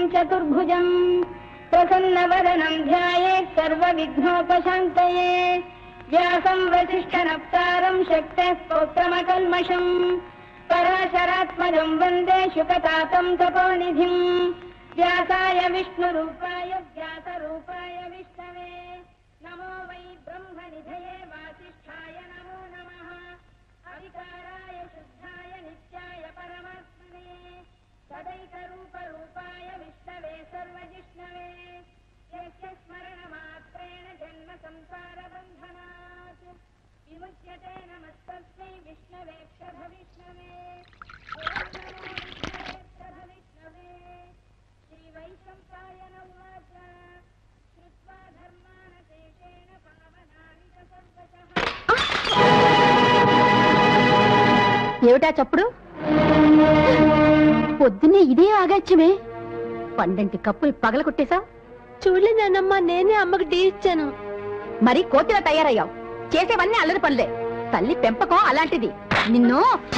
శశివర్ణం చతుర్భుజం ప్రసన్నవదనం ధ్యాయేత్ సర్వవిఘ్నోపశాంతయే వ్యాసం వసిష్ఠనప్తారం శక్తः పౌత్రమకల్మషం పరాశరాత్మజం వందే శుకతాతం తపోనిధిం వ్యాసాయ విష్ణురూపాయ వ్యాసరూపాయ విష్ణవే నమో వై బ్రహ్మనిధయే వాసిష్ఠాయ నమో నమః అవికారాయ శుద్ధాయ నిత్యాయ పరమాత్మనే సదైకరూపరూపాయ విష్ణవే సర్వజిష్ణవే యస్య స్మరణమాత్రేణ జన్మ సంసారబంధనాత్ విముచ్యతే నమస్తస్మై విష్ణవే క్షభ విష్ణవే ఓం నమో విష్ణవే క్షభ విష్ణవే శ్రీవైశంపాయన ఉవాచ శ్రుత్వా ధర్మానశేషేణ పావనాని చ సర్వశః ఏమిటా చప్పుడు పొద్దున్నే ఇదే ఆగాచ్యమే పండంటి కప్పులు పగల కొట్టేశా చూడలేదన్నమ్మా నేనే అమ్మకి టీ ఇచ్చాను మరి కోతిలా తయారయ్యావు చేసేవన్నీ అల్లరి పనులే తల్లి పెంపకం అలాంటిది నిన్ను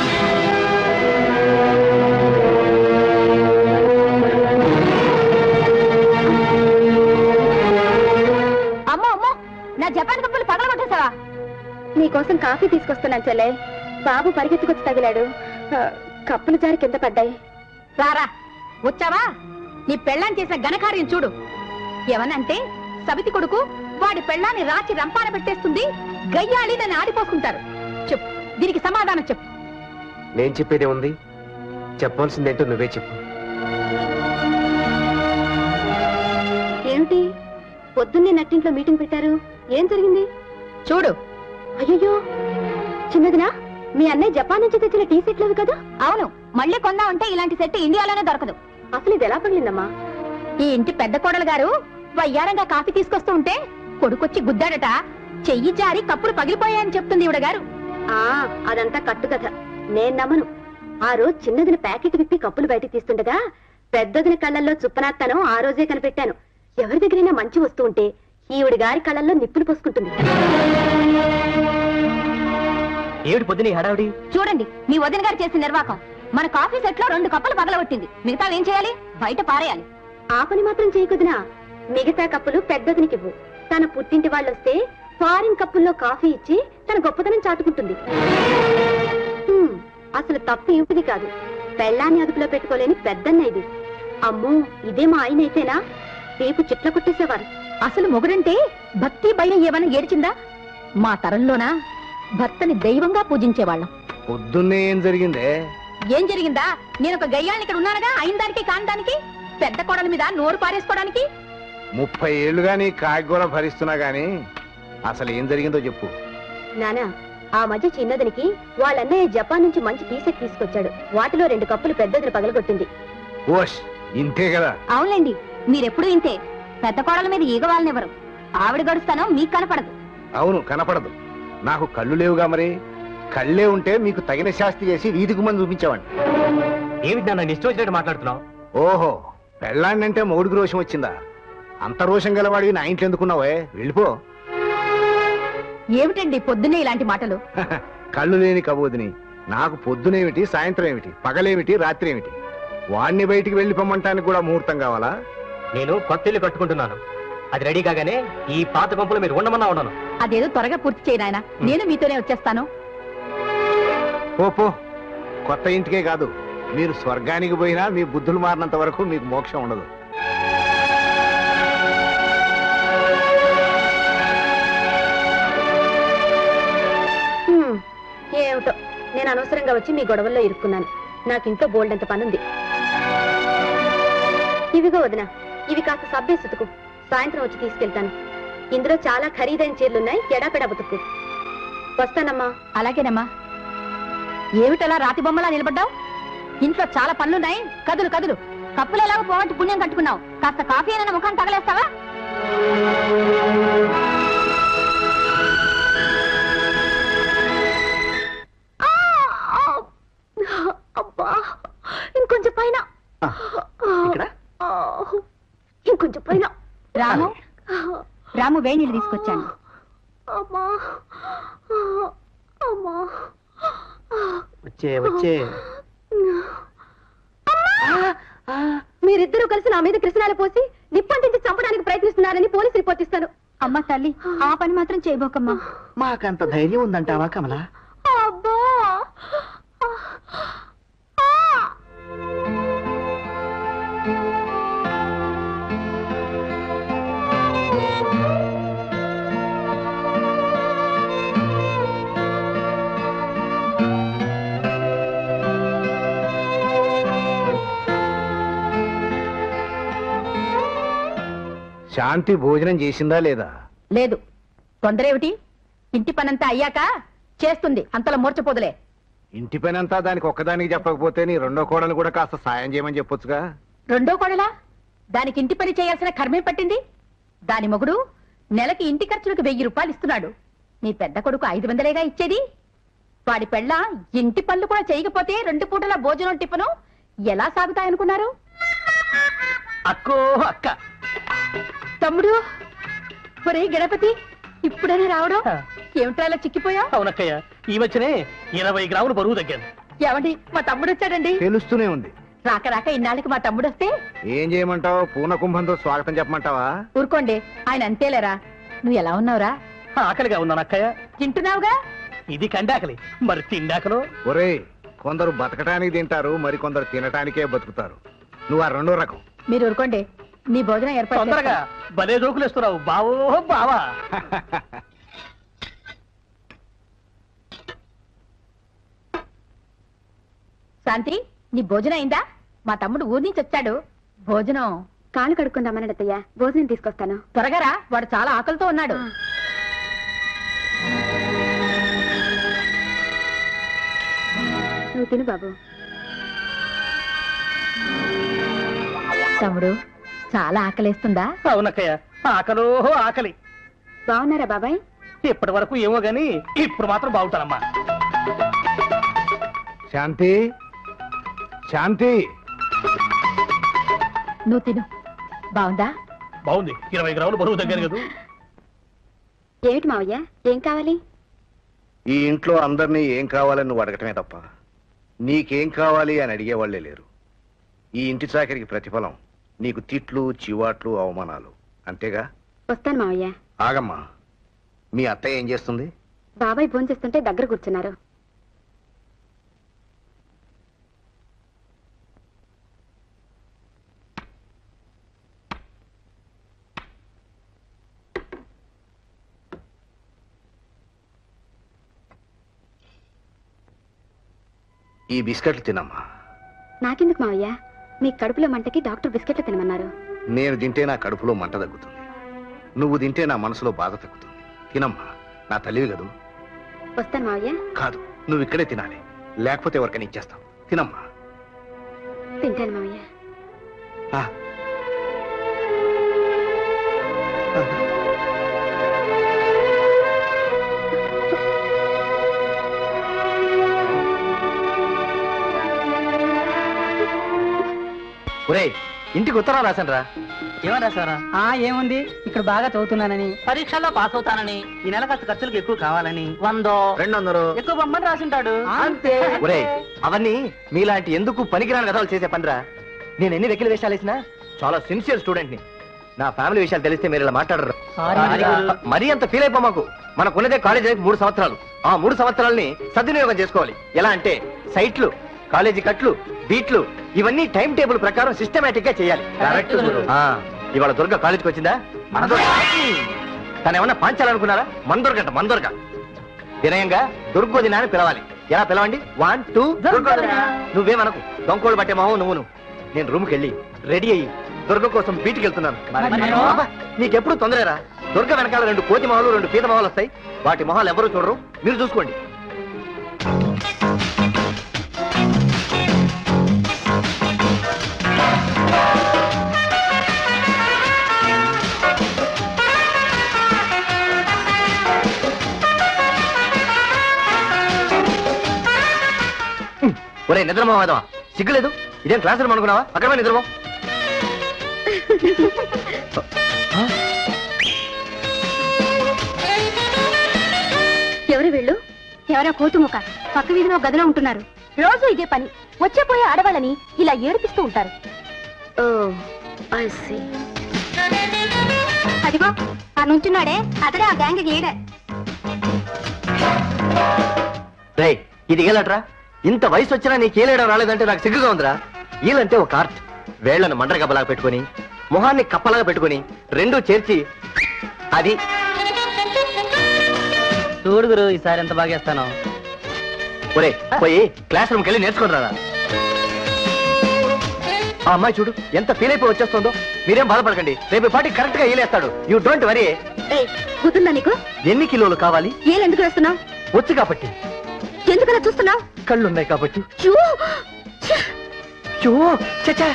అమ్మో అమ్మో నా జపాన్ కప్పులు పగల కొట్టేశావా నీకోసం కాఫీ తీసుకొస్తున్నాను చెల్లె బాబు పరిగెత్తుకొచ్చి తగిలాడు ఆ, కప్పులు జారి కింద పడ్డాయి రారా వచ్చావా నీ పెళ్ళాన్ని చేసిన ఘనకార్యం చూడు ఏమనంటే సవితి కొడుకు వాడి పెళ్ళాన్ని రాచి రంపాన పెట్టేస్తుంది గయ్యాలి నన్ను ఆడిపోసుకుంటారు చెప్పు దీనికి సమాధానం చెప్పు నేను చెప్పేదే ఉంది చెప్పవలసిందేంటో నువ్వే చెప్పు ఏమిటి పొద్దున్నే నట్టింట్లో మీటింగ్ పెట్టారు ఏం జరిగింది చూడు అయ్యో చిన్నదినా మీ అన్నయ్య జపాన్ నుంచి తెచ్చిన టీ సెట్లు అవి కదా అవును మళ్ళీ కొందామంటే ఇలాంటి సెట్ ఇండియాలోనే దొరకదు అసలు ఇది ఎలా పగిలిందమ్మా ఈ ఇంటి పెద్ద కోడలు గారు వయ్యారంగా కాఫీ తీసుకొస్తూ ఉంటే కొడుకొచ్చి గుద్దాడట చెయ్యి జారి కప్పులు పగిలిపోయాయని చెప్తుంది ఈవిడ గారు ఆ అదంతా కట్టు కథ నేను నమ్మను ఆ రోజు చిన్నదిన ప్యాకెట్ విప్పి కప్పులు బయటికి తీస్తుండగా పెద్దదిన కళ్ళల్లో చుప్పనాత్తనం ఆ రోజే కనిపెట్టాను ఎవరి దగ్గరైనా మంచి వస్తూ ఉంటే ఈవిడ గారి కళ్ళల్లో నిప్పులు పోసుకుంటుంది ఏమిటి పొద్దున ఈ హడావిడి చూడండి మీ వదిన గారు చేసిన నిర్వాకం మన కాఫీ సెట్ లో రెండు కప్పులు పగలగొట్టింది మిగతా ఏం చేయాలి బయట పారేయాలి ఆ పని మాత్రం చేయకుదినా మిగతా కప్పులు పెద్దదినికివ్వు తన పుట్టింటి వాళ్ళు వస్తే ఫారిన్ కప్పుల్లో కాఫీ ఇచ్చి తన గొప్పతనం చాటుకుంటుంది హ్మ్, అసలు తప్పు ఏమిటిది కాదు పెళ్ళాన్ని అదుపులో పెట్టుకోలేని పెద్దన్న ఇది అమ్మో ఇదే మా ఆయన అయితేనా రేపు చిట్ల కొట్టేసేవారు అసలు మొగుడంటే భక్తి భయం ఏమైనా ఏడ్చిందా మా తరంలోనా భర్తని దైవంగా పూజించేవాళ్ళం పొద్దున్నే ఏం జరిగిందే ఏం జరిగిందా నేను ఒక గయ్యాన్ని ఇక్కడ ఉన్నానుగా అయిన దానికి కాని దానికి పెద్ద కోడల మీద నోరు పారేసుకోవడానికి ముప్పై ఏళ్లుగా నీ కాయగూర భరిస్తున్నా గాని అసలు ఏం జరిగిందో చెప్పు నానా ఆ మధ్య చిన్నదనికి వాళ్ళన్నయ్య జపాన్ నుంచి మంచి టీ సెట్ తీసుకొచ్చాడు వాటిలో రెండు కప్పులు పెద్దదిని పగలగొట్టింది ఓష్ ఇంతే కదా అవునండి మీరెప్పుడు ఇంతే పెద్ద కోడల మీద ఈగ వాళ్ళనివ్వరు ఆవిడ గడుస్తానో మీకు కనపడదు అవును కనపడదు నాకు కళ్ళు లేవుగా మరి కళ్ళే ఉంటే మీకు తగిన శాస్తి చేసి వీధికి మంది చూపించేవాడిని ఏమిటి నన్ను ఇష్టం వచ్చినట్టు మాట్లాడుతున్నావు ఓహో పెళ్ళాన్నంటే మొగుడికి రోషం వచ్చిందా అంత రోషం గలవాడివి నా ఇంట్లో ఎందుకున్నావే వెళ్ళిపో ఏమిటండి పొద్దున్నే ఇలాంటి మాటలు కళ్ళు లేని కబోదిని నాకు పొద్దునేమిటి సాయంత్రం ఏమిటి పగలేమిటి రాత్రి ఏమిటి వాణ్ణి బయటికి వెళ్ళిపోమంటానికి కూడా ముహూర్తం కావాలా నేను కొత్త ఇల్లు కట్టుకుంటున్నాను అది రెడీ కాగానే ఈ పాత పంపులో మీరు ఉండమన్నా ఉండను అదేదో త్వరగా పూర్తి చేయనాయన నేను మీతోనే వచ్చేస్తాను పో పో కొత్త ఇంటికే కాదు మీరు స్వర్గానికి పోయినా మీ బుద్ధులు మారినంత వరకు మీకు మోక్షం ఉండదు హ్మ్, ఏమిటో నేను అనవసరంగా వచ్చి మీ గొడవల్లో ఇరుక్కున్నాను నాకు ఇంట్లో బోల్డంత పనుంది ఇవిగో వదిన ఇవి కాస్త సబ్బే సుతుకు సాయంత్రం వచ్చి తీసుకెళ్తాను ఇందులో చాలా ఖరీదైన చీరలున్నాయి ఎడాపెడా బతుకు వస్తానమ్మా అలాగేనమ్మా ఏమిటలా రాతి బొమ్మలా నిలబడ్డావు ఇంట్లో చాలా పనులున్నాయి కదులు కదులు కప్పులు ఎలాగో పోగొట్టి పుణ్యం కట్టుకున్నావు కాస్త కాఫీ అయినా ముఖాన్ని తగలేస్తావా అబ్బా ఇంకొంచెం పైన ఇక్కడ? ఇంకొంచెం పైన రాము రాము వేడి నీళ్ళు తీసుకొచ్చాను అమ్మా అమ్మా వచ్చే వచ్చే మీరిద్దరూ కలిసి నా మీద కృష్ణాలు పోసి నిప్పంటించి చంపడానికి ప్రయత్నిస్తున్నారని పోలీసు రిపోర్ట్ ఇస్తాను అమ్మ తల్లి ఆ పని మాత్రం చేయబోకమ్మా మాకంత ధైర్యం ఉందంటావా కమలా అబ్బా శాంతి భోజనం చేసిందా లేదా లేదు తొందర ఏమిటి ఇంటి పనంతా అయ్యాక చేస్తుంది అంతలో మూర్చపోదులే ఇంటి పనంతా దానికి ఒక్కదానికి చెప్పకపోతే నీ రెండో కోడలు కూడా కాస్త సాయం చేయమని చెప్పొచ్చుగా రెండో కొడలా దానికి ఇంటి పని చేయాల్సిన కర్మే పట్టింది దాని మొగుడు నెలకి ఇంటి ఖర్చులకు వెయ్యి రూపాయలు ఇస్తున్నాడు నీ పెద్ద కొడుకు ఐదు వందలేగా ఇచ్చేది వాడి పెళ్ళ ఇంటి పనులు కూడా చేయకపోతే రెండు పూటల భోజనం టిఫను ఎలా సాగుతాయనుకున్నారు అక్కో అక్క తమ్ముడు ఒరే గణపతి ఇప్పుడైనా రావడం ఏమిటా అలా చిక్కిపోయా అవునక్కయ్య ఈ మధ్యనే ఇరవై గ్రాములు బరువు తగ్గాను ఏమండి మా తమ్ముడు వచ్చాడండి తెలుస్తూనే ఉంది రాక రాక ఇన్నాళ్ళకి మా తమ్ముడు వస్తే ఏం చేయమంటావు పూన కుంభంతో స్వాగతం చెప్పమంటావా ఊరుకోండి ఆయన అంతేలేరా నువ్వు ఎలా ఉన్నావురా ఆకలిగా ఉన్నాను అక్కయ్య తింటున్నావుగా ఇది కండాకలి మరి తిండాకలో ఒరేయ్ కొందరు బతకటానికి తింటారు మరి కొందరు తినటానికే బతుకుతారు నువ్వు ఆ రెండో రకం మీరు ఊరుకోండి నీ భోజనం ఏర్పాటు తొందరగా భలే జోకులు ఇస్తున్నావు బావో బావా శాంతి నీ భోజనం అయిందా మా తమ్ముడు ఊరి నుంచి వచ్చాడు భోజనం కాళ్ళు కడుక్కుందామని అత్తయ్య భోజనం తీసుకొస్తాను త్వరగా రా వాడు చాలా ఆకలితో ఉన్నాడు నువ్వు తిను బాబు తమ్ముడు చాలా ఆకలేస్తుందా అవునక్కయ్య ఆకలో ఆకలి బాగున్నారా బాబాయ్ ఇప్పటి వరకు ఏమో గాని ఇప్పుడు మాత్రం బాగుంటానమ్మా శాంతి శాంతి నువ్వు తిను బాగుందా బాగుంది ఇరవై గ్రాములు బరువు తగ్గాను కదా ఏమిటి మావయ్య ఏం కావాలి ఈ ఇంట్లో అందరినీ ఏం కావాలని నువ్వు అడగటమే తప్ప నీకేం కావాలి అని అడిగేవాళ్లే లేరు ఈ ఇంటి చాకరికి ప్రతిఫలం నీకు తిట్లు చివాట్లు అవమానాలు అంతేగా వస్తాను మావయ్య ఆగమ్మా మీ అత్తయ్య ఏం చేస్తుంది బాబాయ్ భోంచేస్తుంటే దగ్గర కూర్చున్నారు ఈ బిస్కెట్లు తినమ్మా నాకెందుకు మావయ్య మీ కడుపులో మంటకి డాక్టర్ బిస్కెట్లు తినమన్నారు నేను తింటే నా కడుపులో మంట తగ్గుతుంది నువ్వు తింటే నా మనసులో బాధ తగ్గుతుంది తినమ్మా నా తల్లివి కదూ వస్తాను మావయ్య కాదు నువ్వు ఇక్కడే తినాలి లేకపోతే ఎవరికైనా ఇచ్చేస్తాం తినమ్మా తింటాను మావయ్య ఆ. ఒరేయ్ ఇంటికి ఉత్తరం రాశాను రా ఏమన్నా సారా ఆ ఏముంది ఇక్కడ బాగా చదువుతున్నానని పరీక్షల్లో పాస్ అవుతానని ఈ నెల కాస్త ఖర్చులకు ఎక్కువ కావాలని వందో రెండు వందలు ఎక్కువ బొమ్మని రాసింటాడు అంతే ఒరేయ్ అవన్నీ మీలాంటి ఎందుకు పనికిరాని కథలు చేసే పనిరా నేను ఎన్ని వెకిలి వేషాలు వేసినా చాలా సిన్సియర్ స్టూడెంట్ ని నా ఫ్యామిలీ విషయాలు తెలిస్తే మీరు ఇలా మాట్లాడరు సారీ రా. మరీ అంత ఫీల్ అయిపో మాకు మనకున్నదే కాలేజ్ లైఫ్ మూడు సంవత్సరాలు ఆ మూడు సంవత్సరాలని సద్వినియోగం చేసుకోవాలి ఎలా అంటే సైట్లు కాలేజీ కట్లు బీట్లు ఇవన్నీ టైం టేబుల్ ప్రకారం సిస్టమేటిక్ గా చేయాలి Correct, గురు. ఆ, ఇవాళ దుర్గ కాలేజీకి వచ్చిందా మన దుర్గ తను ఏమన్నా పాంచాలనుకున్నారా మన దుర్గంట మన దుర్గ వినయంగా దుర్గోదిన అని పిలవాలి ఎలా పిలవండి వన్ టూ దుర్గోదిన నువ్వేమనకు దొంకోళ్ళు పట్టే మొహం నువ్వును నేను రూమ్కి వెళ్ళి రెడీ అయ్యి దుర్గ కోసం బీట్కి వెళ్తున్నాను మరి అబ్బా, నీకెప్పుడు తొందరరా దుర్గ వెనకాల రెండు కోతి మొహాలు రెండు పీత మొహాలు వస్తాయి వాటి మొహాలు ఎవరు చూడరు మీరు చూసుకోండి ఒరే నిద్రమోదవా సిగ్గులేదు ఇదేం క్లాస్ రూమ్ అనుకున్నావా అక్కడ పోయి నిద్రమో ఎవరు వీళ్ళు ఎవరో కోతుముఖ పక్క వీధిలో గదిలో ఉంటున్నారు రోజు ఇదే పని వచ్చే పోయే ఆడవాళ్ళని ఇలా ఏడిపిస్తూ ఉంటారు ఓ ఐ సీ అదిగో ఆ నుంచున్నాడే అతడే ఆ గ్యాంగ్ లీడర్ రే ఇది ఏలట్రా ఇంత వయసు వచ్చినా నీకు ఏలేయడం రాలేదంటే నాకు సిగ్గుగా ఉందిరా ఈలంటే ఒక ఆర్ట్ వేళ్లను మండర గబ్బలాగా పెట్టుకొని మొహాన్ని కప్పలాగా పెట్టుకొని రెండూ చేర్చి అది చూడు గురు ఈసారి ఎంత బాగా వేస్తాను ఒరే పోయి క్లాస్ రూమ్కి వెళ్ళి నేర్చుకుని రారా ఆ అమ్మాయి చూడు ఎంత ఫీల్ అయిపోయి వచ్చేస్తుందో మీరేం బాధపడకండి రేపు పాటి కరెక్ట్ గా ఈలేస్తాడు యూ డోంట్ వరీ ఏ గుర్తుందా నీకు ఎన్ని కిలోలు కావాలి ఏలు ఎందుకు వేస్తున్నావు వచ్చు కాబట్టి ఎందుకలా చూస్తున్నావు కళ్ళున్నాయి కాబట్టి చూ చూ చచ్చా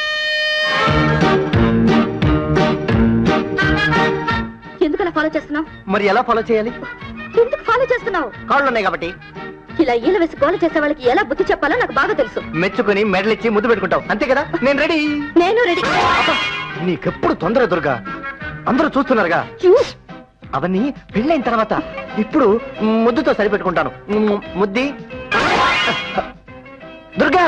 ఎందుకలా ఫాలో చేస్తున్నావు మరి ఎలా ఫాలో చేయాలి ఎందుకు ఫాలో చేస్తున్నావు కాళ్ళున్నాయి కాబట్టి ఇలా ఈల వేసి గోల చేసే వాళ్ళకి ఎలా బుద్ధి చెప్పాలో నాకు బాగా తెలుసు మెచ్చుకుని మెడల్ ఇచ్చి ముద్దు పెట్టుకుంటావు అంతే కదా నేను రెడీ నేను రెడీ నీకెప్పుడు తొందర దుర్గా అందరూ చూస్తున్నారుగా చూ అవన్నీ పెళ్ళైన తర్వాత ఇప్పుడు ముద్దుతో సరిపెట్టుకుంటాను ము- ముద్ది దుర్గా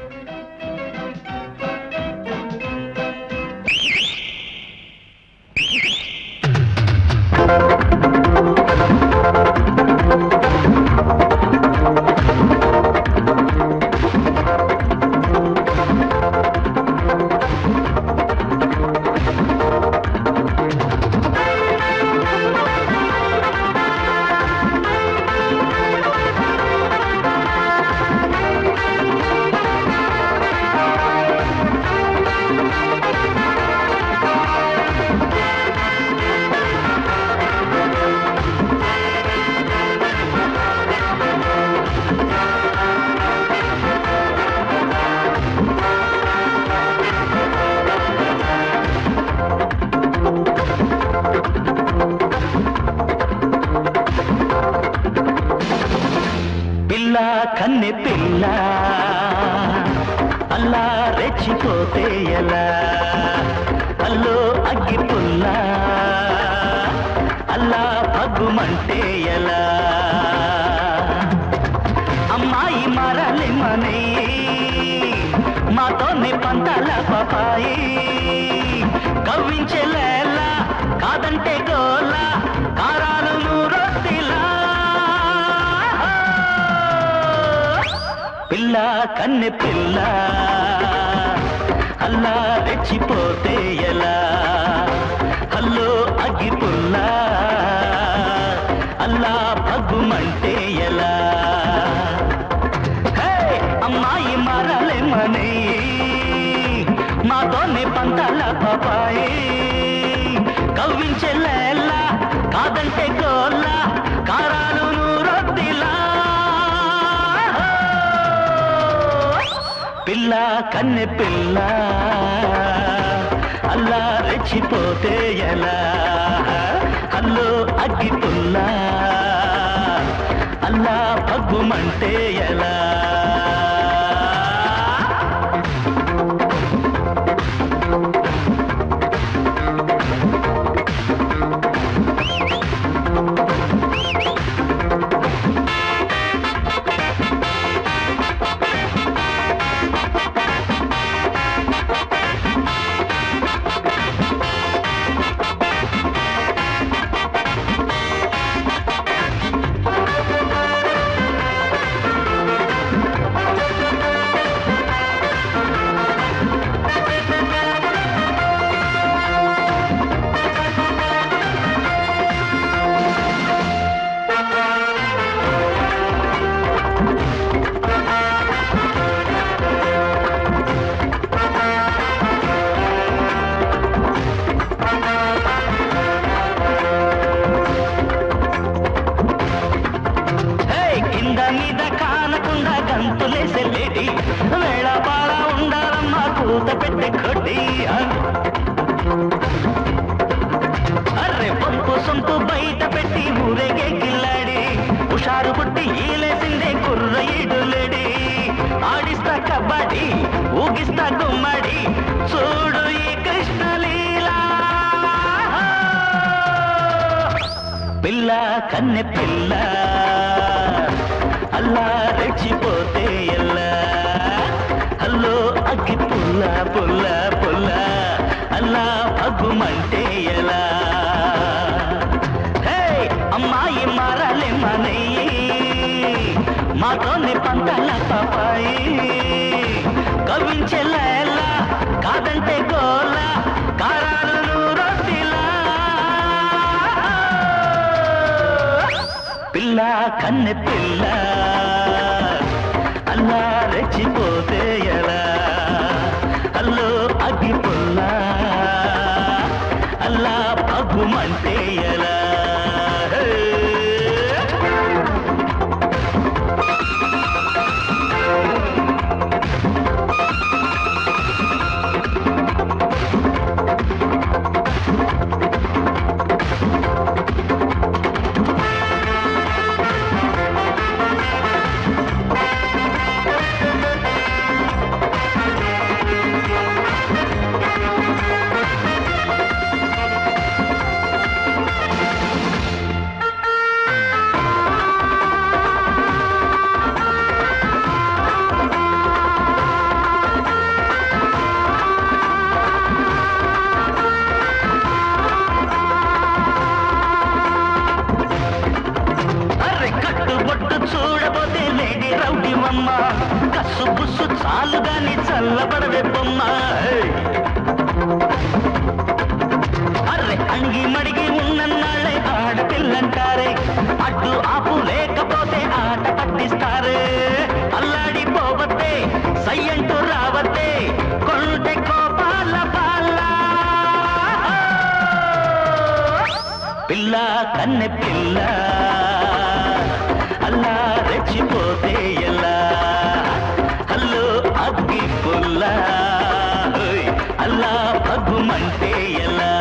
పిల్ల కన్నె పిల్ల అల్లా రెచ్చిపోతే ఎలా అల్లో అగ్గి పుల్ల అల్లా పగ్గుమంటే ఎలా అమ్మాయి మరలిమని మాతోనే పంతాల పాపాయి కవ్వించెలేలా కాదంటే గోలా కారాలు నూరొత్తిలా పిల్ల కన్నె పిల్ల అల్లా రెచ్చిపోతే ఎలా హల్లో అగ్గి పుల్ల అల్లా పగ్గుమంటే ఎలా హే, అమ్మాయి మారాలేమని మాతోనే పంతాల పాపాయి కవ్వించెల్లా కాదంటే గోల్లా కారాలు నూరొద్దిలా పిల్ల కన్నె పిల్ల అల్లా రెచ్చిపోతే ఎలా అల్లో అగ్గి పుల్ల అల్లా పగ్గుమంటే ఎలా హే, కింద మీద కానకుండా గంతులేసే లేడి వేళ పాళ ఉండాలమ్మా కూత పెట్టే కొట్టి అర్రె పంపు సొంపు బయట పెట్టి ఊరేగే కిల్లాడి హుషారు పుట్టి ఈలేసిందే కుర్ర ఈడులేడి ఆడిస్తా కబడ్డీ ఊగిస్తా గుమ్మడి చూడు ఈ కృష్ణలీలా పిల్ల కన్నె పిల్ల అల్లా రెచ్చిపోతే ఎల్లా హల్లో అగ్గి పుల్ల పుల్ల పుల్ల మాతోని పంటల పాపాయి కవించే లేల కాదంటే గోల కారాలు రొట్టిలా పిల్ల కన్నె పిల్ల అల్లా రెచ్చిపోతే ఎలా అల్లు అగ్గి పుల్ల అల్లా పగ్గుమంటే ఎలా హే! అర్రె కట్టు బొట్టు చూడబోతే లేడీ రౌడీ మమ్మ కస్సు బుస్సు చాలు గాని చల్లబడవే బొమ్మ హే! అర్రె అణిగి మడిగి ఉన్నన్నాళ్ళే ఆడపిల్లంటారే అడ్డు ఆపు లేకపోతే ఆట పట్టిస్తారే అల్లాడి పోవద్దే సయ్యంటూ రావద్దే కొంటె కోపాల పాల పిల్ల కన్నె పిల్ల అల్లా రెచ్చిపోతే ఎలా హల్లు అగ్గి పుల్ల ఓయ్, అల్లా పగ్గుమంటే ఎలా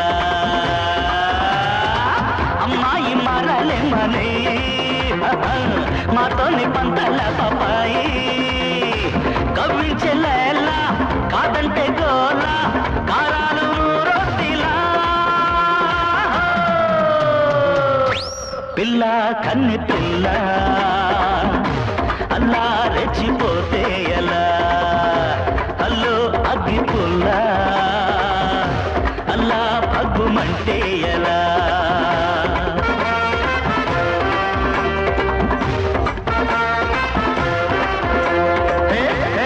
అమ్మాయి మారాలే మనే మాతోని పంటల పాపాయి కవ్వించలేలా కాదంటే గోల కారాలు రొట్టిలా పిల్ల కన్నె పిల్ల అల్లా రెచ్చిపోతే ఎలా అల్లు అగ్గి పుల్ల అల్లా పగ్గుమంటే ఎలా హే, హే.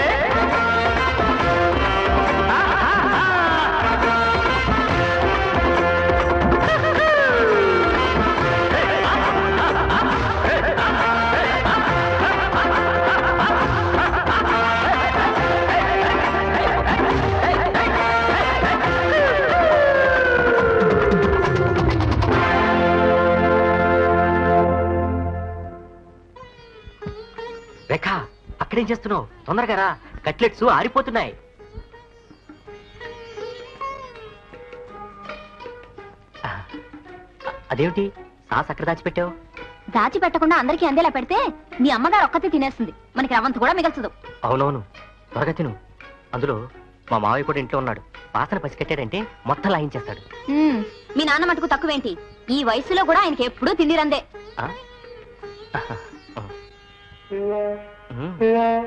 ఆ, ఆ, ఆ. రేఖ అక్కడేం చేస్తున్నావు తొందరగా రా కట్లెట్స్ ఆరిపోతున్నాయి ఆ, అదేమిటి సాస్ అక్కడ దాచిపెట్టావు దాచి పెట్టకుండా అందరికీ అందేలా పెడితే మీ అమ్మగారు ఒక్కతే తినేస్తుంది మనకి రవంత కూడా మిగల్చదు అవునవును త్వరగా తిను అందులో మా మావయ్య కూడా ఇంట్లో ఉన్నాడు వాసన పసికట్టాడంటే మొత్తం లాగించేస్తాడు ఉమ్, మీ నాన్న మటుకు తక్కువేంటి ఈ వయసులో కూడా ఆయనకి ఎప్పుడూ తిండి రందే ఆ? ఉమ్.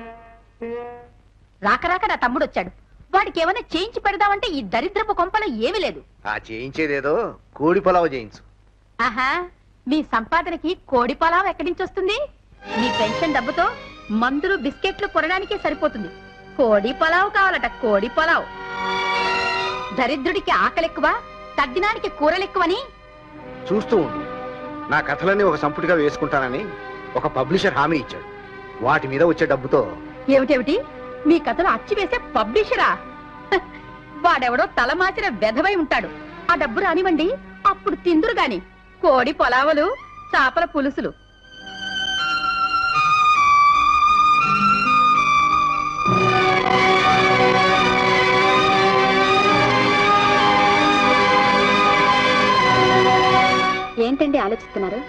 రాక రాక నా తమ్ముడు వచ్చాడు వాడికి ఏమైనా చేయించి పెడదామంటే ఈ దరిద్రపు కొంపలో ఏమీ లేదు ఆ చేయించేదేదో కోడి పొలావ చేయించు ఆహా మీ సంపాదనకి కోడి పొలావ్ ఎక్కడి నుంచి వస్తుంది మీ పెన్షన్ డబ్బుతో మందులు బిస్కెట్లు కొనడానికే సరిపోతుంది కోడి పొలావ్ కావాలట కోడి పొలావ్ దరిద్రుడికి ఆకలెక్కువ తగ్గినానికి కూరలెక్కువని చూస్తూ ఉండు నా కథలన్నీ ఒక సంపుటిగా వేసుకుంటానని ఒక పబ్లిషర్ హామీ ఇచ్చాడు వాటి మీద వచ్చే డబ్బుతో ఏమిటేమిటి మీ కథలు అచ్చి వేసే పబ్లిషరా హ, వాడెవడో తలమాచిన వెధవై ఉంటాడు ఆ డబ్బు రానివ్వండి అప్పుడు తిందురు గాని కోడి పొలావలు చాపల పులుసులు ఏంటండి ఆలోచిస్తున్నారు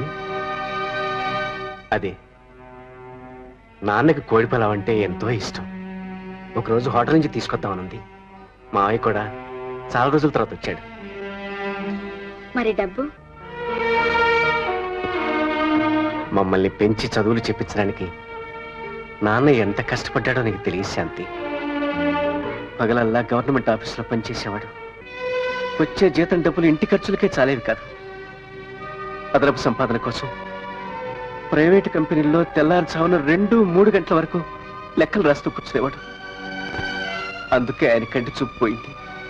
అదే నాన్నకి కోడి పొలం అంటే ఎంతో ఇష్టం ఒకరోజు హోటల్ నుంచి తీసుకొద్దామనుంది మావయ్య కూడా చాలా రోజుల తర్వాత వచ్చాడు మరి డబ్బు మమ్మల్ని పెంచి చదువులు చెప్పించడానికి నాన్న ఎంత కష్టపడ్డాడో నీకు తెలియదు శాంతి పగలల్లా గవర్నమెంట్ ఆఫీసులో పనిచేసేవాడు వచ్చే జీతం డబ్బులు ఇంటి ఖర్చులకే చాలేవి కాదు అదనపు సంపాదన కోసం ప్రైవేట్ కంపెనీల్లో తెల్లారుజామున రెండు మూడు గంటల వరకు లెక్కలు రాస్తూ కూర్చునేవాడు అందుకే ఆయన కంటి చూపు పోయింది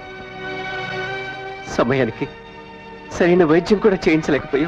సమయానికి సరైన వైద్యం కూడా చేయించలేకపోయాం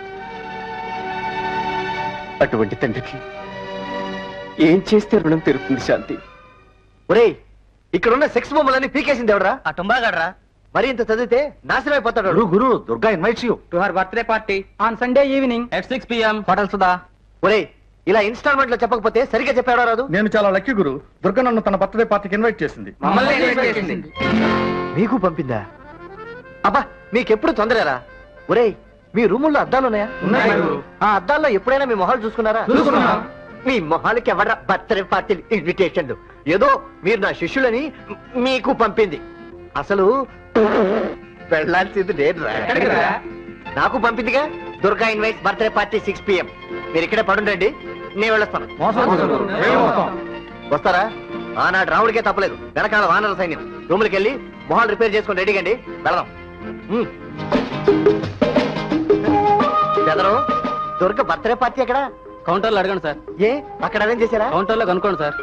అటువంటి తండ్రికి ఏం చేస్తే రుణం తీరుతుంది శాంతి ఒరేయ్ ఇక్కడున్న సెక్స్ బొమ్మలన్నీ పీకేసింది ఎవడరా ఆ టుంబాగడ్రా మరి ఇంత చదివితే నాశనం అయిపోతాడు గురు గురు Durga invites you to her birthday party on Sunday evening at six PM hotel Sudha ఒరేయ్ ఇలా ఇన్స్టాల్మెంట్ లో చెప్పకపోతే సరిగ్గా చెప్పాడో రాదు నేను చాలా లక్కీ గురు దుర్గ నన్ను తన బర్త్డే పార్టీకి ఇన్వైట్ చేసింది మమ్మల్ని invite చేసింది. మీకు పంపిందా అబ్బా మీకెప్పుడు తొందరరా ఒరేయ్ మీ రూముల్లో అద్దాలు ఉన్నాయా ఉన్నాయి గురు. ఆ అద్దాల్లో ఎప్పుడైనా మీ మొహాలు చూసుకున్నారా చూసుకున్నాం. మీ మొహాలకి ఎవరా బర్త్డే పార్టీ ఇన్విటేషన్లు ఏదో మీరు నా శిష్యులని మీకు పంపింది అసలు వెళ్ళాల్సింది లేదురా ఎక్కడికిరా? నాకు పంపిందిగా Durga invites birthday party six PM మీరు ఇక్కడే పడుండండి నేను వెళ్ళొస్తాను మోసం గురు. మేము వస్తాం. వస్తారా ఆనాడు రాముడికే తప్పలేదు వెనకాల వానర సైన్యం రూములకి వెళ్ళి మొహాలు రిపేర్ చేసుకొని రెడీగండి వెళదాం ఉమ్. బెదరు దుర్గ బర్త్డే పార్టీ ఎక్కడ కౌంటర్లో అడగండి సార్ ఏ అక్కడ అరేంజ్ చేశారా కౌంటర్లో కనుక్కోండి సార్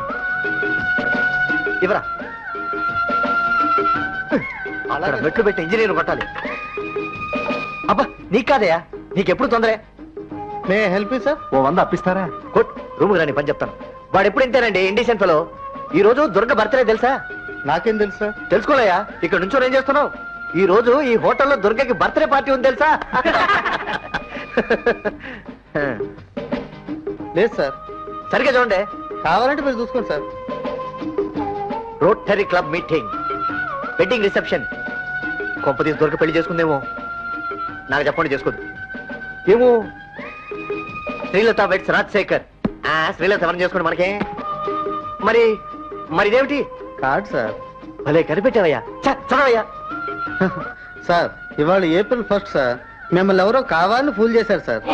ఇవరా అక్కడ మెట్లు పెట్టి ఇంజనీర్ కొట్టాలి అబ్బా నీకు కాదయా నీకెప్పుడు తొందరే మే హెల్ప్ సార్ ఓ వంద అప్పిస్తారా కొట్ రూమ్ రాని పని చెప్తాను వాడు ఎప్పుడు ఇంతేనండి ఇండిషన్ ఫెలో ఈ రోజు దుర్గ బర్త్డే తెలుసా నాకేం తెలుసు సార్ తెలుసుకోలేయా ఇక్కడ నుంచి ఏం చేస్తున్నావు ఈ రోజు ఈ హోటల్లో దుర్గకి బర్త్డే పార్టీ ఉంది తెలుసా లేదు సార్ సరిగ్గా చూడండి కావాలంటే మీరు చూసుకోండి sir Rotary Club meeting wedding reception కొంపతీసి దొరక పెళ్లి చేసుకుందేమో నాకు చెప్పండి చేసుకోదు ఏమో శ్రీలత వెట్స్ రాజశేఖర్ ఆ శ్రీలత ఎవరిని చేసుకోండి మనకే మరి మరి ఇదేమిటి కార్డ్ సార్ భలే కనిపెట్టావయ్యా ఛ, చదవయ్యా సార్ ఇవాళ ఏప్రిల్ ఫస్ట్ సార్ మిమ్మల్ని ఎవరో కావాలని ఫూల్ చేశారు సార్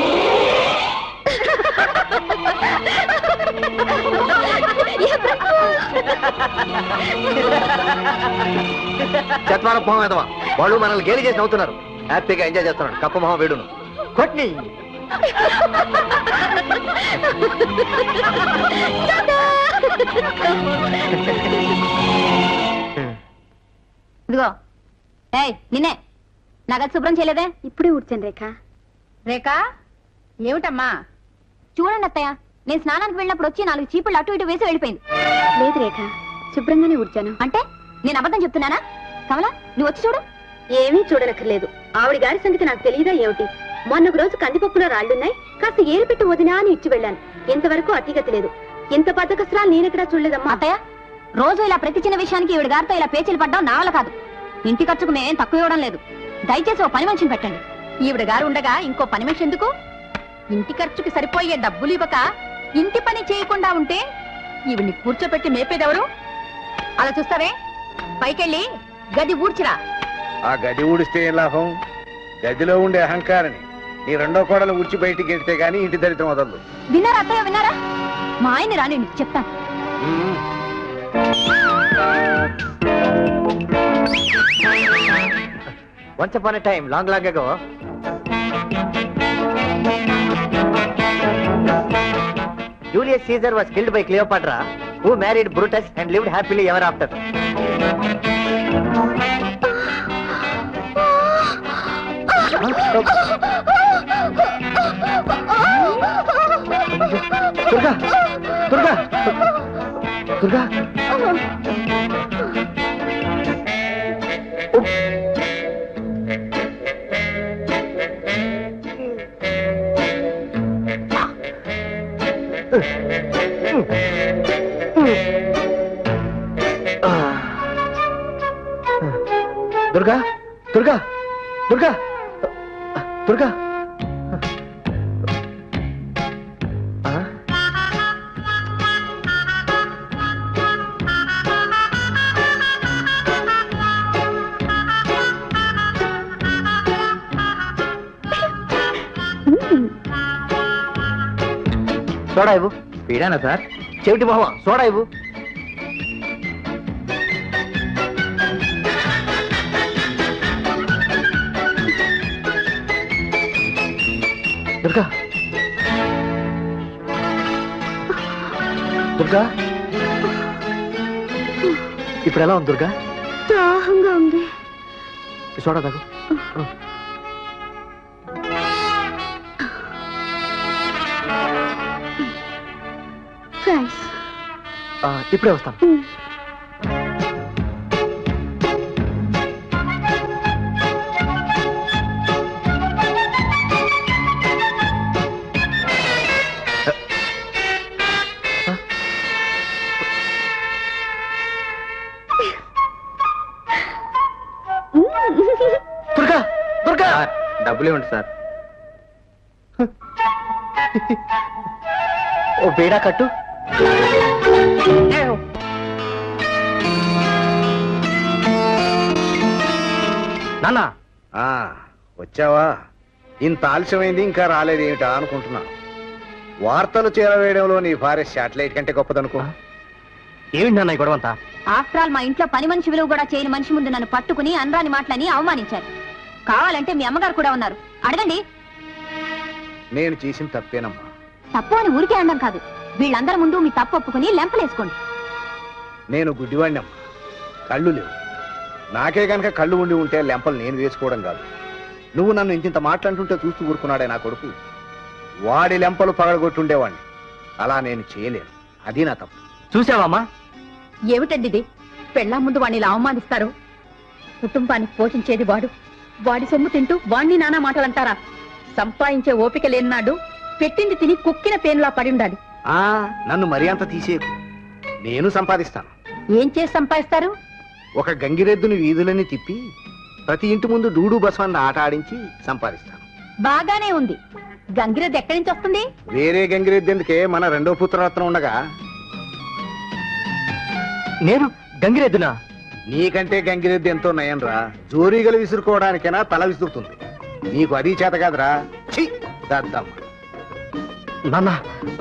చత్వార మొహం ఎదవా వాళ్ళు మనల్ని గేలి చేసి నవ్వుతున్నారు హ్యాపీగా ఎంజాయ్ చేస్తున్నాడు కప్ప మొహం వేడును కొట్ని ఇదిగో ఏయ్ నిన్నే నగదు శుభ్రం చేయలేదే ఇప్పుడే ఊడ్చాను రేఖ రేఖ ఏమిటమ్మా చూడండి అత్తయ్య నేను స్నానానికి వెళ్ళినప్పుడు వచ్చి నాలుగు చీపుళ్ళు అటు ఇటు వేసి వెళ్ళిపోయింది లేదు రేఖ శుభ్రంగానే ఊడ్చాను అంటే నేను అబద్ధం చెప్తున్నానా కమలా నువ్వు వచ్చి చూడు ఏమీ చూడనక్కర్లేదు ఆవిడ గారి సంగతి నాకు తెలియదా ఏమిటి మొన్న ఒక రోజు కందిపప్పులో రాళ్లున్నాయి కాస్త ఏలు పెట్టి వదినా అని ఇచ్చి వెళ్ళాను ఇంతవరకు అతిగతి లేదు ఇంత బద్దకస్త్రాలు నేనెక్కడా చూడలేదమ్మా అత్తయ్య రోజు ఇలా ప్రతి చిన్న విషయానికి ఈవిడ గారితో ఇలా పేచీలు పడ్డం నా వల్ల కాదు ఇంటి ఖర్చుకు మేమేం తక్కువ ఇవ్వడం లేదు దయచేసి ఓ పని మనిషిని పెట్టండి ఈవిడ గారు ఉండగా ఇంకో పని మనిషి ఎందుకు ఇంటి ఖర్చుకి సరిపోయే డబ్బులు ఇవ్వక ఇంటి పని చేయకుండా ఉంటే ఈవిడ్ని కూర్చోపెట్టి మేపేదెవరు అలా చూస్తావే పైకెళ్ళి గది ఊడ్చిరా ఆ గది ఊడిస్తే ఏం లాభం గదిలో ఉండే అహంకారాన్ని నీ రెండో కోడలు ఊడ్చి బయటికి ఎడితే గానీ ఇంటి దరిద్రం వదలదు విన్నారా అత్తయ్య విన్నారా మా ఆయన్ని రాని చెప్తాను once upon a time long long ago Julius Caesar was killed by Cleopatra, who married Brutus and lived happily ever after. Durga Durga Durga Durga Durga Durga Durga ఆ? సోడా ఇవ్వు వీడానా సార్ చెవిటి మొహమ సోడా ఇవ్వు దుర్గా దుర్గా ఇప్పుడు ఎలా ఉంది దుర్గా దాహంగా ఉంది చూడ తాగు థ్యాంక్స్ ఆ, ఇప్పుడే వస్తాను దుర్గా దుర్గా డబ్బులు ఇవ్వండి సార్ ఓ బేడా కట్టు నాన్న ఆ, వచ్చావా ఇంత ఆలస్యమైంది ఇంకా రాలేదేమిటా అనుకుంటున్నాను వార్తలు చేరవేయడంలో నీ భార్య శాటిలైట్ కంటే గొప్పదనుకో ఏమిటి నాన్న ఈ గొడవంతా ఆఫ్టర్ ఆల్ మా ఇంట్లో పని మనిషి విలువ కూడా చేయని మనిషి ముందు నన్ను పట్టుకుని అనరాని మాటలని అవమానించారు కావాలంటే మీ అమ్మగారు కూడా ఉన్నారు అడగండి నేను చేసిన తప్పేనమ్మా తప్పు అని ఊరికే అనడం కాదు వీళ్ళందరి ముందు మీ తప్పు ఒప్పుకుని లెంపలేసుకోండి నేను గుడ్డివాడినమ్మా కళ్ళు లేవు నాకే గనక కళ్ళు ఉండి ఉంటే లెంపలు నేను వేసుకోవడం కాదు నువ్వు నన్ను ఇంత మాట్లాడుతుంటే చూస్తూ ఊరుకున్నాడే నా కొడుకు వాడి లెంపలు పగలగొట్టుండేవాడిని అలా నేను చేయలేను అది నా తప్పు చూసావమ్మా ఏమిటండి ఇది పెళ్ళా ముందు వాడిని ఇలా అవమానిస్తారు కుటుంబానికి పోషించేది వాడు వాడి సొమ్ము తింటూ వాణ్ణి నానా మాటలంటారా సంపాదించే ఓపిక లేనినాడు పెట్టింది తిని కుక్కిన పేనులా పడి ఉండాలి ఆ నన్ను మరీ అంత తీసేయకు నేను సంపాదిస్తాను ఏం చేసి సంపాదిస్తారు ఒక గంగిరెద్దుని వీధులని తిప్పి ప్రతి ఇంటి ముందు డూడు బసవన్న ఆట ఆడించి సంపాదిస్తాను బాగానే ఉంది గంగిరెద్దు ఎక్కడి నుంచి వస్తుంది వేరే గంగిరెద్దు ఎందుకే మన రెండో పుత్రరత్నం ఉండగా నేను గంగిరెద్దునా నీకంటే గంగిరెద్దు ఎంతో నయం రా జోరీగలు విసురుకోవడానికైనా తల విసురుతుంది నీకు అది చేత కాదురా ఛీ దద్దమ్మ నాన్న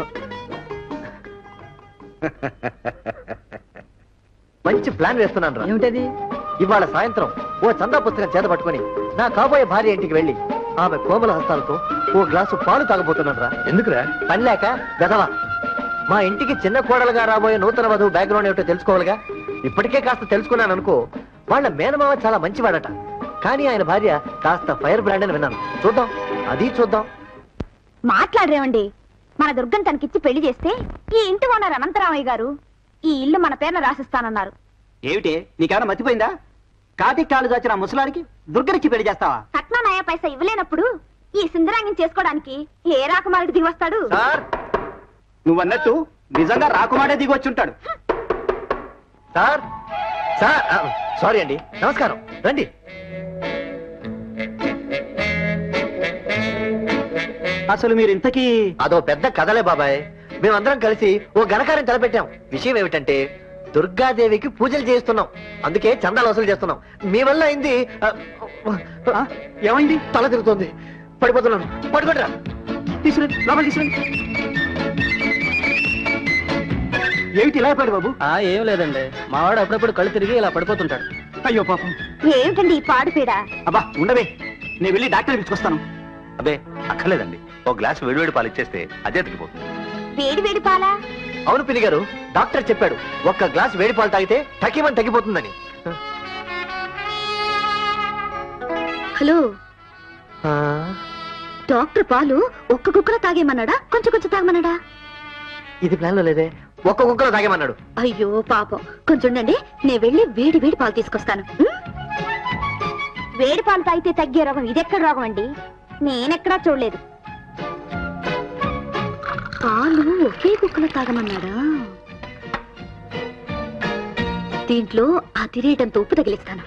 మంచి ప్లాన్ వేస్తున్నాను రా ఏమిటది ఇవాళ సాయంత్రం ఓ చందా పుస్తకం చేత పట్టుకొని నా కాబోయే భార్య ఇంటికి వెళ్ళి ఆమె కోమల హస్తాలతో ఓ గ్లాసు పాలు తాగబోతున్నాను రా ఎందుకురా పని లేక గదవా మా ఇంటికి చిన్న కోడలుగా రాబోయే నూతన వధువు బ్యాక్గ్రౌండ్ ఏమిటో తెలుసుకోవాలిగా ఇప్పటికే కాస్త తెలుసుకున్నాను అనుకో వాళ్ళ మేనమామ చాలా మంచివాడట కానీ ఆయన భార్య కాస్త ఫైర్ బ్రాండ్ అని విన్నాను చూద్దాం అది చూద్దాం మాట్లాడరేమండి మన దుర్గం తనకిచ్చి పెళ్లి చేస్తే ఈ ఇంటి ఓనర్ అనంతరామయ్య గారు ఈ ఇల్లు మన పేరున రాసిస్తానన్నారు ఏమిటి నీకేమైనా మర్చిపోయిందా కాటికి కాళ్ళు దాచిన ఆ ముసలాడికి దుర్గనిచ్చి పెళ్లి చేస్తావా కట్నా నయా పైసా ఇవ్వలేనప్పుడు ఈ సింధరాంగం చేసుకోవడానికి ఏ రాకుమారుడు దిగి వస్తాడు సార్ నువ్వన్నట్టు నిజంగా రాకుమాడే దిగి వచ్చి ఉంటాడు సార్ సార్ ఆ, సారీ అండి నమస్కారం రండి అసలు మీరు ఇంతకీ అదో పెద్ద కథలే బాబాయ్ మేమందరం కలిసి ఓ ఘనకార్యం తలపెట్టాం విషయం ఏమిటంటే దుర్గాదేవికి పూజలు చేస్తున్నాం అందుకే చందాలు వసూలు చేస్తున్నాం మీ వల్ల అయింది ఆ, ఆ, ఏమైంది తల తిరుగుతోంది పడిపోతున్నాను పడుకోట్రా తీసుకురండి లోపల తీసుకురండి ఏమిటి ఇలా అయిపోయాడు బాబు ఆ ఏం లేదండి మావాడు అప్పుడప్పుడు కళ్ళు తిరిగి ఇలా పడిపోతుంటాడు అయ్యో పాపం ఏమిటండి ఈ పాడుపీడ అబ్బా ఉండవే నేను వెళ్ళి డాక్టర్ పిలుచుకొస్తాను అబ్బే అక్కర్లేదండి ఓ గ్లాస్ వేడివేడి పాలు ఇచ్చేస్తే అదే తగ్గిపోతుంది వేడి వేడి పాలా అవును పిన్ని గారు డాక్టర్ చెప్పాడు ఒక్క గ్లాస్ వేడి పాలు తాగితే తగ్గిమని తగ్గిపోతుందని హలో ఆ, డాక్టర్ పాలు ఒక్క కుక్కలో తాగేమన్నాడా కొంచెం కొంచెం తాగమన్నాడా ఇది ప్లాన్ లో లేదే ఒక్క కుక్కలో తాగేమన్నాడు అయ్యో పాపం కొంచెం ఉండండి నేను వెళ్ళి వేడి వేడి పాలు తీసుకొస్తాను ఉం? వేడి పాలు తాగితే తగ్గే రోగం ఇదెక్కడ రోగం అండి నేనెక్కడా చూడలేదు పాలు ఒకే కుక్కలో తాగమన్నాడా దీంట్లో అతిరేటంత ఉప్పు తగిలిస్తాను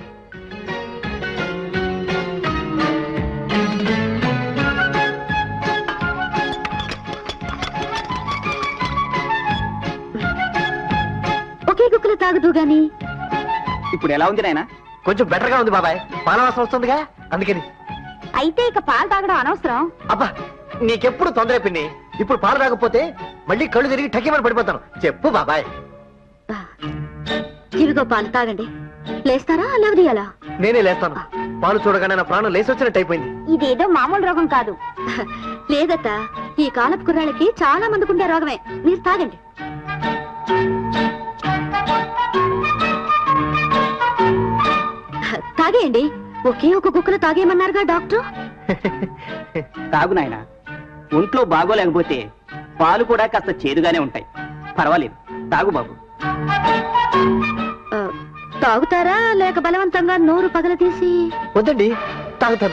ఒకే కుక్కలో తాగదు గాని ఇప్పుడు ఎలా ఉంది నాయనా కొంచెం బెటర్ గా ఉంది బాబాయ్ పాలవాసన వస్తుందిగా అందుకని అయితే ఇక పాలు తాగడం అనవసరం అబ్బా నీకెప్పుడు తొందర పిన్ని ఇప్పుడు పాలు తాగకపోతే మళ్ళీ కళ్ళు తిరిగి టకిమని పడిపోతాను చెప్పు బాబాయ్ ఇవిగో పాలు తాగండి లేస్తారా లేవదీయాలా నేనే లేస్తాను పాలు చూడగానే నా ప్రాణం లేసి వచ్చినట్టు అయిపోయింది ఇదేదో మామూలు రోగం కాదు లేదత్త ఈ కాలపు కుర్రాళ్ళకి చాలా మందికి ఉండే రోగమే మీరు తాగండి తాగేయండి ఒకే ఒక కుక్కను తాగేయమన్నారుగా డాక్టర్ తాగు నాయన ఒంట్లో బాగోలేకపోతే పాలు కూడా కాస్త చేదుగానే ఉంటాయి పర్వాలేదు తాగు బాబు ఆ, తాగుతారా లేక బలవంతంగా నోరు పగల తీసి వద్దండి తాగుతాను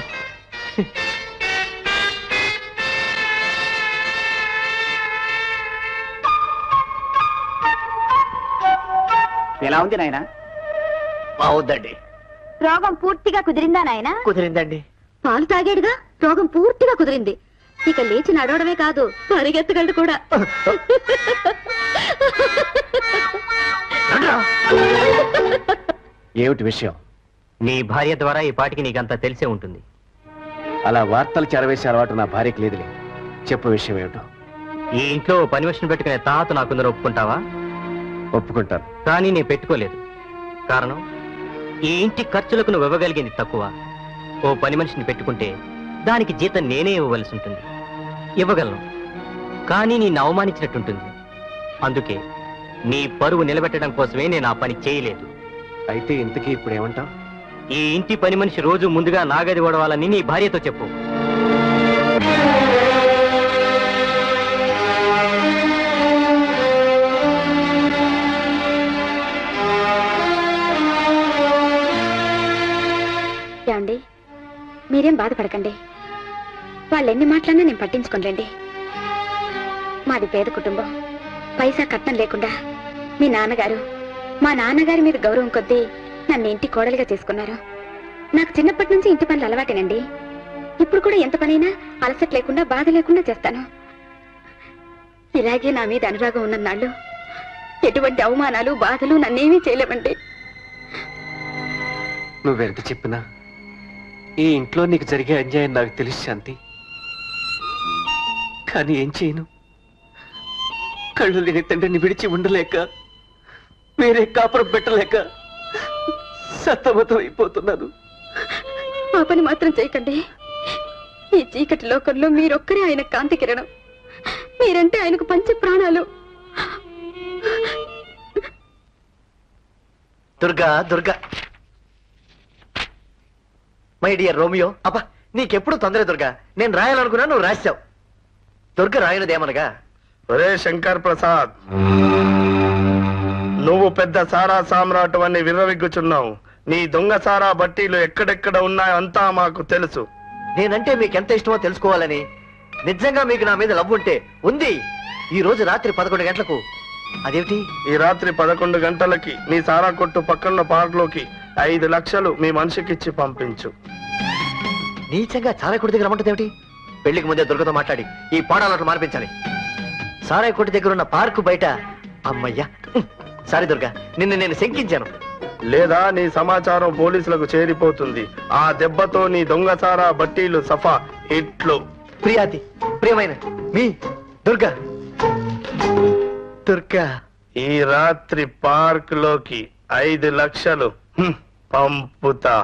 ఎలా ఉంది నాయన బాగుందండి రోగం పూర్తిగా కుదిరిందా నాయనా కుదిరిందండి పాలు తాగాడుగా రోగం పూర్తిగా కుదిరింది ఇక లేచి నడవడమే కాదు పరిగెత్తగలడు కూడా ఏమిటి విషయం నీ భార్య ద్వారా ఈ పాటికి నీకంతా తెలిసే ఉంటుంది అలా వార్తలు చెరవేసే అలవాటు నా భార్యకి లేదులే చెప్పు విషయం ఏమిటో ఈ ఇంట్లో ఓ పని మనిషిని పెట్టుకునే తాత నాకుందరూ ఒప్పుకుంటావా ఒప్పుకుంటాను కానీ నేను పెట్టుకోలేదు కారణం ఈ ఇంటి ఖర్చులకు నువ్వు ఇవ్వగలిగింది తక్కువ ఓ పని మనిషిని పెట్టుకుంటే దానికి జీతం నేనే ఇవ్వవలసి ఉంటుంది ఇవ్వగలను కానీ నేను అవమానించినట్టుంటుంది అందుకే నీ పరువు నిలబెట్టడం కోసమే నేను ఆ పని చేయలేదు అయితే ఇంతకీ ఇప్పుడు ఏమంటావు ఈ ఇంటి పని మనిషి రోజు ముందుగా నాగది ఓడవాలని నీ భార్యతో చెప్పు ఏమండి మీరేం బాధపడకండి వాళ్ళు ఎన్ని మాటలన్నా నేను పట్టించుకోలేండి మాది పేద కుటుంబం పైసా కట్నం లేకుండా మీ నాన్నగారు మా నాన్నగారి మీద గౌరవం కొద్దీ నన్ను ఇంటి కోడలిగా చేసుకున్నారు నాకు చిన్నప్పటి నుంచి ఇంటి పనులు అలవాటేనండి ఇప్పుడు కూడా ఎంత పనైనా అలసట లేకుండా బాధ లేకుండా చేస్తాను ఇలాగే నా మీద అనురాగం ఉన్ననాళ్ళు ఎటువంటి అవమానాలు బాధలు నన్నేమీ చేయలేవండి నువ్వెంత చెప్పినా ఈ ఇంట్లో నీకు జరిగే అన్యాయం నాకు తెలుసు శాంతి కానీ ఏం చేయను కళ్ళు లేని తండ్రిని విడిచి ఉండలేక వేరే కాపురం పెట్టలేక సతమతం అయిపోతున్నాను ఆ పని మాత్రం చేయకండి ఈ చీకటి లోకంలో మీరొక్కరే ఆయన కాంతి కిరణం మీరంటే ఆయనకు పంచ ప్రాణాలు Durga Durga my dear Romeo అబ్బా నీకెప్పుడు తొందర దుర్గా నేను రాయాలనుకున్నా నువ్వు రాశావు దుర్గ రాయనదేమనగా ఒరే శంకర్ ప్రసాద్ నువ్వు పెద్ద సారా సామ్రాట్ అని విర్రవిగ్గుచున్నావు నీ దొంగ సారా బట్టీలు ఎక్కడెక్కడ ఉన్నాయో అంతా మాకు తెలుసు నేనంటే మీకు ఎంత ఇష్టమో తెలుసుకోవాలని నిజంగా మీకు నా మీద లవ్ ఉంటే ఉంది ఈ రోజు రాత్రి పదకొండు గంటలకు అదేమిటి ఈ రాత్రి పదకొండు గంటలకి నీ సారా కొట్టు పక్కన్న పార్క్లోకి ఐదు లక్షలు మీ మనిషికిచ్చి పంపించు నీచంగా సారాయి కొట్టు దగ్గర రమ్మంటుంది ఏమిటి పెళ్లికి ముందే దుర్గతో మాట్లాడి ఈ పాడాలట్లు మార్పించాలి సారాయి కొట్టు దగ్గర ఉన్న పార్కు బయట అమ్మయ్యా సారీ దుర్గా నిన్ను నేను శంకించాను లేదా నీ సమాచారం పోలీసులకు చేరిపోతుంది ఆ దెబ్బతో నీ దొంగ సారా బట్టీలు సఫా ఇట్లు ప్రియాతి ప్రియమైన మీ దుర్గా దుర్గా ఈ రాత్రి పార్క్ లోకి ఐదు లక్షలు హ్మ్, పంపుతా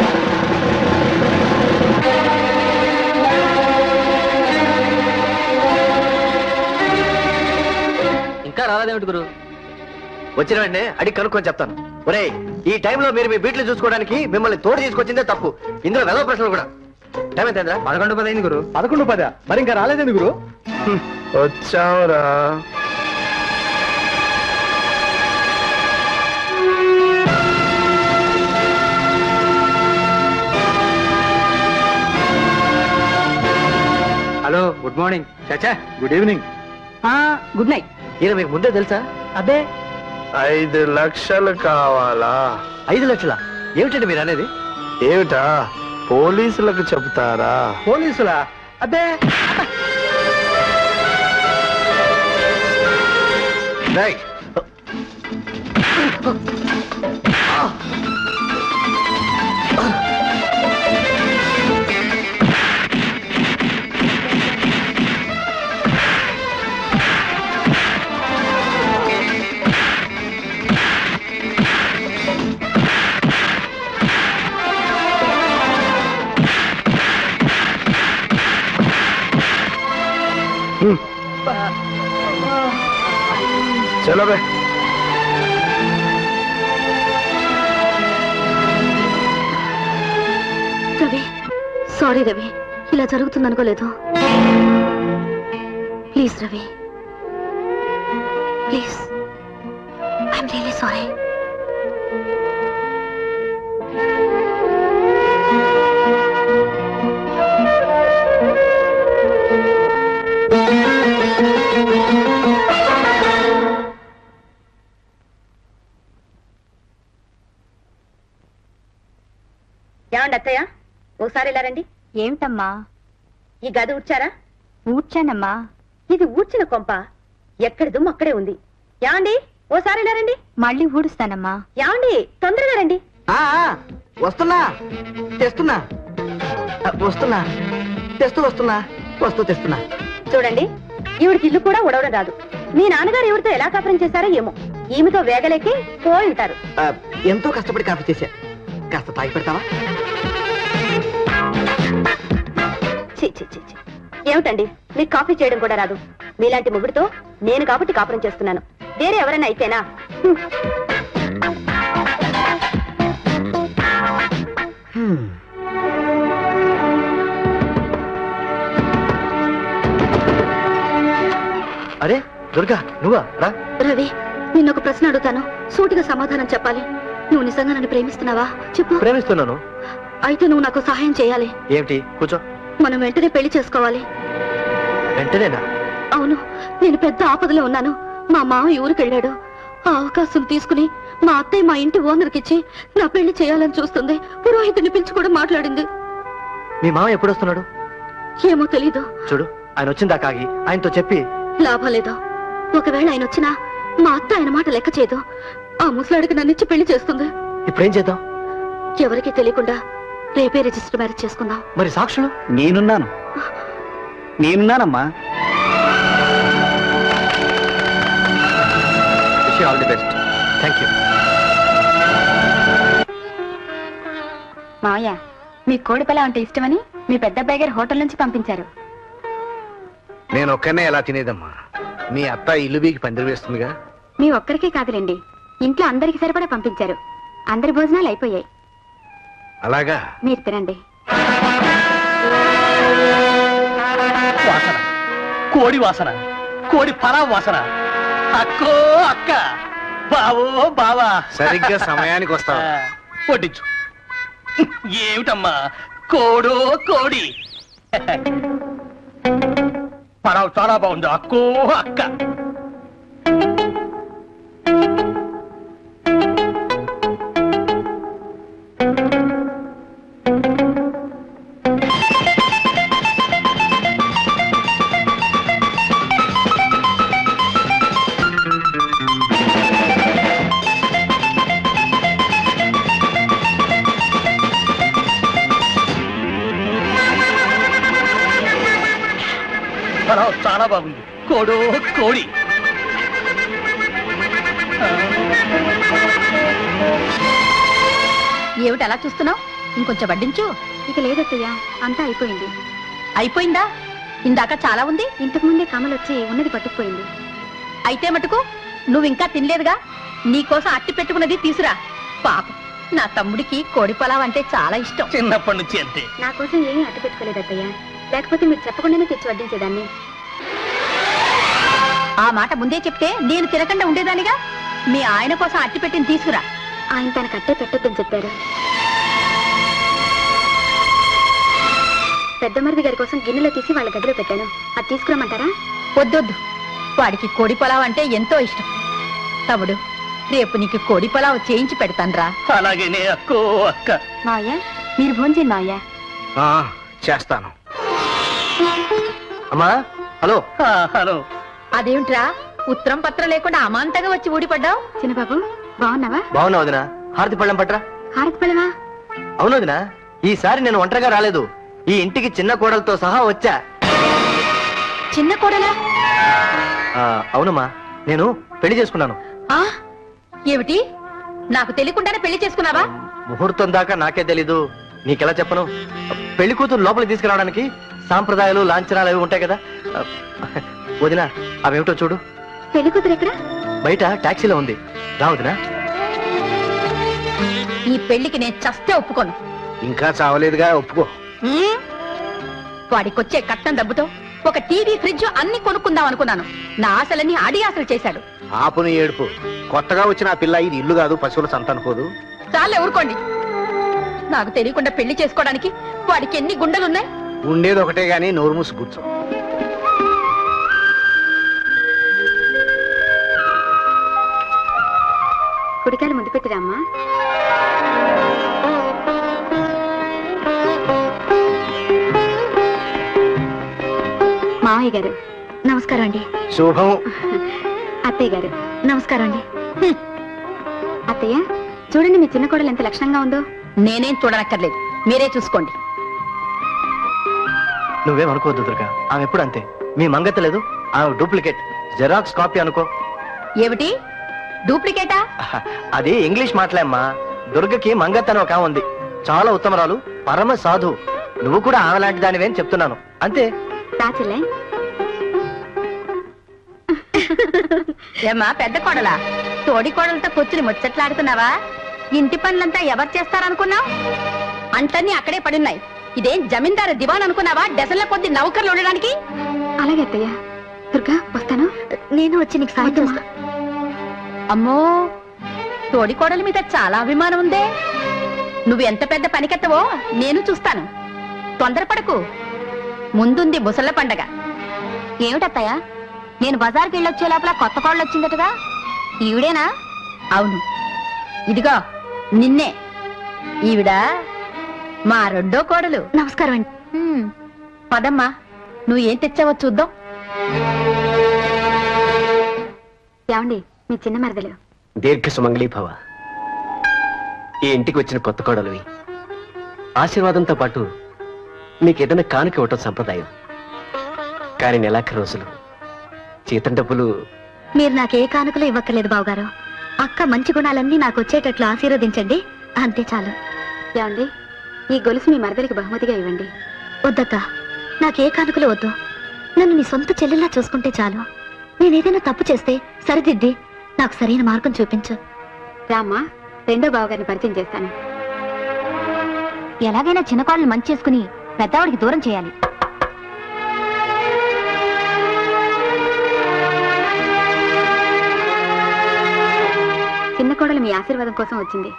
ఇంకా రాలేదేమిటి గురు వచ్చిన వెంటనే అడిగి కనుక్కొని చెప్తాను ఒరే ఈ టైంలో మీరు మీ బీట్లు చూసుకోవడానికి మిమ్మల్ని తోడు తీసుకొచ్చిందే తప్పు ఇందులో వెదవ ప్రశ్నలు కూడా టైం ఎంత పదకొండు పది అయింది గురు పదకొండు పద మరి ఇంకా రాలేదండి గురు వచ్చావురా హలో గుడ్ మార్నింగ్ చాచా గుడ్ ఈవినింగ్ గుడ్ నైట్ ఈయన మీకు ముందే తెలుసా అబ్బే ఐదు లక్షలు కావాలా ఐదు లక్షల ఏమిటండి మీరు అనేది ఏమిటా పోలీసులకు చెప్తారా పోలీసులా అబ్బే రేయ్. చలో బే సారీ రవి ఇలా జరుగుతుంది అనుకోలేదు please Ravi please I'm really sorry ఏమండి అత్తయ్య ఒకసారి ఇలా రండి ఏమిటమ్మా ఈ గది ఊడ్చారా ఊడ్చానమ్మా ఇది ఊడ్చిన కొంప ఎక్కడి దుమ్ము అక్కడే ఉంది యాండి ఓసారి ఇలా రండి మళ్ళీ ఊడుస్తానమ్మా యాండి తొందరగా రండి ఆ, ఆ, వస్తున్నా తెస్తున్నా ఆ, వస్తున్నా తెస్తూ వస్తున్నా వస్తూ తెస్తున్నా చూడండి ఈవిడికి ఇల్లు కూడా ఉడవడం రాదు మీ నాన్నగారు ఎవరితో ఎలా కాపురం చేశారో ఏమో ఈమెతో వేగలేకి పోయి ఉంటారు ఆ, ఎంతో కష్టపడి కాఫీ చేశా కాస్త తాగి పెడతావా ఛీ, ఛీ, ఛీ, ఛీ. ఏమిటండి మీకు కాఫీ చేయడం కూడా రాదు మీలాంటి మొగుడుతో నేను కాబట్టి కాపురం చేస్తున్నాను వేరే ఎవరైనా అయితేనా హ్మ్. హ్మ్. అరే దుర్గా నువ్వా రా రవి నిన్న ఒక ప్రశ్న అడుగుతాను సూటిగా సమాధానం చెప్పాలి నువ్వు నిజంగా నన్ను ప్రేమిస్తున్నావా చెప్పు ప్రేమిస్తున్నాను అయితే నువ్వు నాకు సహాయం చేయాలి ఏమిటి కూర్చో మనం వెంటనే పెళ్లి చేసుకోవాలి వెంటనేనా అవును నేను పెద్ద ఆపదలో ఉన్నాను మా మామ ఊరికి వెళ్ళాడు ఆ అవకాశం తీసుకుని మా అత్తయ్య మా ఇంటి ఓనర్కి ఇచ్చి నా పెళ్లి చేయాలని చూస్తుంది పురోహితుని పిలిచి కూడా మాట్లాడింది మీ మామ ఎప్పుడు వస్తున్నాడు ఏమో తెలీదు చూడు ఆయన వచ్చిందా కాగి ఆయనతో చెప్పి లాభం లేదు ఒకవేళ ఆయన వచ్చినా మా అత్త ఆయన మాట లెక్క చేయదు ఆ ముసలాడికి నన్ను ఇచ్చి పెళ్లి చేస్తుంది ఇప్పుడేం చేద్దాం ఎవరికీ తెలియకుండా రేపే రిజిస్టర్ మ్యారేజ్ చేసుకుందాం మరి సాక్షులు నేనున్నాను నేనున్నానమ్మా wish all the best thank you మావయ్య మీ కోడి పిల్ల అంటే ఇష్టమని మీ పెద్ద అబ్బాయి గారు హోటల్ నుంచి పంపించారు నేను ఒక్కనే ఎలా తినేదమ్మా మీ అత్త ఇల్లు బీకి పందిరి వేస్తుందిగా మీ ఒక్కరికే కాదులేండి ఇంట్లో అందరికి సరిపడా పంపించారు అందరి భోజనాలు అయిపోయాయి అలాగా మీరు తినండి వాసన కోడి వాసన కోడి పరా వాసన అక్కో అక్క బావో బావా సరిగ్గా సమయానికి వస్తావు ఆ, వడ్డించు ఏమిటమ్మా కోడో కోడి పరావు చాలా బాగుంది అక్కో అక్క పరావు చాలా బాగుంది కోడో కోడి ఏమిటి అలా చూస్తున్నావు ఇంకొంచెం వడ్డించు ఇక లేదత్తయ్య అంతా అయిపోయింది అయిపోయిందా ఇందాక చాలా ఉంది ఇంతకు ముందే కమల్ వచ్చి ఉన్నది పట్టుకుపోయింది అయితే మటుకు నువ్వు ఇంకా తినలేదుగా నీకోసం అట్టి పెట్టుకున్నది తీసురా పాపం నా తమ్ముడికి కోడి పొలావ్ అంటే చాలా ఇష్టం చిన్నప్పటి నుంచి అంతే నా కోసం ఏమీ అడ్డు పెట్టుకోలేదు అత్తయ్య లేకపోతే మీరు చెప్పకుండానే తెచ్చి వడ్డించేదాన్ని ఆ మాట ముందే చెప్తే నేను తినకుండా ఉండేదానిగా మీ ఆయన కోసం అట్టి పెట్టిన తీసుకురా ఆయన తన కట్టే పెట్టొద్దని చెప్పారు పెద్ద మరిది గారి కోసం గిన్నెలో తీసి వాళ్ళ గదిలో పెట్టాను అది తీసుకురమ్మంటారా వద్దొద్దు వాడికి కోడి పొలావ్ అంటే ఎంతో ఇష్టం తమ్ముడు రేపు నీకు కోడి పొలావ్ చేయించి పెడతాన్రా అలాగేనే అక్కో అక్క మావయ్య మీరు భోంచేయండి మావయ్య ఆ, చేస్తాను అమ్మా హలో ఆ, హలో అదేమిట్రా ఉత్తరం పత్రం లేకుండా అమాంతంగా వచ్చి ఊడిపడ్డావు చిన్నబాబు బాగున్నావా బాగున్నా వదినా హారతి పళ్ళం పట్రా హారతి పడవా అవును వదినా ఈసారి నేను ఒంటరిగా రాలేదు ఈ ఇంటికి చిన్న కోడలతో సహా వచ్చా చిన్న కోడలా ఆ, అవునమ్మా నేను పెళ్లి చేసుకున్నాను ఆ ఏమిటి నాకు తెలియకుండానే పెళ్లి చేసుకున్నావా ముహూర్తం దాకా నాకే తెలీదు నీకెలా చెప్పను పెళ్లి కూతురు లోపలికి తీసుకురావడానికి సాంప్రదాయాలు లాంఛనాలు అవి ఉంటాయి కదా వదినా అవేమిటో చూడు పెళ్లి కూతురు ఎక్కడ బయట టాక్సీలో ఉంది రా వదినా ఈ పెళ్లికి నేను చస్తే ఒప్పుకోను ఇంకా చావలేదుగా ఒప్పుకో ఉమ్, వాడికొచ్చే కట్నం డబ్బుతో ఒక టీవీ ఫ్రిడ్జ్ అన్ని కొనుక్కుందాం అనుకున్నాను నా ఆశలన్నీ అడి ఆశలు చేశాడు ఆపుని ఏడుపు కొత్తగా వచ్చిన ఆ పిల్ల ఇది ఇల్లు కాదు పశువుల సంత అనుకోదు చాలే ఊరుకోండి నాకు తెలియకుండా పెళ్లి చేసుకోవడానికి వాడికి ఎన్ని గుండెలున్నాయి ఉండేది ఒకటే గాని నోరు మూసి కూర్చో కుడికాయలు ముందు పెట్టిరామ్మా మావయ్య గారు నమస్కారం అండి శుభం అత్తయ్య గారు నమస్కారం అండి హ్మ్. అత్తయ్య చూడండి మీ చిన్న కోడలు ఎంత లక్షణంగా ఉందో నేనేం చూడనక్కర్లేదు మీరే చూసుకోండి నువ్వేం అనుకోవద్దు దుర్గా ఆమె ఎప్పుడు అంతే మీ మంగత లేదు ఆమె డూప్లికేట్ జెరాక్స్ కాపీ అనుకో ఏమిటి డూప్లికేటా అది ఇంగ్లీష్ మాటలేమ్మా దుర్గకి మంగత్ అని ఒక ఆమె ఉంది చాలా ఉత్తమరాలు పరమ సాధు నువ్వు కూడా ఆమె లాంటి దానివేం చెప్తున్నాను అంతే రాచెల్లే ఏమ్మా పెద్ద కోడలా తోడి కోడలతో కూర్చుని ముచ్చట్లాడుతున్నావా ఇంటి పనులంతా ఎవరు చేస్తారనుకున్నావు అంటన్నీ అక్కడే పడున్నాయి ఇదేం జమీందారు దివాన్ అనుకున్నావా డజన్ల కొద్ది నౌకర్లు ఉండడానికి అలాగే అత్తయ్య దుర్గా వస్తాను నేను వచ్చి నీకు సాయం చేస్తా అమ్మో తోడి కోడల మీద చాలా అభిమానం ఉందే నువ్వు ఎంత పెద్ద పనికెత్తవో నేను చూస్తాను తొందరపడకు ముందుంది ముసళ్ళ పండగ ఏమిటత్తయ్య నేను బజార్కి వెళ్ళొచ్చే లోపల కొత్త కోడలు వచ్చిందటగా ఈవిడేనా అవును ఇదిగో నిన్నే ఈవిడ మా రెండో కోడలు నమస్కారం అండి హ్మ్, పదమ్మా నువ్వు ఏం తెచ్చావో చూద్దాం ఏమండి మీ చిన్న మరదలు దీర్ఘ సుమంగళీ భవ ఈ ఇంటికి వచ్చిన కొత్త కోడలివి ఆశీర్వాదంతో పాటు మీకు ఏదైనా కానుక ఇవ్వటం సంప్రదాయం కానీ నెలాఖరు రోజులు జీతం డబ్బులు మీరు నాకే కానుకలు ఇవ్వక్కర్లేదు బావగారు అక్క మంచి గుణాలన్నీ నాకు వచ్చేటట్లు ఆశీర్వదించండి అంతే చాలు ఏమండి ఈ గొలుసు మీ మరదలికి బహుమతిగా ఇవ్వండి వద్దక్క నాకే కానుకలు వద్దు నన్ను నీ సొంత చెల్లెల్లా చూసుకుంటే చాలు నేనేదైనా తప్పు చేస్తే సరిదిద్ది నాకు సరైన మార్గం చూపించు రామ్మా రెండో బావగారిని పరిచయం చేస్తాను ఎలాగైనా చిన్న కోడలు మంచి చేసుకుని పెద్దవాడికి దూరం చేయాలి చిన్న కోడలు మీ ఆశీర్వాదం కోసం వచ్చింది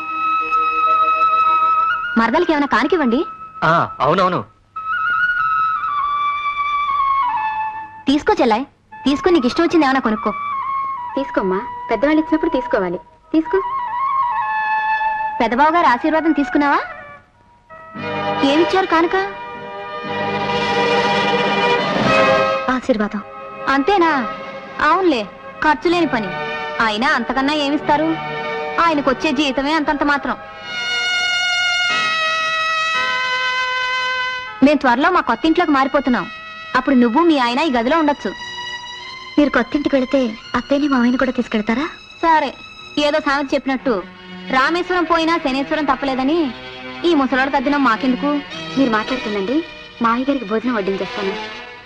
మరదలకి ఏమైనా కానికివ్వండి ఆ అవునవును తీసుకో చెల్లాయ్ తీసుకుని నీకు ఇష్టం వచ్చింది ఏమైనా కొనుక్కో తీసుకోమ్మా పెద్దవాళ్ళు ఇచ్చినప్పుడు తీసుకోవాలి తీసుకో పెద్దబాబు గారు ఆశీర్వాదం తీసుకున్నావా ఏమిచ్చారు కానుక ఆశీర్వాదం అంతేనా అవునులే ఖర్చు లేని పని అయినా అంతకన్నా ఏమిస్తారు ఆయనకు వచ్చే జీతమే అంతంత మాత్రం మేము త్వరలో మా కొత్త ఇంట్లోకి మారిపోతున్నాం అప్పుడు నువ్వు మీ ఆయన ఈ గదిలో ఉండొచ్చు మీరు కొత్త ఇంటికి వెళితే అత్తయ్యని మావయ్యని కూడా తీసుకెళ్తారా సరే ఏదో సామెత చెప్పినట్టు రామేశ్వరం పోయినా శనేశ్వరం తప్పలేదని ఈ ముసలోడు తద్దినం మాకెందుకు మీరు మాట్లాడుతుందండి మావయ్య గారికి భోజనం వడ్డించేస్తాను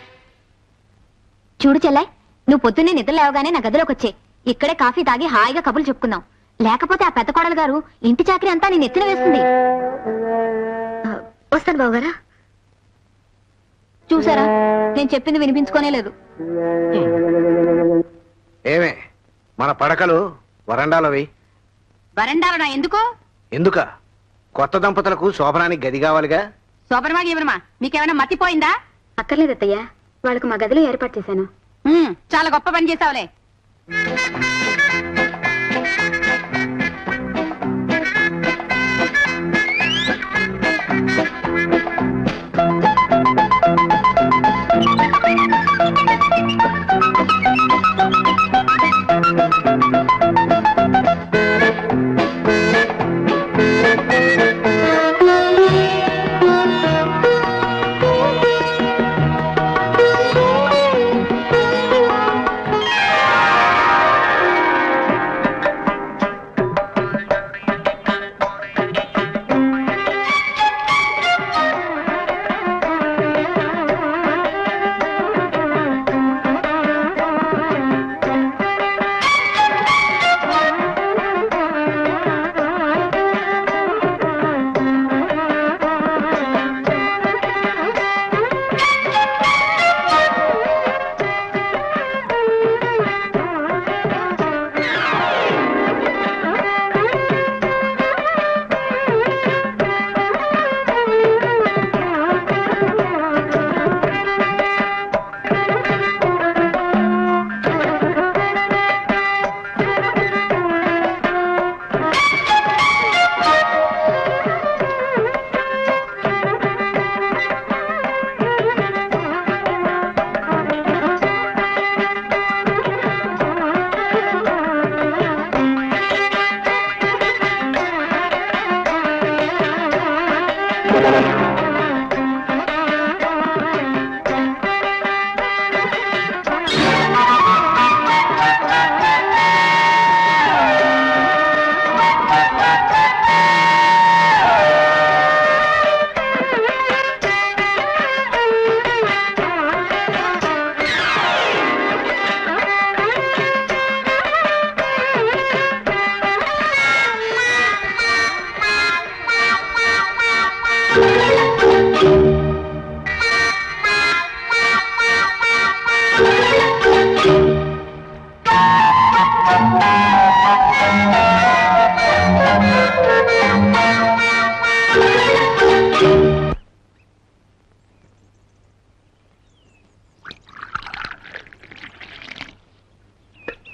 చూడు చెల్లాయ్ నువ్వు పొద్దున్నే నిద్ర లేవగానే నా గదిలోకి వచ్చే ఇక్కడే కాఫీ తాగి హాయిగా కబుర్లు చెప్పుకుందాం లేకపోతే ఆ పెద్ద కోడలు గారు ఇంటి చాకరీ అంతా నేను ఎత్తిన వేస్తుంది వస్తాను బావగారా చూసారా నేను చెప్పింది వినిపించుకోనే లేదు ఏమే మన పడకలు వరండాలవి వరండాలో నా ఎందుకు ఎందుక కొత్త దంపతులకు శోభనానికి గది కావాలిగా శోభనమా గీవనమా మీకేమైనా మతిపోయిందా అక్కర్లేదు అత్తయ్య వాళ్ళకు మా గదిలో ఏర్పాటు చేశాను ఉమ్, చాలా గొప్ప పని చేసావులే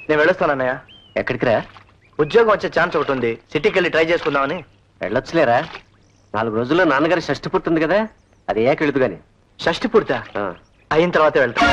నేను వెళ్ళొస్తానన్నయ్య ఎక్కడికి రా ఉద్యోగం వచ్చే ఛాన్స్ ఒకటి ఉంది సిటీకి వెళ్ళి ట్రై చేసుకుందామని వెళ్ళొచ్చులేరా నాలుగు రోజుల్లో నాన్నగారి షష్టి పుట్టింది కదా అది ఏక వెళుతు గాని షష్టి పూర్తా అయిన తర్వాతే వెళ్తా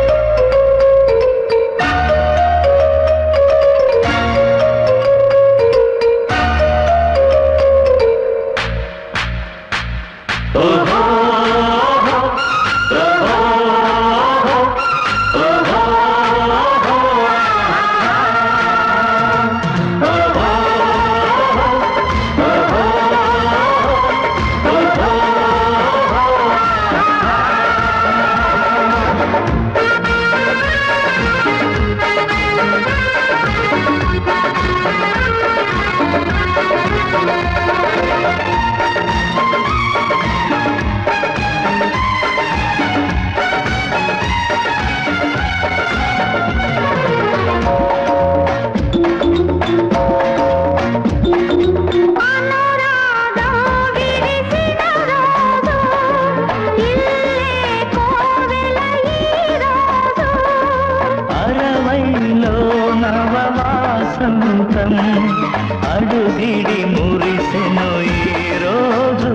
అరవైలో నవవాసంతం అడుగిడి మురిసెను ఈ రోజు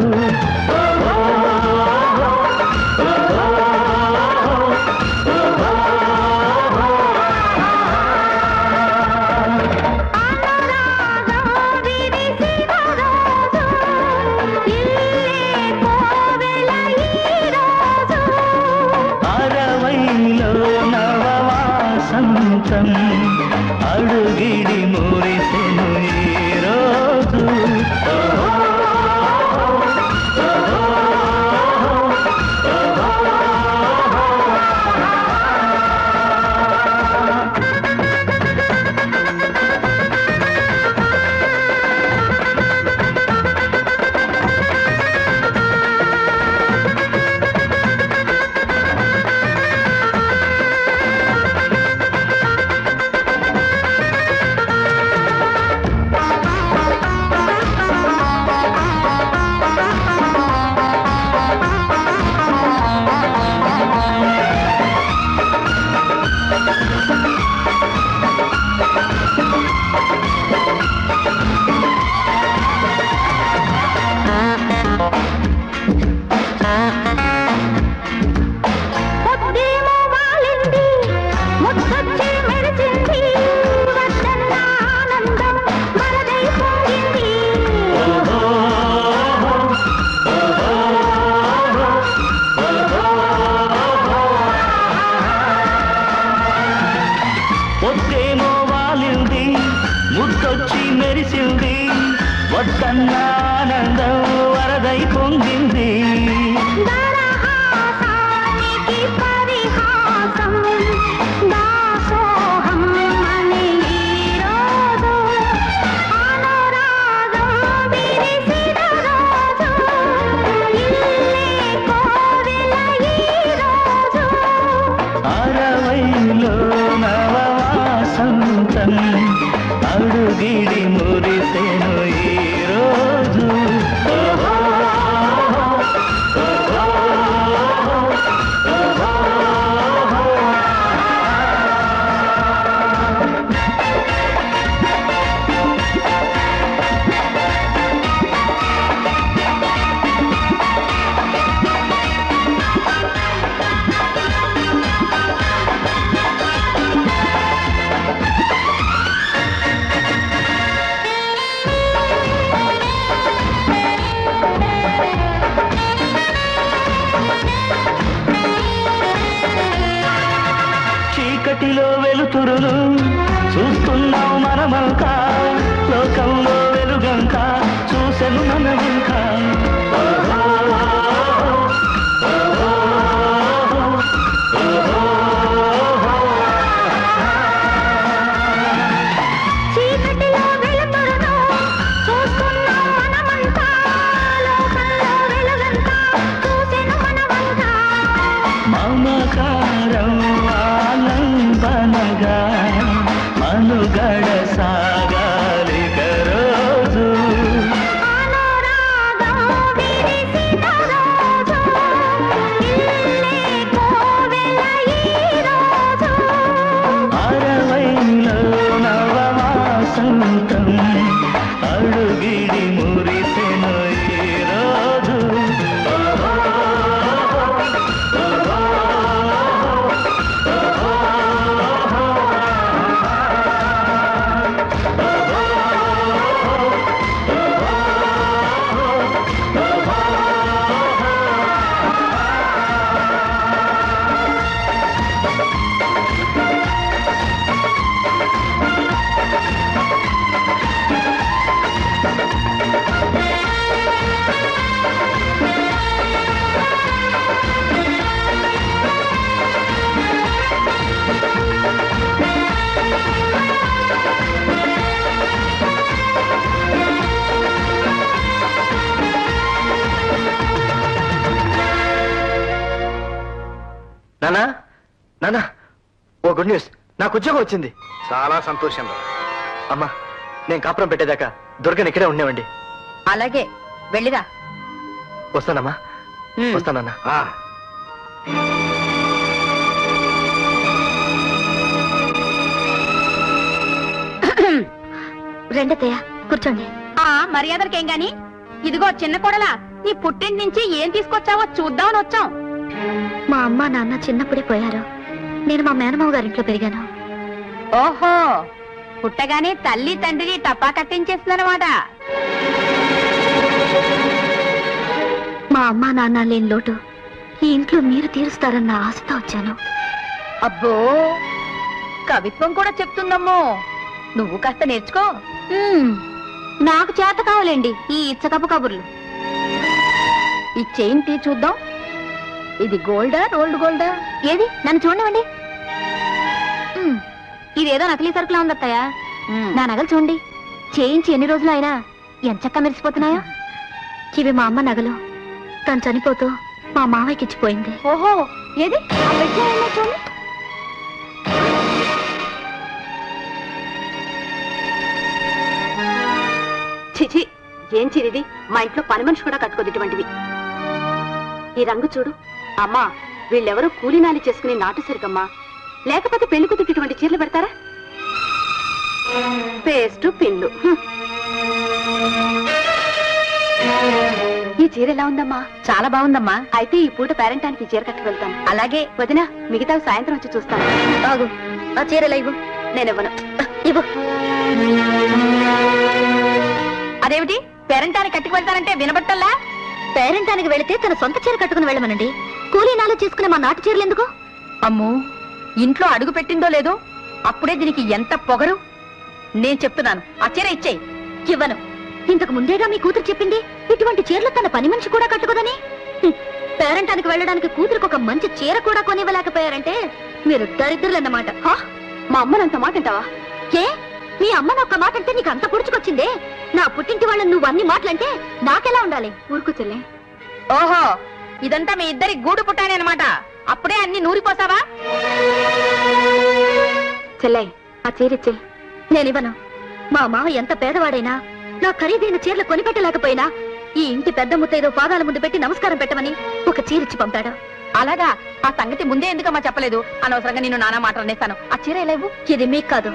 అరవైలో నవవాసంతం అడుగిడి మురిసెను ఈ రోజు పొద్దేమో వాలింది ముద్దొచ్చి మెరిసింది వద్దన్న ఆనందం వరదై పొంగింది అరవైలో నవవాసంతం అడుగిడి మురిసెను ఈ రోజు చీకటిలో వెలుతురులు చూస్తున్నాం మనమంతా లోకంలో వెలుగంతా చూసెను మనమంతా మమకారం ఆలంబనగా మనుగడ సాగాలి రోజు అరవైలో నానా నానా ఓ గుడ్ న్యూస్ నాకు ఉద్యోగం వచ్చింది చాలా సంతోషం రా అమ్మా నేను కాపురం పెట్టేదాకా దుర్గని ఇక్కడే ఉండేవండి అలాగే వెళ్ళిరా వస్తానమ్మా వస్తానన్నా ఆ, రెండతయ్య కూర్చోండి ఆ మర్యాదలకేం గాని ఇదిగో చిన్న కొడలా నీ పుట్టింటి నుంచి ఏం తీసుకొచ్చావో చూద్దామని వచ్చాం మా అమ్మ నాన్న చిన్నప్పుడే పోయారు నేను మా మేనమావ గారింట్లో పెరిగాను ఓహో పుట్టగానే తల్లి తండ్రిని టపా కట్టించేస్తుందన్నమాట మా అమ్మ నాన్న లేని లోటు ఈ ఇంట్లో మీరు తీరుస్తారన్న ఆశతో వచ్చాను అబ్బో కవిత్వం కూడా చెప్తుందమ్మో నువ్వు కాస్త నేర్చుకో మ్మ్. నాకు చేత కావాలండి ఈ ఇచ్చకపు కబుర్లు ఈ చైన్ తీ చూద్దాం ఇది గోల్డా రోల్డ్ గోల్డా ఏది నన్ను చూడనివ్వండి మ్మ్. ఇదేదో నకిలీ సరుకులా ఉందత్తయ్య నా నగలు చూడండి చేయించి ఎన్ని రోజులు అయినా ఎంచక్క మెరిసిపోతున్నాయో ఇవి మా అమ్మ నగలు తను చనిపోతూ మా మావయ్యకి ఇచ్చిపోయింది ఓహో ఏది ఆ పెట్టె ఏమో చూడు చిచి ఏం చిరిది మా ఇంట్లో పని మనిషి కూడా కట్టుకోదు ఇటువంటివి ఈ రంగు చూడు అమ్మా వీళ్ళెవరో కూలీనాలి చేసుకుని నాటు సరికమ్మా లేకపోతే పెళ్లి కూతురు ఇటువంటి చీరలు పెడతారా పేస్ట్ పిన్లు హ్మ్. ఈ చీర ఎలా ఉందమ్మా చాలా బాగుందమ్మా అయితే ఈ పూట పేరెంటానికి ఈ చీర కట్టుకు వెళ్తాను అలాగే వదినా మిగతా సాయంత్రం వచ్చి చూస్తాను ఆగు ఆ చీరలా ఇవ్వు నేను ఇవ్వను ఇవ్వు అదేమిటి పేరంటానికి కట్టుకు వెళ్తానంటే వినబట్టల్లా పేరెంటానికి వెళితే తన సొంత చీర కట్టుకుని వెళ్ళమనండి కూలీనాలు చేసుకునే మా నాటు చీరలు ఎందుకు అమ్మో ఇంట్లో అడుగు పెట్టిందో లేదో అప్పుడే దీనికి ఎంత పొగరు నేను చెప్తున్నాను ఆ చీర ఇచ్చేయి ఇవ్వను ఇంతకు ముందేగా మీ కూతురు చెప్పింది ఇటువంటి చీరలు తన పని మనిషి కూడా కట్టుకోదని హ్మ్. పేరంటానికి వెళ్ళడానికి కూతురికి ఒక మంచి చీర కూడా కొనివ్వలేకపోయారంటే మీరు దరిద్రులన్నమాట హా? మా అమ్మని అంత మాట అంటావా ఏ మీ అమ్మని ఒక్క మాట అంటే నీకు అంత పుడుచుకొచ్చిందే నా పుట్టింటి వాళ్ళని నువ్వు అన్ని మాటలంటే నాకెలా ఉండాలి ఊరుకు చెల్లె ఓహో ఇదంతా మీ ఇద్దరి గూడు పుట్టానే అనమాట అప్పుడే అన్ని నూరిపోసావా చెల్లె ఆ చీరిచ్చే నేనివ్వను మా మామ ఎంత పేదవాడైనా నా ఖరీదైన చీరలు కొనిపెట్టలేకపోయినా ఈ ఇంటి పెద్ద ముత్తైదో పాదాల ముందు పెట్టి నమస్కారం పెట్టమని ఒక చీరిచ్చి పంపాడు అలాగా ఆ సంగతి ముందే ఎందుకమ్మా చెప్పలేదు అనవసరంగా నేను నానా మాట అనేస్తాను ఆ చీర ఎలా ఇవ్వు ఇది మీకు కాదు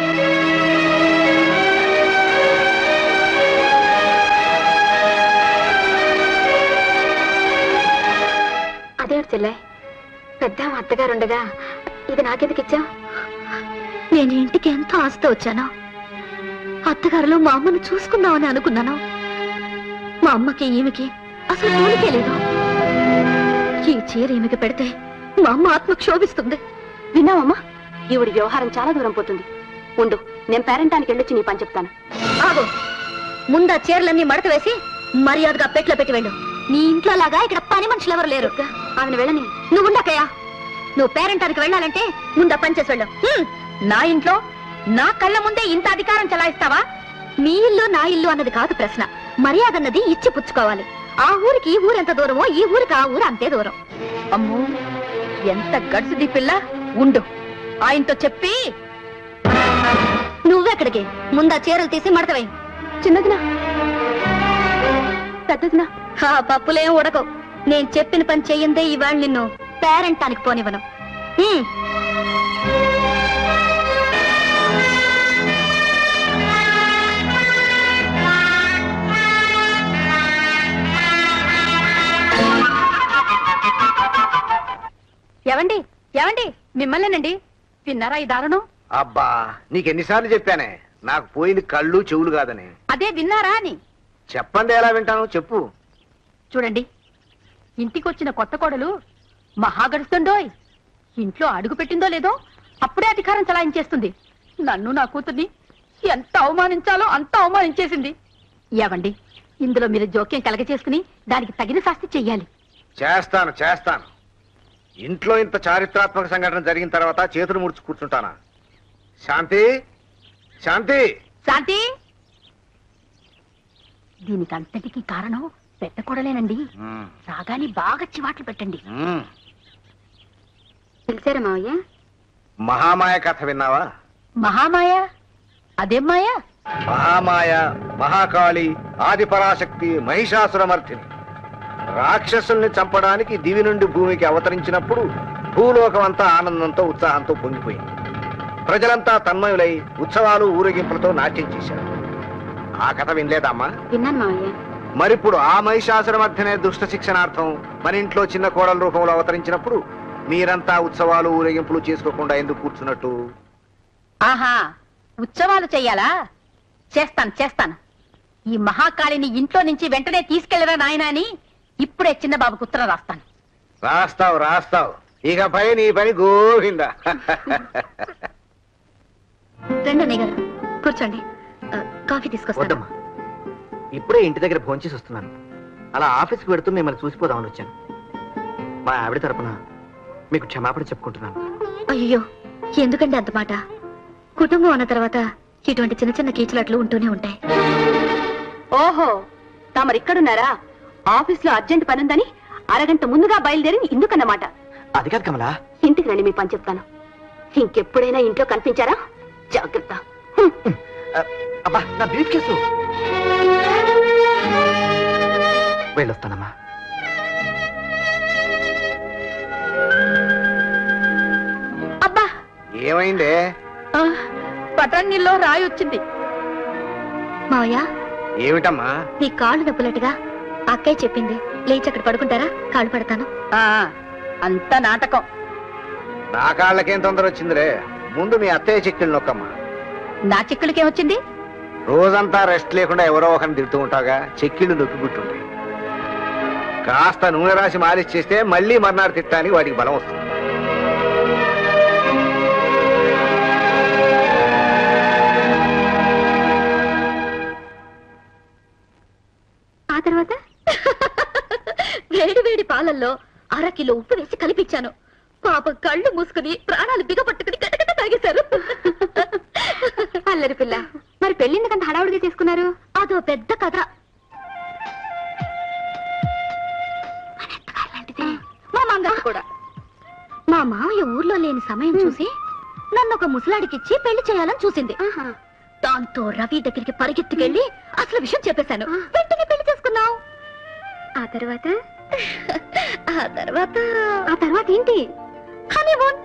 అదే చెల్లె పెద్ద అత్తగారుండగా ఇది నాకెందుకు ఇచ్చా నేను ఇంటికి ఎంతో ఆశతో వచ్చాను అత్తగారులో మా అమ్మను చూసుకుందామని అనుకున్నాను మా అమ్మకి ఈమెకి అసలు పోలికే లేదు ఈ చీర ఈమెకి పెడితే మా అమ్మ ఆత్మ క్షోభిస్తుంది విన్నావమ్మా ఈవిడి వ్యవహారం చాలా దూరం పోతుంది ఉండు నేను పేరెంటానికి వెళ్ళొచ్చి నీ పని చెప్తాను ఆగు ముందా చీరలన్నీ మడత వేసి మర్యాదగా పెట్లో పెట్టి వెళ్ళు నీ ఇంట్లో లాగా ఇక్కడ పని మనుషులు ఎవరు లేరు ఆమెను వెళ్ళని నువ్వు ఉండకయ్యా నువ్వు పేరెంటానికి వెళ్ళాలంటే ముందా పని చేసి వెళ్ళు హ్మ్. నా ఇంట్లో నా కళ్ళ ముందే ఇంత అధికారం చలాయిస్తావా మీ ఇల్లు నా ఇల్లు అన్నది కాదు ప్రశ్న మర్యాద అన్నది ఇచ్చి పుచ్చుకోవాలి ఆ ఊరికి ఈ ఊరు ఎంత దూరమో ఈ ఊరికి ఆ ఊరు అంతే దూరం అమ్మో ఎంత గడుసుది పిల్ల ఉండు ఆయనతో చెప్పి నువ్వెక్కడికి ముందా చీరలు తీసి మడతవై చిన్నదినా పెద్దదినా ఆ పప్పులేం ఉడకవు నేను చెప్పిన పని చెయ్యందే ఇవాళ నిన్ను పేరెంటానికి పోనివ్వను హ్మ్. ఏవండి ఏవండి మిమ్మల్నేనండి విన్నారా ఈ దారుణం అబ్బా నీకెన్నిసార్లు చెప్పానే నాకు పోయింది కళ్ళు చెవులు కాదని అదే విన్నారా అని చెప్పండి ఎలా వింటాను చెప్పు చూడండి ఇంటికి వచ్చిన కొత్త కోడలు మహా గడుస్తుండోయ్ ఇంట్లో అడుగు పెట్టిందో లేదో అప్పుడే అధికారం చలాయించేస్తుంది నన్ను నా కూతుర్ని ఎంత అవమానించాలో అంత అవమానించేసింది ఏవండి ఇందులో మీరు జోక్యం కలగ చేసుకుని దానికి తగిన శాస్తి చెయ్యాలి చేస్తాను చేస్తాను ఇంట్లో ఇంత చారిత్రాత్మక సంఘటన జరిగిన తర్వాత చేతులు ముడుచు కూర్చుంటానా శాంతి శాంతి శాంతి దీనికి అంతటికి కారణం పెట్టకూడలేనండి రాగాని బాగా చివాట్లు పెట్టండి మ్మ్. పిలిచారా మావయ్య మహామాయ కథ విన్నావా మహామాయ అదేం మాయా మహామాయ మహాకాళి ఆదిపరాశక్తి మహిషాసురమర్ధిని రాక్షసుల్ని చంపడానికి దివి నుండి భూమికి అవతరించినప్పుడు భూలోకం అంతా ఆనందంతో ఉత్సాహంతో పొంగిపోయింది ప్రజలంతా తన్మయులై ఉత్సవాలు ఊరేగింపులతో నాట్యం చేశారు ఆ కథ వినలేదమ్మా విన్నాను మావయ్య మరిప్పుడు ఆ మహిషాసురమర్ధినే దుష్ట శిక్షణార్థం మన ఇంట్లో చిన్న కోడల రూపంలో అవతరించినప్పుడు మీరంతా ఉత్సవాలు ఊరేగింపులు చేసుకోకుండా ఎందుకు కూర్చున్నట్టు ఆహా ఉత్సవాలు చెయ్యాలా చేస్తాను చేస్తాను ఈ మహాకాళిని ఇంట్లో నుంచి వెంటనే తీసుకెళ్లరా నాయనా అని ఇప్పుడే చిన్న బాబుకు ఉత్తరం రాస్తాను రాస్తావు రాస్తావు ఇకపై నీ పని గోవిందా రండి అన్నయ్య గారు కూర్చోండి ఆ, కాఫీ తీసుకొస్తాను వద్దమ్మా ఇప్పుడే ఇంటి దగ్గర భోంచేసి వస్తున్నాను అలా ఆఫీస్కి పెడుతూ మిమ్మల్ని చూసిపోదామని వచ్చాను మా ఆవిడ తరపున మీకు క్షమాపణ చెప్పుకుంటున్నాను అయ్యో ఎందుకండి అంత మాట కుటుంబం అన్న తర్వాత ఇటువంటి చిన్న చిన్న కీచులాట్లు ఉంటూనే ఉంటాయి ఓహో తమరిక్కడున్నారా ఆఫీస్ లో అర్జెంట్ పనుందని అరగంట ముందుగా బయలుదేరి ఇందుకన్నమాట అది కాదు కమలా ఇంటికి రండి మీ పని చెప్తాను ఇంకెప్పుడైనా ఇంట్లో కనిపించారా జాగ్రత్త అబ్బా నా బ్రీఫ్ కేసు వెళ్ళొస్తానమ్మా అబ్బా ఏమైందే ఆ, పటాన్నీల్లో రాయి వచ్చింది మావయ్య ఏమిటమ్మా నీ కాళ్ళు నొప్పులట్టుగా అక్కయ్య చెప్పింది లేచి అక్కడ పడుకుంటారా కాళ్ళు పడతాను ఆ, అంత నాటకం నా కాళ్ళకేం తొందర వచ్చిందిరే ముందు మీ అత్తయ్య చిక్కులు నొక్కమ్మా నా చిక్కులకేమొచ్చింది రోజంతా రెస్ట్ లేకుండా ఎవరో ఒకరిని తిడుతూ ఉంటాగా చెక్కిళ్ళు నొక్కి పుట్టుంటాయి కాస్త నూనె రాసి మాలిష్ చేస్తే మళ్ళీ మర్నాడు తిట్టడానికి వాడికి బలం వస్తుంది ఆ తర్వాత వేడి వేడి పాలల్లో అరకిలో ఉప్పు వేసి కలిపించాను పాప కళ్ళు మూసుకుని ప్రాణాలు బిగపట్టుకుని గటగట తాగేశారు అల్లరి పిల్ల మరి పెళ్ళిందుకంత హడావుడిగా చేసుకున్నారు అదో పెద్ద కథ మా మంగత్త కూడా మా మామయ్య ఊర్లో లేని సమయం చూసి నన్ను ఒక ముసలాడికిచ్చి పెళ్లి చేయాలని చూసింది దాంతో రవి దగ్గరికి పరిగెత్తుకెళ్ళి అసలు విషయం చెప్పేశాను వెంటనే పెళ్లి చేసుకున్నావు ఆ తర్వాత ఆ తర్వాత ఆ తర్వాత ఏంటి హనీమూన్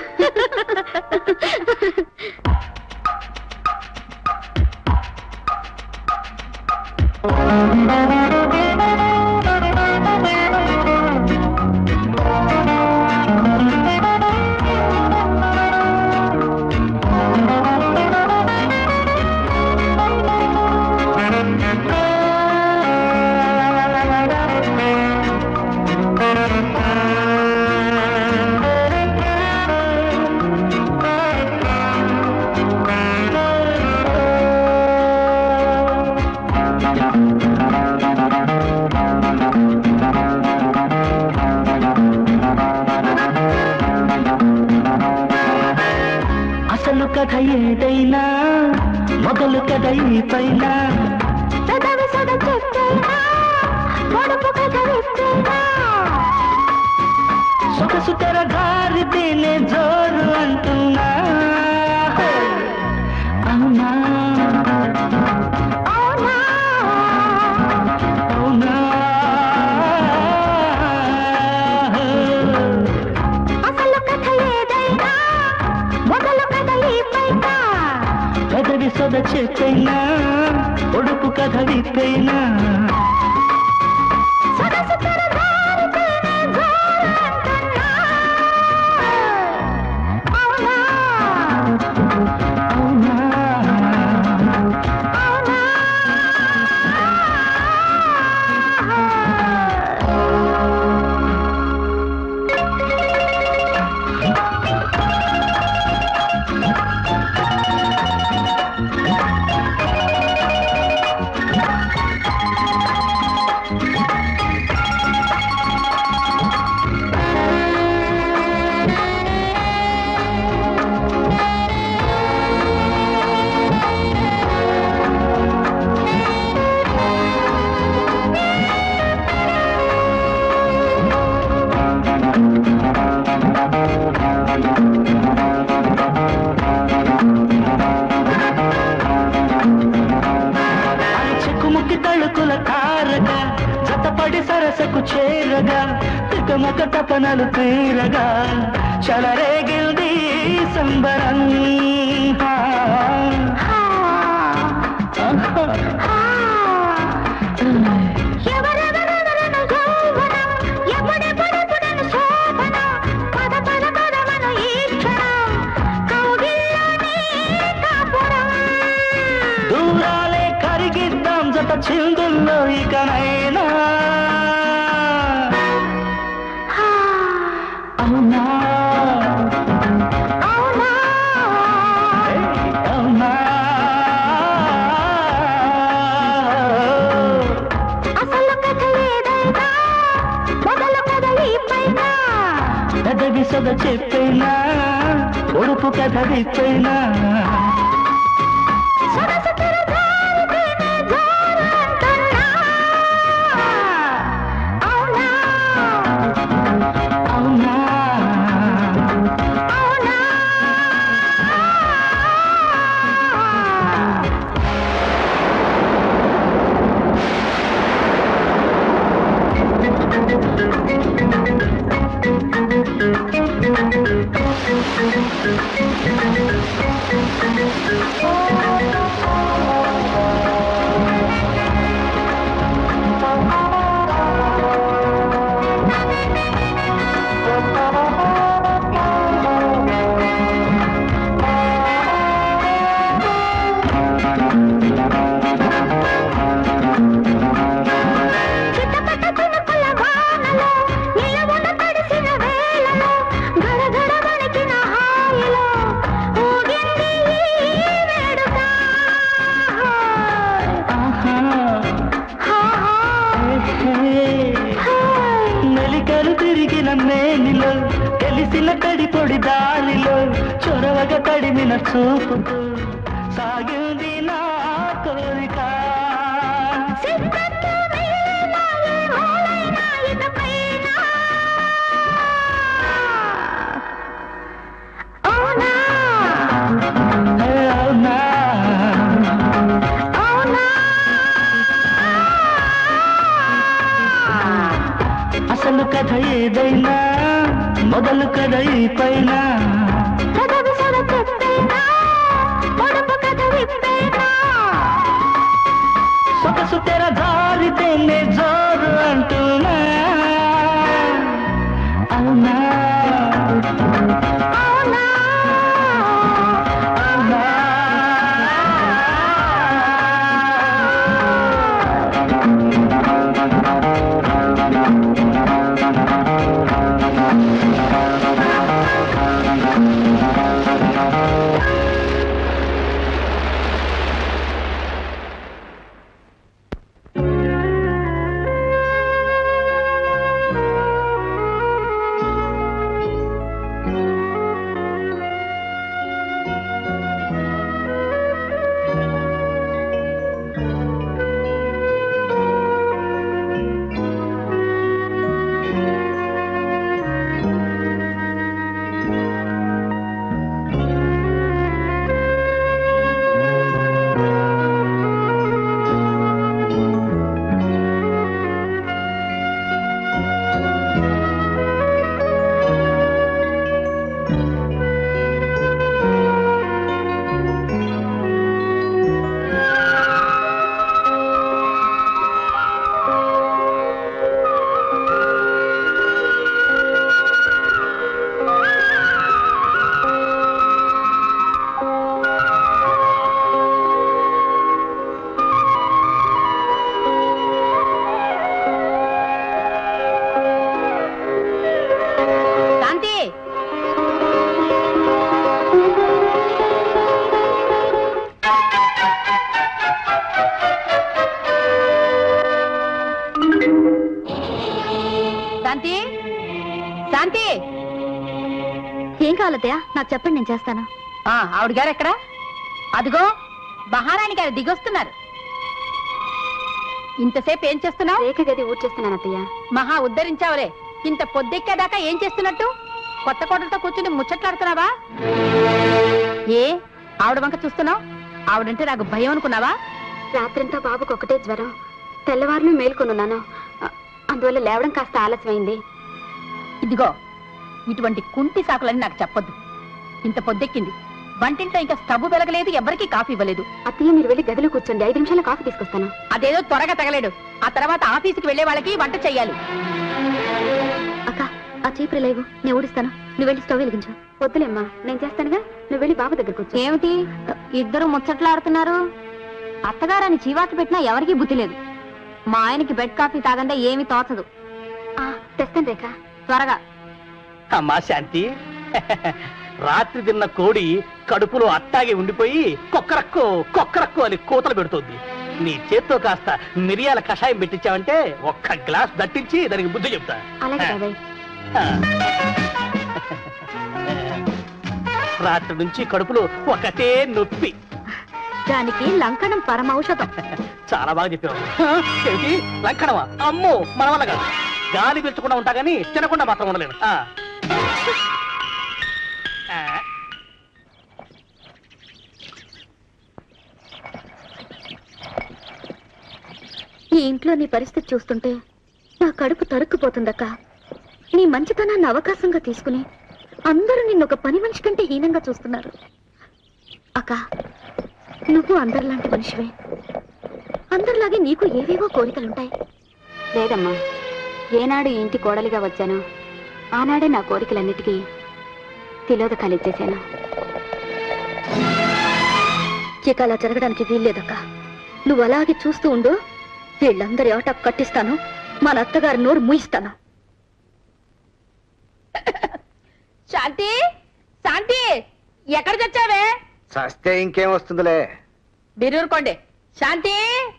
అసలు కథ ఏదైనా మొదలు కథ ఈ పైన సొగసు తెర గారితేనే జోరు అంటున్నా అవునా అవునా అసలు కథ ఏదైనా మొదలు కథ ఈ పైన పెదవి సొద చెప్పైనా ఒడుపు కథ విప్పైనా సొగసు తెరగారితేనే జోరు అంటున్నా. అవునా అవునా వరసకు చేరగా తికమక తపనలు తీరగా చలరేగిల్ది సంబరం ఎవరెవరెవరను యౌవనం, ఎప్పుడెప్పుడెప్పుడను శోభన, పద పద పదమను ఈ క్షణం, కౌగిల్లోనే కాపురం. దూరాలే కరిగిద్దాం జత చిందుల్లో ఇకనైనా అవునా ఏయ్, అవునా అసలు కథ ఏదైనా, మొదలు కథ ఈ పైన. పెదవి సొద చెప్పైనా ఒడుపు కథ విప్పైనా సొగసు తెరజారితేనే జోరు అంటున్నా. అవునా అవునా అవునా చిట్టపట్ట చినుకుల వానలో, నిలవున తడిసిన వేళలో, గడగడ వణికిన హాయిలో, ఊగింది ఈ వేడుక. ఆహా హాహా, హాయ్. మెలికలు తిరిగిన మేనిలో తెలిసిన తడి పొడి దారిలో చొరవగా తడిమిన చూపుతూ సాగింది నా కోరిక సిద్ధంతో మిగిలినాయే ఓలైనా ఇకపైన. అవునా ఏ అవునా అవునా అసలు కథ ఏదైనా మొదలు కథ ఈ పైన కథవి సొర చెప్పైనా, పొడుపు కథ విప్పైనా. సొగసు తెర జారితేనే జోరు అంటున్నా అవునా అవునా అవునా శాంతి శాంతి శాంతి ఏం కావాలతయ్య నాకు చెప్పండి నేను చేస్తాను ఆ, ఆవిడ గారు ఎక్కడ అదిగో మహారాణి గారు దిగొస్తున్నారు ఇంతసేపు ఏం చేస్తున్నావు రేఖ గది ఊడ్చేస్తున్నాను అత్తయ్య మహా ఉద్ధరించావులే ఇంత పొద్దెక్కేదాకా ఏం చేస్తున్నట్టు కొత్త కోటలతో కూర్చుని ముచ్చట్లాడుతున్నావా ఏ ఆవిడ వంక చూస్తున్నావు ఆవిడంటే నాకు భయం అనుకున్నావా రాత్రంతా బాబుకు ఒకటే జ్వరం తెల్లవారులు మేల్కొనున్నాను అ- అందువల్ల లేవడం కాస్త ఆలస్యమైంది ఇదిగో ఇటువంటి కుంటి సాకులని నాకు చెప్పొద్దు ఇంత పొద్దెక్కింది వంటింట్లో ఇంకా స్టవ్ వెలగలేదు ఎవరికీ కాఫీ ఇవ్వలేదు అత్తయ్య మీరు వెళ్ళి గదిలో కూర్చోండి ఐదు నిమిషాల కాఫీ తీసుకొస్తాను అదేదో త్వరగా తగలేడు ఆ తర్వాత ఆఫీసుకి వెళ్లే వాళ్ళకి వంట చెయ్యాలి అక్క ఆ చీపురు లేవు నేను ఊడిస్తాను నువ్వు వెళ్ళి స్టవ్ వెలిగించు వద్దులేమ్మా నేను చేస్తానుగా నువ్వు వెళ్ళి బాబు దగ్గర కూర్చో ఏమిటి ఇద్దరు ముచ్చట్లాడుతున్నారు అత్తగారని చీవాట్లు పెట్టినా ఎవరికీ బుద్ధి లేదు మా ఆయనకి బెడ్ కాఫీ తాగందే ఏమీ తోచదు తెస్తాను రేఖ త్వరగా అమ్మా శాంతి రాత్రి తిన్న కోడి కడుపులో అట్టాగే ఉండిపోయి కొక్కరక్కో కొక్కరక్కో అని కూతలు పెడుతోంది నీ చేత్తో కాస్త మిరియాల కషాయం పెట్టించావంటే ఒక్క గ్లాస్ దట్టించి దానికి బుద్ధి చెప్తా అలాగే బాబాయ్ ఆ. రాత్రి నుంచి కడుపులో ఒకటే నొప్పి దానికి లంకణం పరమౌషధం చాలా బాగా చెప్పావు ఏమిటి లంకణమా అమ్మో మన వల్ల కాదు గాలి పీల్చకుండా ఉంటా కానీ తినకుండా మాత్రం ఉండలేను ఆ. ఆ. ఈ ఇంట్లో నీ పరిస్థితి చూస్తుంటే నా కడుపు తరుక్కుపోతుందక్క నీ మంచితనాన్ని అవకాశంగా తీసుకుని అందరూ నిన్ను ఒక పని మనిషి కంటే హీనంగా చూస్తున్నారు అక్క నువ్వు అందరిలాంటి మనిషివే అందరిలాగే నీకు ఏవేవో కోరికలుంటాయి లేదమ్మా ఏనాడు ఈ ఇంటి కోడలిగా వచ్చానో ఆనాడే నా కోరికలన్నిటికీ తిలోదకాలు ఇచ్చేశాను ఇక అలా జరగడానికి వీల్లేదక్క నువ్వు అలాగే చూస్తూ ఉండు వీళ్ళందరి ఆట కట్టిస్తాను మన అత్తగారి నోరు ముయిస్తాను శాంతి శాంతి ఎక్కడ చచ్చావే చస్తే ఇంకేం వస్తుందిలే బిరూరుకోండి శాంతి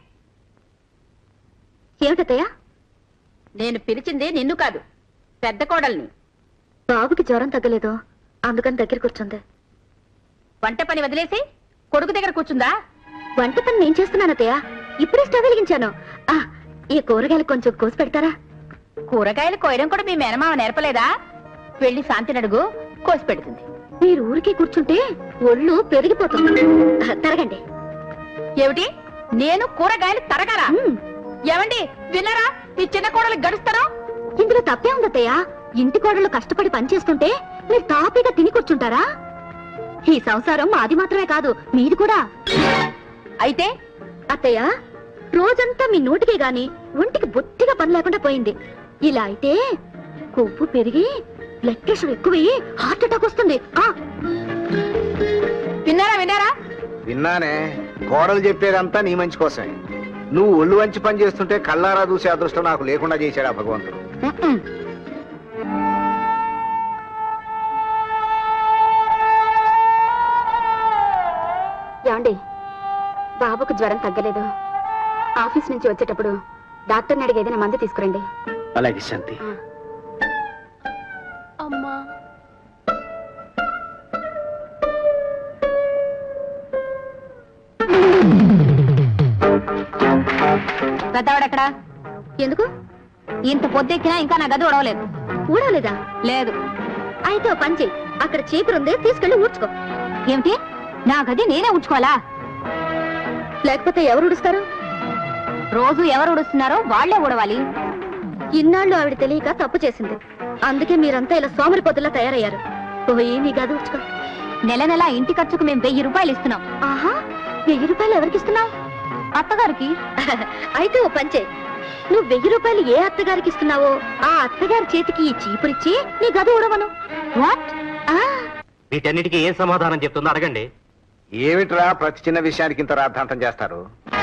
ఏమిటత్తయ్యా నేను పిలిచింది నిన్ను కాదు పెద్ద కోడల్ని బాబుకి జ్వరం తగ్గలేదు అందుకని దగ్గరికి వచ్చింది వంట పని వదిలేసి కొడుకు దగ్గర కూర్చుందా వంట పని నేను చేస్తున్నాను అత్తయ్య ఇప్పుడే స్టవ్ వెలిగించాను ఆ ఈ కూరగాయలు కొంచెం కోసి పెడతారా కూరగాయలు కోయడం కూడా మీ మేనమామ నేర్పలేదా వెళ్ళి శాంతిని అడుగు కోసి పెడుతుంది మీరు ఊరికే కూర్చుంటే ఒళ్ళు పెరిగిపోతుంది ఆ, తరగండి ఏమిటి నేను కూరగాయలు తరగరా మ్మ్. ఏమండి విన్నారా ఈ చిన్న కోడలు గడుస్తారా ఇందులో తప్పే ఉంది అత్తయ్య ఇంటి కోడళ్ళు కష్టపడి పనిచేస్తుంటే మీరు తాపీగా తిని కూర్చుంటారా ఈ సంసారం మాది మాత్రమే కాదు మీది కూడా అయితే అత్తయ్య రోజంతా మీ నోటికే గాని ఒంటికి బొత్తిగా పని లేకుండా పోయింది ఇలా అయితే కొవ్వు పెరిగి బ్లడ్ ప్రెషర్ ఎక్కువయ్యి హార్ట్ అటాక్ వస్తుంది ఆ విన్నారా విన్నారా విన్నానే కోడలు చెప్పేదంతా నీ మంచి కోసమే నువ్వు ఒళ్ళు వంచి పని చేస్తుంటే కళ్ళారా చూసే అదృష్టం నాకు లేకుండా చేశాడు ఆ భగవంతుడు మ్మ్. ఏమండి బాబుకు జ్వరం తగ్గలేదు ఆఫీస్ నుంచి వచ్చేటప్పుడు డాక్టర్ని అడిగి ఏదైనా మందు తీసుకురండి అలాగే శాంతి అమ్మా పెద్దవాడెక్కడ ఎందుకు ఇంత పొద్దెక్కినా ఇంకా నా గది ఉడవలేదు ఊడలేదా లేదు అయితే ఓ పని చెయ్యి అక్కడ చీపురు ఉంది తీసుకెళ్లి ఊడ్చుకో ఏమిటి నా గది నేనే ఉంచుకోవాలా లేకపోతే ఎవరు ఉడుస్తారు రోజు ఎవరు ఉడుస్తున్నారో వాళ్లే ఉడవాలి ఇన్నాళ్ళు ఆవిడ తెలియక తప్పు చేసింది అందుకే మీరంతా ఇలా సోమరి పొద్దులా తయారయ్యారు పోయి నీ గది ఊడ్చుకో నెల నెల ఇంటి ఖర్చుకు మేము వెయ్యి రూపాయలు ఇస్తున్నాం ఆహా వెయ్యి రూపాయలు ఎవరికి ఇస్తున్నావు అత్తగారికి అయితే ఓ పని చెయ్యి నువ్వు వెయ్యి రూపాయలు ఏ అత్తగారికి ఇస్తున్నావో ఆ అత్తగారి చేతికి ఈ చీపురిచ్చి నీ గది ఊడవను వాట్ ఆ వీటన్నిటికీ ఏం సమాధానం చెప్తుందో అడగండి ఏమిట్రా ప్రతి చిన్న విషయానికి ఇంత రాద్ధాంతం చేస్తారు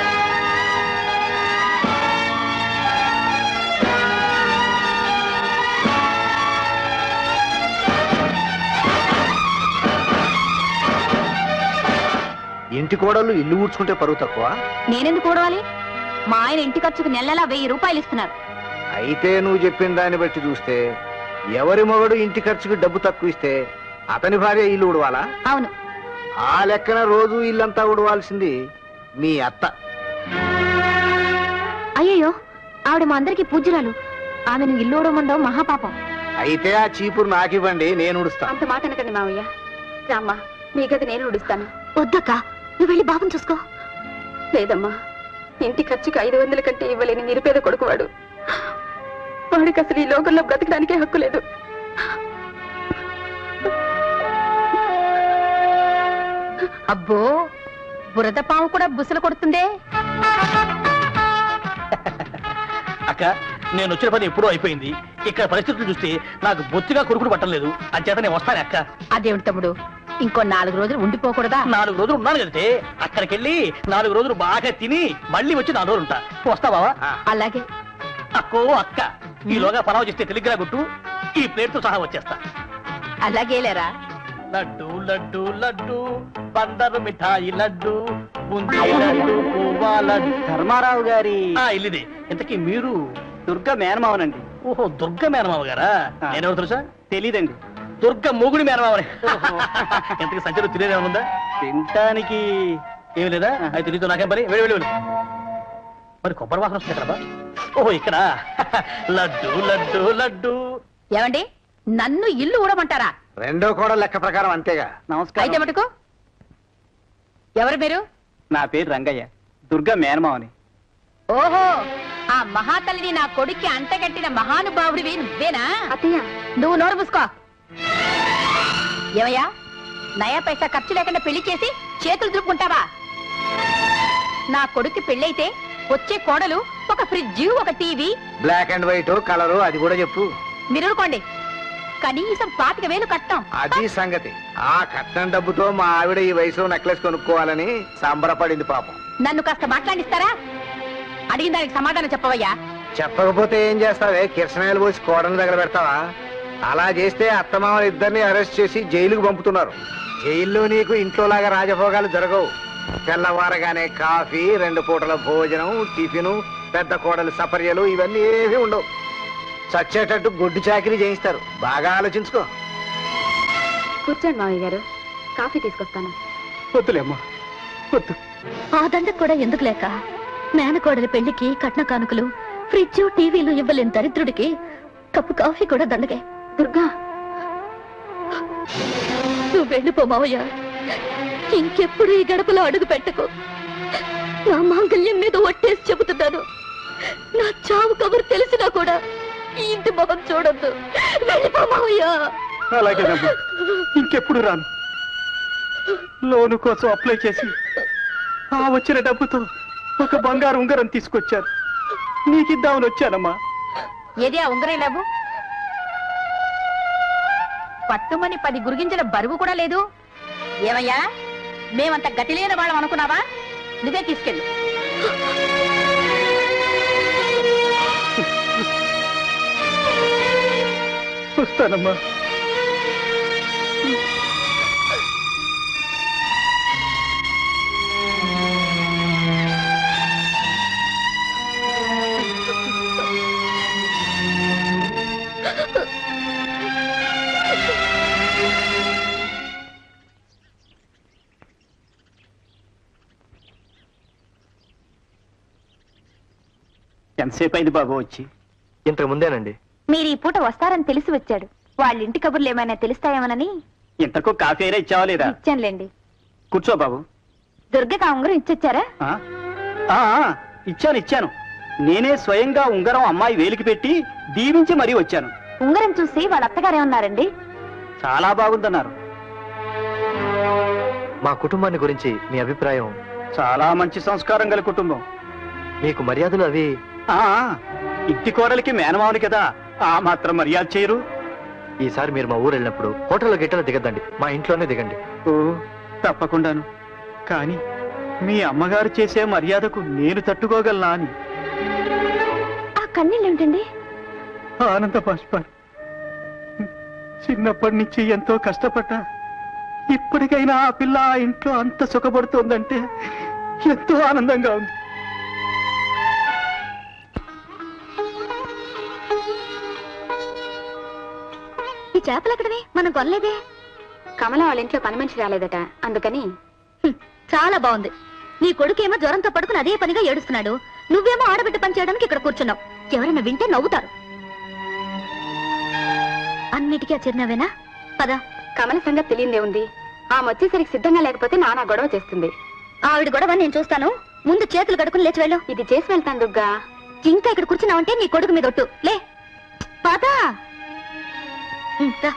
ఇంటి కోడలు ఇల్లు ఊడ్చుకుంటే పరువు తక్కువ నేనెందుకు ఊడవాలి మా ఆయన ఇంటి ఖర్చుకు నెల నెల వెయ్యి రూపాయలు ఇస్తున్నారు అయితే నువ్వు చెప్పిన దాన్ని బట్టి చూస్తే ఎవరి మొగడు ఇంటి ఖర్చుకి డబ్బు తక్కువ ఇస్తే అతని భార్య ఇల్లు ఉడవాలా అవును ఆ లెక్కన రోజు ఇల్లంతా ఉడవాల్సింది మీ అత్త అయ్యయ్యో ఆవిడ మా అందరికి పూజ్యురాలు ఆమెను ఇల్లు ఊడమండవు మహాపాపం అయితే ఆ చీపురు నాకివ్వండి నేను ఉడుస్తా అంత మాట అనకండి మావయ్య రామ్మా మీ గది నేను ఉడుస్తాను వద్దక్క నువ్వు వెళ్ళి బాబుని చూసుకో లేదమ్మా ఇంటి ఖర్చుకి ఐదు వందల కంటే ఇవ్వలేని నిరుపేద కొడుకువాడు వాడికి అసలు ఈ లోకంలో బ్రతకడానికే హక్కు లేదు అబ్బో బురద పాము కూడా బుసలు కొడుతుందే అక్క నేను వచ్చిన పని ఎప్పుడూ అయిపోయింది ఇక్కడ పరిస్థితులు చూస్తే నాకు బొత్తిగా కొడుకుడు పట్టలేదు అంచేత నేను వస్తాను అక్క అదేమిటి తమ్ముడు ఇంకో నాలుగు రోజులు ఉండిపోకూడదా నాలుగు రోజులు ఉన్నాను కదంటే అక్కడికి వెళ్ళి నాలుగు రోజులు బాగా తిని మళ్ళీ వచ్చి నాలుగు రోజులు ఉంటా వస్తా బావా అలాగే అక్కో అక్క ఈలోగా పలావ్ చేస్తే టెలిగ్రా గుట్టు ఈ ప్లేట్ తో సహా వచ్చేస్తా అలాగే లేరా లడ్డు లడ్డు లడ్డు బందరు మిఠాయి లడ్డు బూందీ లడ్డు కోవా లడ్డు ధర్మారావు గారి ఆ ఇల్లుదే ఇంతకీ మీరు దుర్గ మేనమావనండి ఓహో దుర్గ మేనమావ గారా నేనెవరు తెలుసా తెలీదండి దుర్గ మూగుడి మేనమావనే ఇంతకీ సంచలు తినేది ఉందా తినటానికి ఏమి లేదా అయితే నీతో నాకేం పని వెళ్ళి వెళ్ళి వెళ్ళి మరి కొబ్బరి వాసన వస్తుంది ఎక్కడ ఓహో ఇక్కడ లడ్డు లడ్డు లడ్డు ఏమండి నన్ను ఇల్లు ఊడమంటారా రెండో కూడా లెక్క ప్రకారం అంతేగా అయితే నమస్కారం మటుకు ఎవరు మీరు నా పేరు రంగయ్య దుర్గ మేనమావని ఓహో ఆ మహాతల్లిని నా కొడుక్కి అంటగట్టిన మహానుభావుడివి నువ్వేనా అత్తయ్య నువ్వు నోరు మూసుకో ఏమయ్యా నయా పైసా ఖర్చు లేకుండా పెళ్లి చేసి చేతులు దులుపుకుంటావా నా కొడుక్కి పెళ్ళైతే వచ్చే కోడలు ఒక ఫ్రిడ్జ్ ఒక TV black and white colour అది కూడా చెప్పు మీరు ఊరుకోండి కనీసం పాతిక వేలు కట్టాం అది సంగతి ఆ కట్నం డబ్బుతో మా ఆవిడ ఈ వయసులో నెక్లెస్ కొనుక్కోవాలని సంబరపడింది పాపం నన్ను కాస్త మాట్లాడిస్తారా అడిగిన దానికి సమాధానం చెప్పవయ్యా చెప్పకపోతే ఏం చేస్తావే కిరసనాయలు పోసి కోడలు దగ్గర పెడతావా అలా చేస్తే అత్తమామలు ఇద్దరిని అరెస్ట్ చేసి జైలుకు పంపుతున్నారు జైల్లో నీకు ఇంట్లోలాగా రాజభోగాలు జరగవు తెల్లవారగానే కాఫీ రెండు పూటల భోజనం టిఫిను పెద్ద కోడలు సపర్యలు ఇవన్నీ ఏమీ ఉండవు చచ్చేటట్టు గొడ్డు చాకిరీ చేయిస్తారు బాగా ఆలోచించుకో కూర్చోండి మావయ్య గారు కాఫీ తీసుకొస్తాను వద్దులేమ్మా వద్దు ఆ దండకు కూడా ఎందుకు లేక మేనకోడలి పెళ్లికి కట్న కానుకలు ఫ్రిడ్జ్ టీవీలు ఇవ్వలేని దరిద్రుడికి కప్పు కాఫీ కూడా దండగే దుర్గా నువ్వు వెళ్ళిపో మావయ్య ఇంకెప్పుడు ఈ గడపలో అడుగు పెట్టకు నా మాంగల్యం మీద ఒట్టేసి చెబుతున్నాను నా చావు కబురు తెలిసినా కూడా ఈ ఇంటి మొహం చూడొద్దు వెళ్ళిపో మావయ్య అలాగేనమ్మా ఇంకెప్పుడు రాను లోను కోసం అప్లై చేసి ఆ వచ్చిన డబ్బుతో ఒక బంగారు ఉంగరం తీసుకొచ్చారు నీకిద్దామని వచ్చానమ్మా ఏది ఆ ఉంగరం లేవు పట్టుమని పది గురిగించిన బరువు కూడా లేదు ఏమయ్యా మేమంత గతి లేని వాళ్ళం అనుకున్నావా నువ్వే తీసుకెళ్ళు వస్తానమ్మా ఎంతసేపు అయింది బాబు వచ్చి ఇంతకు ముందేనండి మీరు ఈ పూట వస్తారని తెలిసి వచ్చాడు వాళ్ళ ఇంటి కబుర్లు ఏమైనా తెలుస్తాయేమోనని ఇంతకు కాఫీ అయినా ఇచ్చావా లేదా ఇచ్చానులేండి కూర్చో బాబు దుర్గకి ఆ ఉంగరం ఇచ్చొచ్చారా ఆ? ఆ, ఆ, ఇచ్చాను ఇచ్చాను నేనే స్వయంగా ఉంగరం అమ్మాయి వేలికి పెట్టి దీవించి మరీ వచ్చాను ఉంగరం చూసి వాళ్ళ అత్తగారే ఉన్నారండి చాలా బాగుందన్నారు మా కుటుంబాన్ని గురించి మీ అభిప్రాయం చాలా మంచి సంస్కారం గల కుటుంబం మీకు మర్యాదలు అవి ఆ ఇంటి కోడలికి మేనమావుని కదా ఆ మాత్రం మర్యాద చేయరు ఈసారి మీరు మా ఊరు వెళ్ళినప్పుడు హోటల్లో గిట్టలో దిగద్దండి మా ఇంట్లోనే దిగండి ఓ తప్పకుండాను కానీ మీ అమ్మగారు చేసే మర్యాదకు నేను తట్టుకోగలనా అని ఆ కన్నీళ్ళు ఏమిటండి ఆనంద బాష్పాలు చిన్నప్పటి నుంచి ఎంతో కష్టపడ్డా ఇప్పటికైనా ఆ పిల్ల ఆ ఇంట్లో అంత సుఖపడుతోందంటే ఎంతో ఆనందంగా ఉంది ఈ చేపలు ఎక్కడవి మనం కొనలేదే కమల వాళ్ళ ఇంట్లో పని మనిషి రాలేదట అందుకని చాలా బాగుంది నీ కొడుకేమో జ్వరంతో పడుకుని అదే పనిగా ఏడుస్తున్నాడు నువ్వేమో ఆడబిడ్డ పని చేయడానికి ఇక్కడ కూర్చున్నావు ఎవరైనా వింటే నవ్వుతారు అన్నిటికీ ఆ చిరునవ్వేనా పద కమల సంగతి తెలియదే ఉంది ఆమె వచ్చేసరికి సిద్ధంగా లేకపోతే నానా గొడవ చేస్తుంది ఆవిడ గొడవ నేను చూస్తాను ముందు చేతులు కడుకుని లేచి వెళ్ళు ఇది చేసి వెళ్తాను దుర్గా ఇంకా ఇక్కడ కూర్చున్నావంటే నీ కొడుకు మీద ఒట్టు లే పద ఉమ్, రా.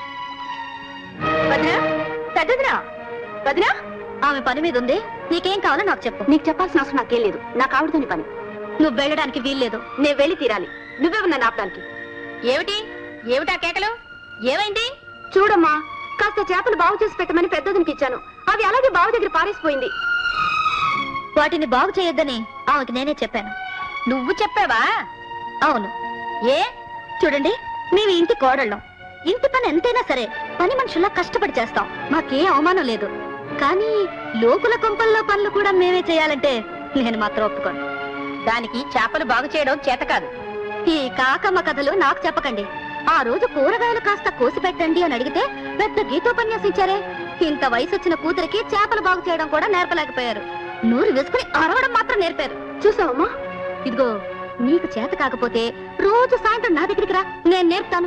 వదినా పెద్దదినా వదినా ఆమె పని మీద ఉంది నీకేం కావాలో నాకు చెప్పు నీకు చెప్పాల్సిన అవసరం నాకేం లేదు నాకు ఆవిడతోని పని నువ్వు వెళ్ళడానికి వీల్లేదు నేను వెళ్ళి తీరాలి నువ్వెవరు నన్ను ఆపడానికి ఏమిటి ఏమిటా కేకలు ఏమైంది చూడమ్మా కాస్త చేపలు బాగు చేసి పెట్టమని పెద్దదినికి ఇచ్చాను అవి అలాగే బావు దగ్గర పారేసిపోయింది వాటిని బాగు చేయొద్దని ఆమెకి నేనే చెప్పాను నువ్వు చెప్పావా అవును ఏ చూడండి మేము ఇంటి కోడళ్ళం ఇంటి పని ఎంతైనా సరే పని మనుషుల్లా కష్టపడి చేస్తాం మాకే అవమానం లేదు కానీ లోకుల కొంపల్లో పనులు కూడా మేమే చేయాలంటే నేను మాత్రం ఒప్పుకోను దానికి చేపలు బాగు చేయడం చేత కాదు ఈ కాకమ్మ కథలు నాకు చెప్పకండి ఆ రోజు కూరగాయలు కాస్త కోసి పెట్టండి అని అడిగితే పెద్ద గీతోపన్యాసించారే ఇంత వయసు వచ్చిన కూతురికి చేపలు బాగు చేయడం కూడా నేర్పలేకపోయారు నూరు వేసుకుని అరవడం మాత్రం నేర్పారు చూసావమ్మా ఇదిగో నీకు చేత కాకపోతే రోజు సాయంత్రం నా దగ్గరికి రా నేను నేర్పుతాను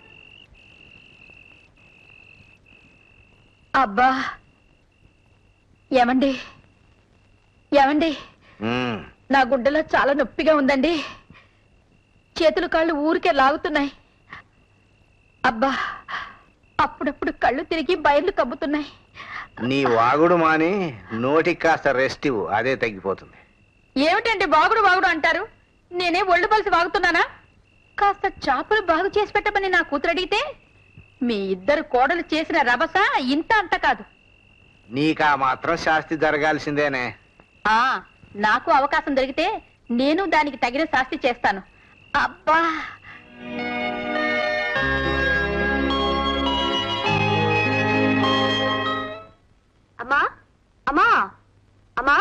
అబ్బా ఏమండి ఏమండి ఉమ్, నా గుండెలో చాలా నొప్పిగా ఉందండి చేతులు కాళ్ళు ఊరికే లాగుతున్నాయి అబ్బా అప్పుడప్పుడు కళ్ళు తిరిగి బయర్లు కమ్ముతున్నాయి నీ వాగుడు మాని నోటికి కాస్త రెస్ట్ ఇవ్వు అదే తగ్గిపోతుంది ఏమిటండి బాగుడు బాగుడు అంటారు నేనే ఒళ్ళు పలిసి వాగుతున్నానా కాస్త చేపలు బాగు చేసి పెట్టమని నా కూతురు అడిగితే మీ ఇద్దరు కోడలు చేసిన రభస ఇంత అంత కాదు నీకా మాత్రం శాస్తి జరగాల్సిందేనే ఆ నాకు అవకాశం దొరికితే నేను దానికి తగిన శాస్తి చేస్తాను అబ్బా అమ్మా అమ్మా అమ్మా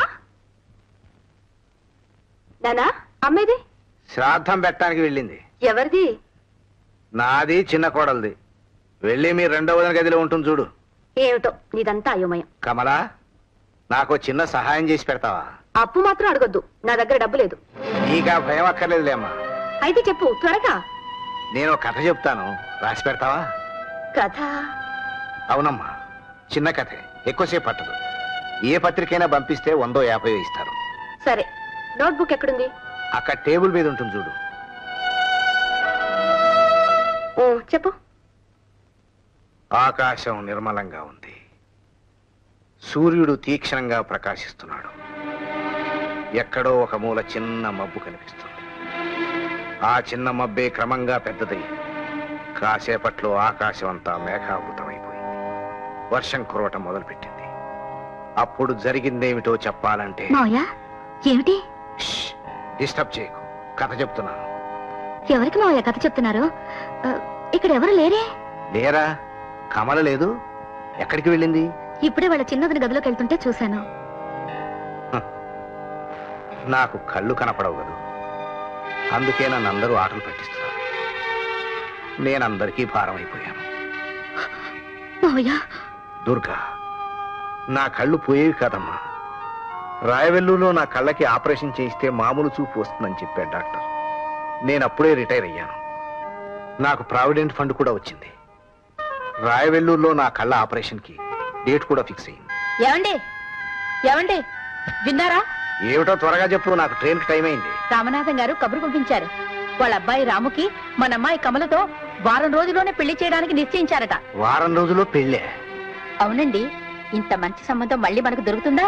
నానా అమ్మేది శ్రాద్ధం పెట్టడానికి వెళ్ళింది ఎవరిది నాది చిన్న కోడలిది వెళ్ళి మీ రెండవ వదిన గదిలో ఉంటుంది చూడు ఏమిటో నీదంతా అయోమయం కమలా నాకు చిన్న సహాయం చేసి పెడతావా అప్పు మాత్రం అడగొద్దు నా దగ్గర డబ్బు లేదు నీకా భయం అక్కర్లేదులేమ్మా అయితే చెప్పు త్వరగా నేను ఒక కథ చెప్తాను రాసి పెడతావా కథ అవునమ్మా చిన్న కథే ఎక్కువసేపు పట్టదు ఏ పత్రికైనా పంపిస్తే వందో యాభై ఇస్తారు సరే నోట్బుక్ ఎక్కడుంది అక్కడ టేబుల్ మీద ఉంటుంది చూడు ఓ చెప్పు ఆకాశం నిర్మలంగా ఉంది సూర్యుడు తీక్షణంగా ప్రకాశిస్తున్నాడు ఎక్కడో ఒక మూల చిన్న మబ్బు కనిపిస్తుంది ఆ చిన్న మబ్బే క్రమంగా పెద్దదై కాసేపట్లో ఆకాశం అంతా మేఘావృతమైపోయింది వర్షం కురవటం మొదలుపెట్టింది అప్పుడు జరిగిందేమిటో చెప్పాలంటే మావయ్య ఏమిటి డిస్టర్బ్ చేయకు కథ చెప్తున్నాను ఎవరికి మావయ్య కథ చెప్తున్నారు ఆ, ఇక్కడ ఎవరు లేరే లేరా కమల లేదు ఎక్కడికి వెళ్ళింది ఇప్పుడే వాళ్ళ చిన్నదిన గదిలోకి వెళ్తుంటే చూశాను నాకు కళ్ళు కనపడవు కదూ అందుకే నన్ను అందరూ ఆటలు పట్టిస్తున్నారు నేనందరికీ భారం అయిపోయాను మావయ్య దుర్గా నా కళ్ళు పోయేవి కాదమ్మా రాయవెల్లూరులో నా కళ్ళకి ఆపరేషన్ చేయిస్తే మామూలు చూపు వస్తుందని చెప్పాడు డాక్టర్ నేను అప్పుడే రిటైర్ అయ్యాను నాకు ప్రావిడెంట్ ఫండ్ కూడా వచ్చింది రాయవెల్లూరులో నా కళ్ళ ఆపరేషన్కి డేట్ కూడా ఫిక్స్ అయింది ఏమండి ఏమండి విన్నారా ఏమిటో త్వరగా చెప్పు నాకు ట్రైన్కి టైం అయింది రామనాథం గారు కబురు పంపించారు వాళ్ళ అబ్బాయి రాముకి మన అమ్మాయి కమలతో వారం రోజుల్లోనే పెళ్లి చేయడానికి నిశ్చయించారట వారం రోజుల్లో పెళ్ళే అవునండి ఇంత మంచి సంబంధం మళ్ళీ మనకు దొరుకుతుందా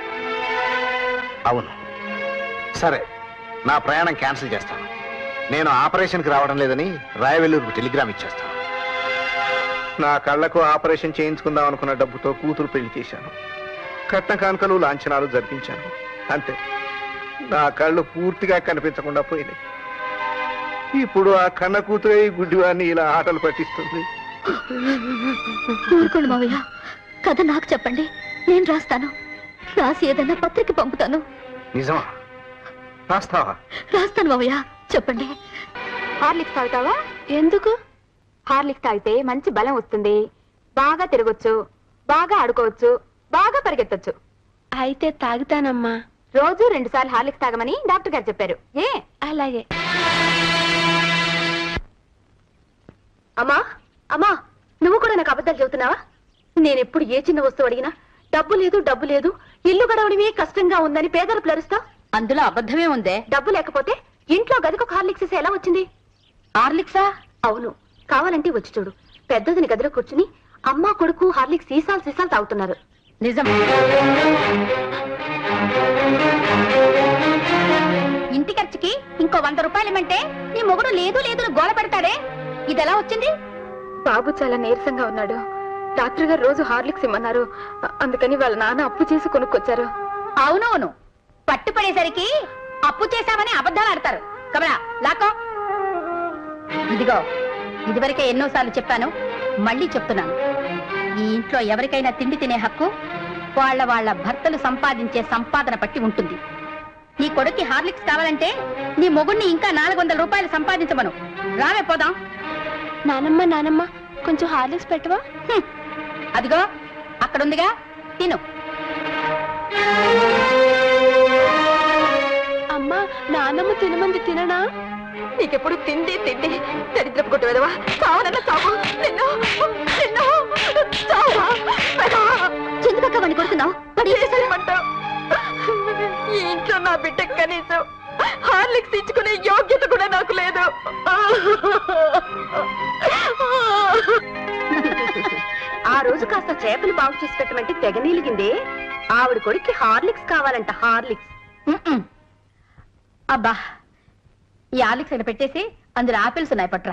అవును సరే నా ప్రయాణం క్యాన్సిల్ చేస్తాను నేను ఆపరేషన్కి రావడం లేదని రాయవెల్లూరుకు టెలిగ్రామ్ ఇచ్చేస్తాను నా కళ్ళకు ఆపరేషన్ చేయించుకుందాం అనుకున్న డబ్బుతో కూతురు పెళ్లి చేశాను కట్న కానుకలు లాంఛనాలు జరిపించాను అంతే నా కళ్ళు పూర్తిగా కనిపించకుండా పోయినాయి ఇప్పుడు ఆ కన్న కూతురే ఈ గుడ్డివాన్ని ఇలా ఆటలు పట్టిస్తుంది ఊరుకోండి మావయ్య కథ నాకు చెప్పండి నేను రాస్తాను రాసి ఏదైనా పత్రిక పంపుతాను నిజమా రాస్తావా రాస్తాను మావయ్య చెప్పండి హార్లిక్స్ తాగుతావా ఎందుకు హార్లిక్స్ తాగితే మంచి బలం వస్తుంది బాగా తిరగొచ్చు బాగా ఆడుకోవచ్చు బాగా పరిగెత్తొచ్చు అయితే తాగుతానమ్మా రోజు రెండు సార్లు హార్లిక్స్ తాగమని డాక్టర్ గారు చెప్పారు ఏ అలాగే అమ్మా అమ్మా నువ్వు కూడా నాకు అబద్ధాలు చెబుతున్నావా నేను ఎప్పుడు ఏ చిన్న వస్తువు అడిగినా డబ్బు లేదు డబ్బు లేదు ఇల్లు గడవడమే కష్టంగా ఉందని పేదలు ప్లరుస్తా అందులో అబద్ధమే ఉందే డబ్బు లేకపోతే ఇంట్లో గదికి ఒక హార్లిక్స్ ఇస్తే ఎలా వచ్చింది హార్లిక్సా అవును కావాలంటే వచ్చి చూడు పెద్దదిని గదిలో కూర్చుని అమ్మ కొడుకు హార్లిక్స్ సీసాలు సీసాలు తాగుతున్నారు నిజం ఇంటి ఖర్చుకి ఇంకో వంద రూపాయలు ఇమ్మంటే నీ మొగుడు లేదు లేదు అని గోల పెడతాడే ఇది ఎలా వచ్చింది బాబు చాలా నీరసంగా ఉన్నాడు డాక్టర్ గారు రోజు హార్లిక్స్ ఇమ్మన్నారు అ- అందుకని వాళ్ళ నాన్న అప్పు చేసి కొనుక్కొచ్చారు అవునవును పట్టుపడేసరికి అప్పు చేశామని అబద్ధాలు ఆడతారు కమలా లాకో ఇదిగో ఇదివరకే ఎన్నోసార్లు చెప్పాను మళ్ళీ చెప్తున్నాను ఈ ఇంట్లో ఎవరికైనా తిండి తినే హక్కు వాళ్ళ వాళ్ళ భర్తలు సంపాదించే సంపాదన పట్టి ఉంటుంది నీ కొడుక్కి హార్లిక్స్ కావాలంటే నీ మొగుణ్ణి ఇంకా నాలుగు వందల రూపాయలు సంపాదించమను రావే పోదాం నానమ్మ నానమ్మ కొంచెం హార్లిక్స్ పెట్టవా హ్మ్. అదిగో అక్కడుందిగా తిను అమ్మా నానమ్మ తినమంది తిననా నీకెప్పుడు తిండి తిండి దరిద్రపు కొట్టు వెదవా చావనన్న చావు నిన్ను నిన్ను చావా ఎందుకక్క వాడిని కొడుతున్నావు చేసేయమంటావు ఈ ఇంట్లో నా బిడ్డ కనీసం హార్లిక్స్ ఇచ్చుకునే యోగ్యత కూడా నాకు లేదు ఆ రోజు కాస్త చేపలు బాగు చేసి పెట్టమంటే తెగ నీలిగిందే ఆవిడ కొడుక్కి హార్లిక్స్ కావాలంట హార్లిక్స్ మ్మ్. అబ్బా ఈ ఆలిక్స్ ఇక్కడ పెట్టేసి అందులో ఆపిల్స్ ఉన్నాయి పట్రా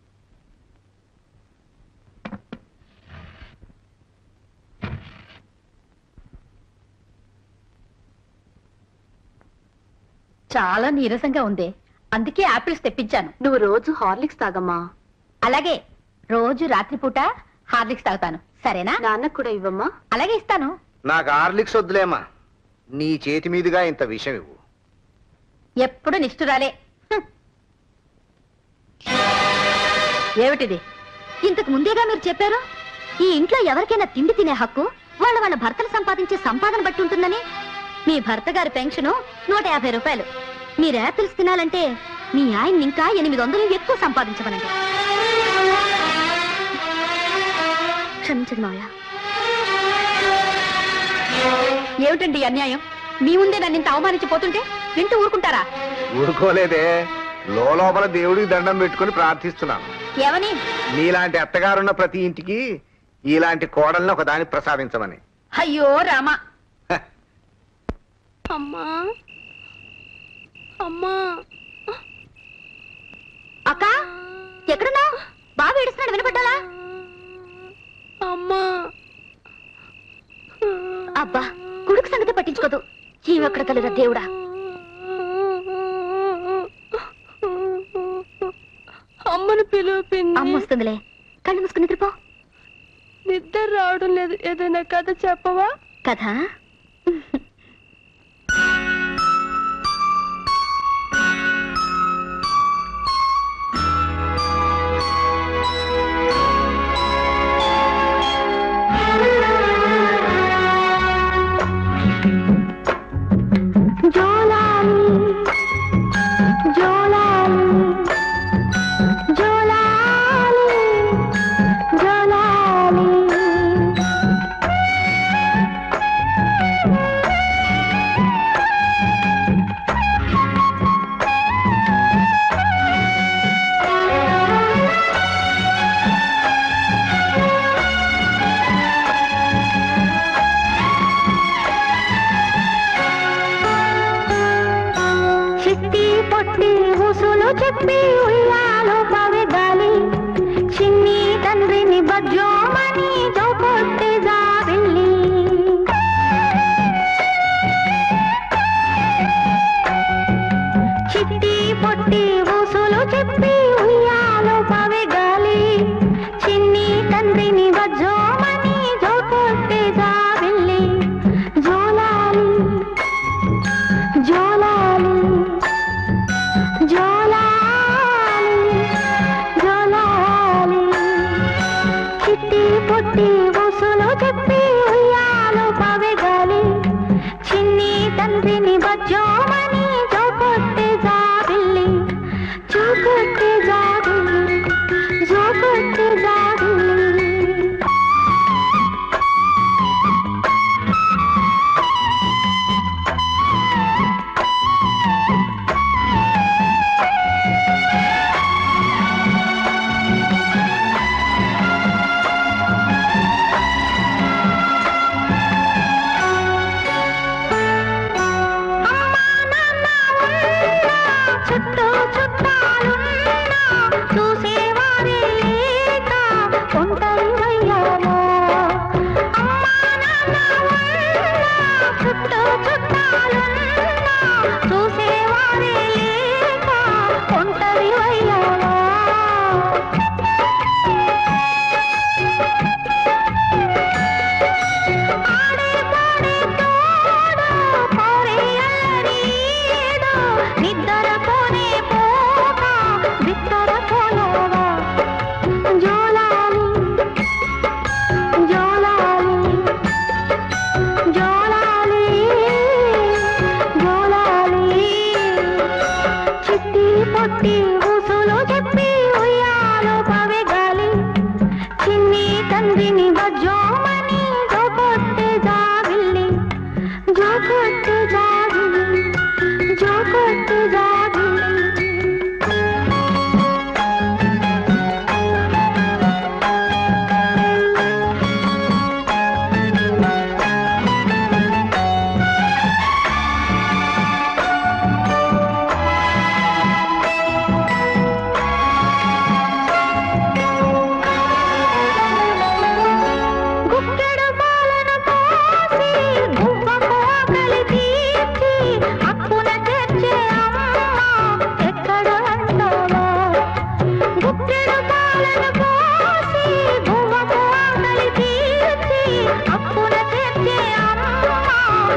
చాలా నీరసంగా ఉంది అందుకే ఆపిల్స్ తెప్పించాను నువ్వు రోజు హార్లిక్స్ తాగమ్మా అలాగే రోజు రాత్రిపూట హార్లిక్స్ తాగుతాను సరేనా నాన్నకు కూడా ఇవ్వమ్మా అలాగే ఇస్తాను నాకు హార్లిక్స్ వద్దులేమ్మా నీ చేతి మీదుగా ఇంత విషయం ఇవ్వు ఎప్పుడు నిష్ఠురాలే హ్మ్. ఏమిటిది ఇంతకు ముందేగా మీరు చెప్పారు ఈ ఇంట్లో ఎవరికైనా తిండి తినే హక్కు వాళ్ళ వాళ్ళ భర్తలు సంపాదించే సంపాదన బట్టి ఉంటుందని మీ భర్త గారి పెన్షన్ నూట యాభై రూపాయలు మీరు యాపిల్స్ తినాలంటే మీ ఆయన ఇంకా ఎనిమిది వందలు ఎక్కువ సంపాదించమనండి క్షమించండి మావయ్య ఏమిటండి ఈ అన్యాయం మీ ముందే నన్ను ఇంత అవమానించిపోతుంటే వింటూ ఊరుకుంటారా ఊరుకోలేదే లోపల దేవుడికి దండం పెట్టుకుని ప్రార్థిస్తున్నాను ఏమని నీలాంటి అత్తగారున్న ప్రతి ఇంటికి ఇలాంటి కోడల్ని ఒక దాన్ని ప్రసాదించమని అయ్యో రామా అమ్మా అమ్మా అక్క ఎక్కడున్నా బాగా ఏడుస్తున్నాడు వినపడ్డాలా అమ్మా అబ్బా కొడుకు సంగతి పట్టించుకోదు ఈమెక్కడ కలురా దేవుడా అమ్మను పిలువు అమ్మ వస్తుందిలే కళ్ళు మూసుకుని నిద్రపో నిద్ర రావడం లేదు ఏదైనా కథ చెప్పవా కథ జోలాలి జోలాలి జోలాలి జోలాలి చిట్టి పొట్టి ఉసులు చెప్పి ఉయ్యాలో పవెగాలి చిన్ని తండ్రిని బజ్జోమని జోకొట్టి జాబిల్లి చిట్టి పొట్టి ఉసులు చెప్పి ఉయ్యాలో పవెగాలి చిన్ని తండ్రిని బజ్జోమని జోకొట్టి జాబిల్లి జోలాలి జోలాలి జోలాలి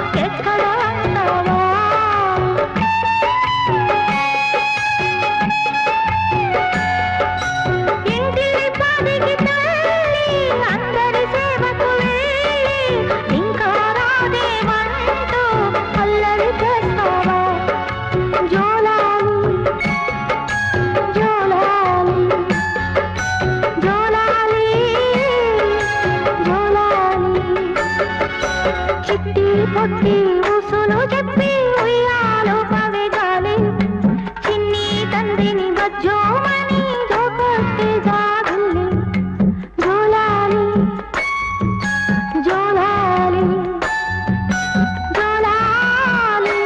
ఎక్కడ అంటావా ఇంటిని పాదికి తల్లి అందరి సేవకు వెళ్ళి ఇంకా రాదేమంటూ అల్లరి చేస్తావా జోలాలి జోలాలి జోలాలి జోలాలి చిట్టి పొట్టి ఉసులు చెప్పి ఉయ్యాలు పవిగాలి చిన్ని తండ్రిని బజ్జోమని జోకొట్టి జాగుల్లి జోలాలి జోలాలి జోలాలి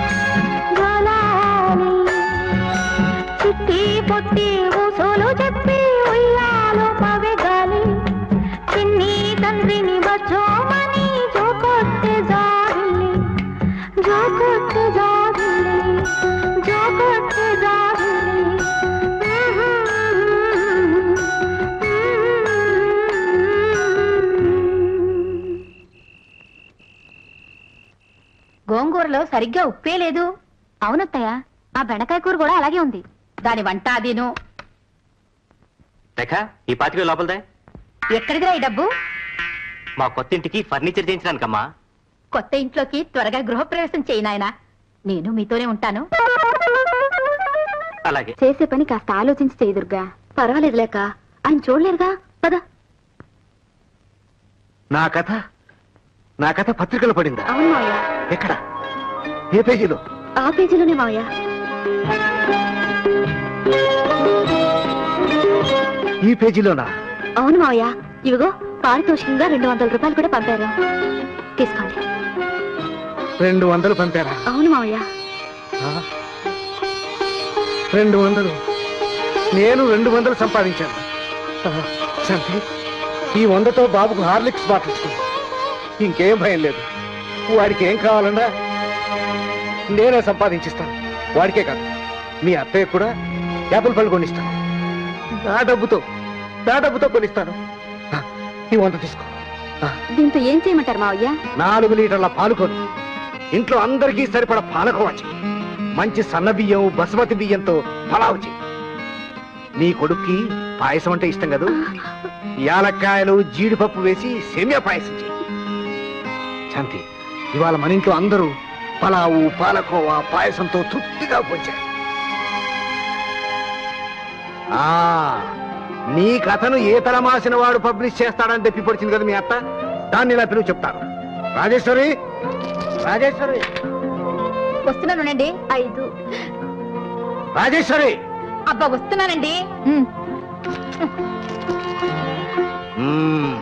జోలాలి చిట్టి పొట్టి ఊసోలు చెప్పి ఉయ్యాలు పవిగాలి చిన్ని తండ్రిని బజ్జోమని జోకొట్టి జాగుల్లి జోకొట్టి జాగుల్లి జోకొట్టి జాగుల్లి గోంగూరలో సరిగ్గా ఉప్పే లేదు అవునత్తయ్య ఆ బెండకాయ కూర కూడా అలాగే ఉంది దాని వంట అదిను రేఖ ఈ పాతిక లోపలదే ఎక్కడిదిరా ఈ డబ్బు మా కొత్త ఇంటికి ఫర్నిచర్ చేయించడానికమ్మా కొత్త ఇంట్లోకి త్వరగా గృహప్రవేశం చేయి నాయనా నేను మీతోనే ఉంటాను అలాగే చేసే పని కాస్త ఆలోచించి చేయి దుర్గా పర్వాలేదు లేక ఆయన చూడలేరుగా పద నా కథ నా కథ పత్రికలో పడిందా అవును మావయ్య ఎక్కడ ఏ పేజీలో ఆ పేజీలోనే మావయ్య ఈ పేజీలోనా అవును మావయ్య ఇవిగో పారితోషికంగా రెండు వందల రూపాయలు కూడా పంపారు తీసుకోండి రెండు వందలు పంపారా అవును మావయ్య ఆ? రెండు వందలు నేను రెండు వందలు సంపాదించాను ఆ, శాంతి ఈ వందతో బాబుకు హార్లిక్స్ బాటిల్ ఇచ్చుకో ఇంకేం భయం లేదు వాడికి ఏం కావాలన్నా నేనే సంపాదించిస్తాను వాడికే కాదు మీ అత్తయ్య కూడా యాపిల్ పళ్ళు కొనిస్తాను నా డబ్బుతో నా డబ్బుతో కొనిస్తాను ఆ, ఈ వంద తీసుకో దీంతో ఏం చేయమంటారు మావయ్య నాలుగు లీటర్ల పాలు కొను ఇంట్లో అందరికీ సరిపడ పాలకోవా చెయ్యి మంచి సన్న బియ్యం బసుమతి బియ్యంతో పలావ్ చెయ్యి నీ కొడుక్కి పాయసం అంటే ఇష్టం కదా యాలక్కాయలు జీడిపప్పు వేసి సేమియా పాయసం చెయ్యి శాంతి ఇవాళ మన ఇంట్లో అందరూ పలావు పాలకోవా పాయసంతో తృప్తిగా పోంచారు ఆ నీ కథను ఏ తరమాసిన వాడు పబ్లిష్ చేస్తాడని తెప్పి పొడిచింది కదా మీ అత్త దాన్ని ఇలా పిలువు చెప్తాను రాజేశ్వరి రాజేశ్వరి వస్తున్నానండి ఐదు రాజేశ్వరి అబ్బా వస్తున్నానండి మ్మ్.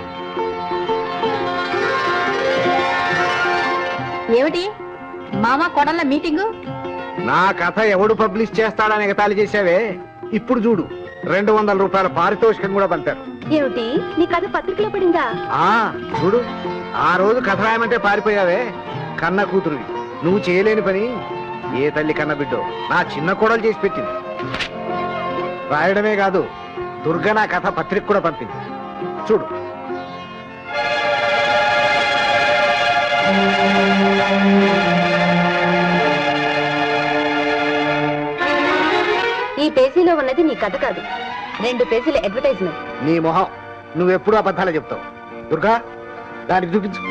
ఏమిటి మామ కొడల్ల మీటింగు నా కథ ఎవడు పబ్లిష్ చేస్తాడని ఎగతాళి చేశావే ఇప్పుడు చూడు రెండు వందల రూపాయల పారితోషికం కూడా పంపారు ఏమిటి నీ కథ పత్రికలో పడిందా ఆ చూడు ఆ రోజు కథ రాయమంటే పారిపోయావే కన్న కూతురువి నువ్వు చేయలేని పని ఏ తల్లి కన్న బిడ్డో నా చిన్న కోడలు చేసి పెట్టింది రాయడమే కాదు దుర్గ నా కథ పత్రిక కూడా పంపింది చూడు ఈ పేజీలో ఉన్నది నీ కథ కాదు రెండు పేజీల అడ్వర్టైజ్మెంట్ నీ మొహం నువ్వెప్పుడు అబద్ధాలే చెప్తావు దుర్గా దానికి చూపించు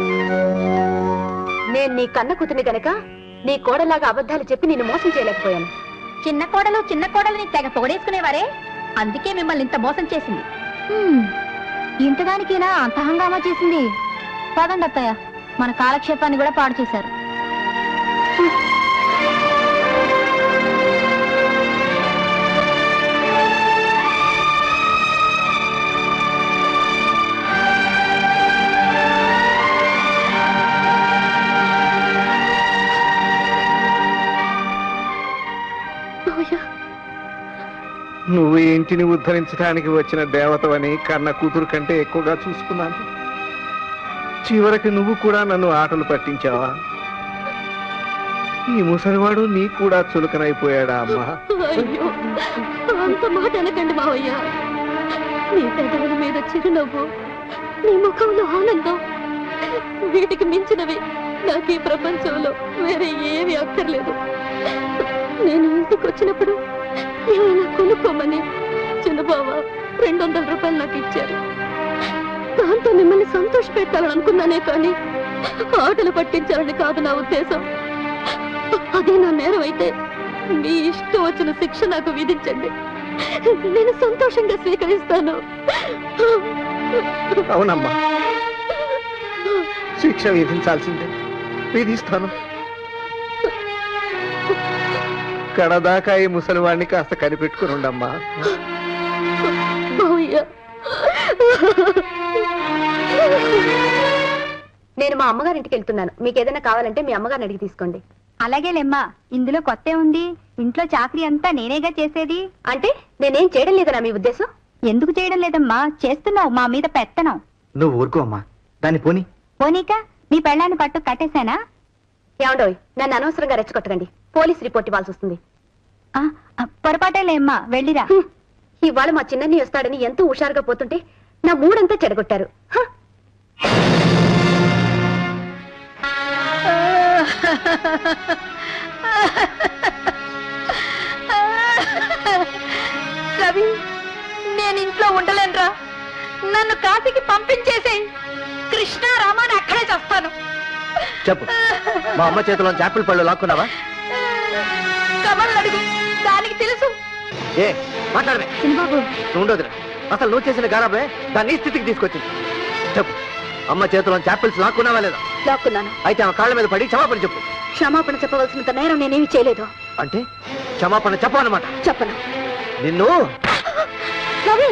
నేను నీ కన్న కూతుని గనక నీ కోడలాగా అబద్ధాలు చెప్పి నిన్ను మోసం చేయలేకపోయాను చిన్న కోడలు చిన్న కోడలని తెగ పొగడేసుకునేవారే అందుకే మిమ్మల్ని ఇంత మోసం చేసింది ఇంతదానికేనా అంత హంగామా చేసింది పదండి అత్తయ్య మన కాలక్షేపాన్ని కూడా పాడు చేశారు నువ్వు ఈ ఇంటిని ఉద్ధరించడానికి వచ్చిన దేవతవని కన్న కూతురు కంటే ఎక్కువగా చూసుకున్నాను చివరికి నువ్వు కూడా నన్ను ఆటలు పట్టించావా ఈ ముసలివాడు నీ కూడా చులకనైపోయాడా అమ్మా అయ్యో అంత మాట అనకండి మావయ్య నీ పెదవుల మీద చిరునవ్వు నీ ముఖంలో ఆనందం వీటికి మించినవి నాకు ఈ ప్రపంచంలో వేరే ఏమీ అక్కర్లేదు నేను ఇంటికి వచ్చినప్పుడు ఏమైనా కొనుక్కోమని చిన్నబావ రెండు వందల రూపాయలు నాకు ఇచ్చారు దాంతో మిమ్మల్ని సంతోష పెట్టాలని అనుకున్నానే కానీ ఆటలు పట్టించాలని కాదు నా ఉద్దేశం అదే నా నేరం అయితే మీ ఇష్టం వచ్చిన శిక్ష నాకు విధించండి నేను సంతోషంగా స్వీకరిస్తాను అవునమ్మా శిక్ష విధించాల్సిందే విధిస్తాను కడదాకా ఈ ముసలివాడిని కాస్త కనిపెట్టుకుని ఉండమ్మా మావయ్య నేను మా అమ్మగారింటికి వెళ్తున్నాను మీకు ఏదైనా కావాలంటే మీ అమ్మగారిని అడిగి తీసుకోండి అలాగేలేమ్మా ఇందులో కొత్త ఉంది ఇంట్లో చాకరీ అంతా నేనేగా చేసేది అంటే నేనేం చేయడం లేదనా మీ ఉద్దేశం ఎందుకు చేయడం లేదమ్మా చేస్తున్నావు మా మీద పెత్తనం నువ్వు ఊరుకో అమ్మా దాన్ని పోని పోనీక నీ పెళ్ళాన్ని పట్టు కట్టేశానా ఏమండోయ్ నన్ను అనవసరంగా రెచ్చగొట్టకండి పోలీస్ రిపోర్ట్ ఇవ్వాల్సి వస్తుంది ఆ, ఆ, పొరపాటేలేమ్మా వెళ్ళిరా హ్మ్. ఇవాళ మా చిన్నన్ని వస్తాడని ఎంతో హుషారుగా పోతుంటే నా మూడంతా చెడగొట్టారు హ! రవి నేను ఇంట్లో ఉండలేనురా నన్ను కాశీకి పంపించేసేయ్ కృష్ణ రామాని అక్కడే చేస్తాను చెప్పు మా అమ్మ చేతిలో యాపిల్ పళ్ళు లాక్కున్నావా కమల్ అడుగు దానికి తెలుసు ఏ మాట్లాడమే చిన్నబాబు నువ్వు ఉండదురా అసలు నువ్వు చేసిన గారాబే దాన్ని ఈ స్థితికి తీసుకొచ్చింది చెప్పు అమ్మ చేతిలో యాపిల్స్ లాక్కున్నావా లేదా లాక్కున్నాను అయితే ఆమె కాళ్ళ మీద పడి క్షమాపణ చెప్పు క్షమాపణ చెప్పవలసినంత నేరం నేనేమి చేయలేదు అంటే క్షమాపణ చెప్పనమాట చెప్పను నిన్ను రవి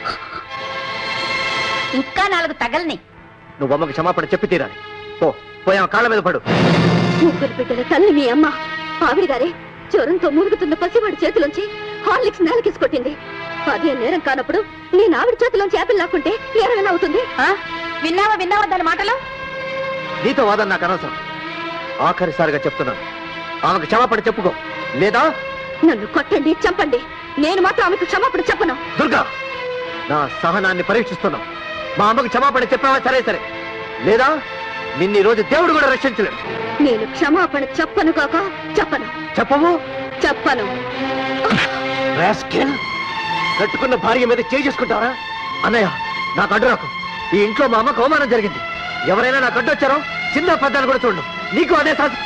ఇంకా నాలుగు తగల్ని నువ్వు అమ్మకి క్షమాపణ చెప్పి తీరాలి పో పోయి ఆమె కాళ్ళ మీద పడు ముగ్గురు బిడ్డల తల్లి మీ అమ్మ ఆవిడ గారే జ్వరంతో మూలుగుతున్న పసివాడి చేతిలోంచి హార్లిక్స్ నేలకేసి కొట్టింది అదే నేరం కానప్పుడు నేను ఆవిడ చేతిలోంచి యాపిల్ లాక్కుంటే నేరం ఎలా అవుతుంది ఆ? విన్నావా విన్నావా దాని మాటలు నీతో వాదన నాకు అనవసరం ఆఖరిసారిగా చెప్తున్నాను ఆమెకు క్షమాపణ చెప్పుకో లేదా నన్ను కొట్టండి చంపండి నేను మాత్రం ఆమెకు క్షమాపణ చెప్పను దుర్గా నా సహనాన్ని పరీక్షిస్తున్నావు మా అమ్మకి క్షమాపణ చెప్పావా సరే సరే లేదా నిన్ను ఈ రోజు దేవుడు కూడా రక్షించలేడు నేను క్షమాపణ చెప్పను కాక చెప్పను చెప్పవు చెప్పను రాస్కెల్ కట్టుకున్న భార్య మీద చేసుకుంటారా అన్నయ్య నాకు అడ్డు రాకు ఈ ఇంట్లో మా అమ్మకు అవమానం జరిగింది ఎవరైనా నాకు అడ్డు వచ్చారో చిన్న పెద్దాలు కూడా చూడు నీకు అదే సాధి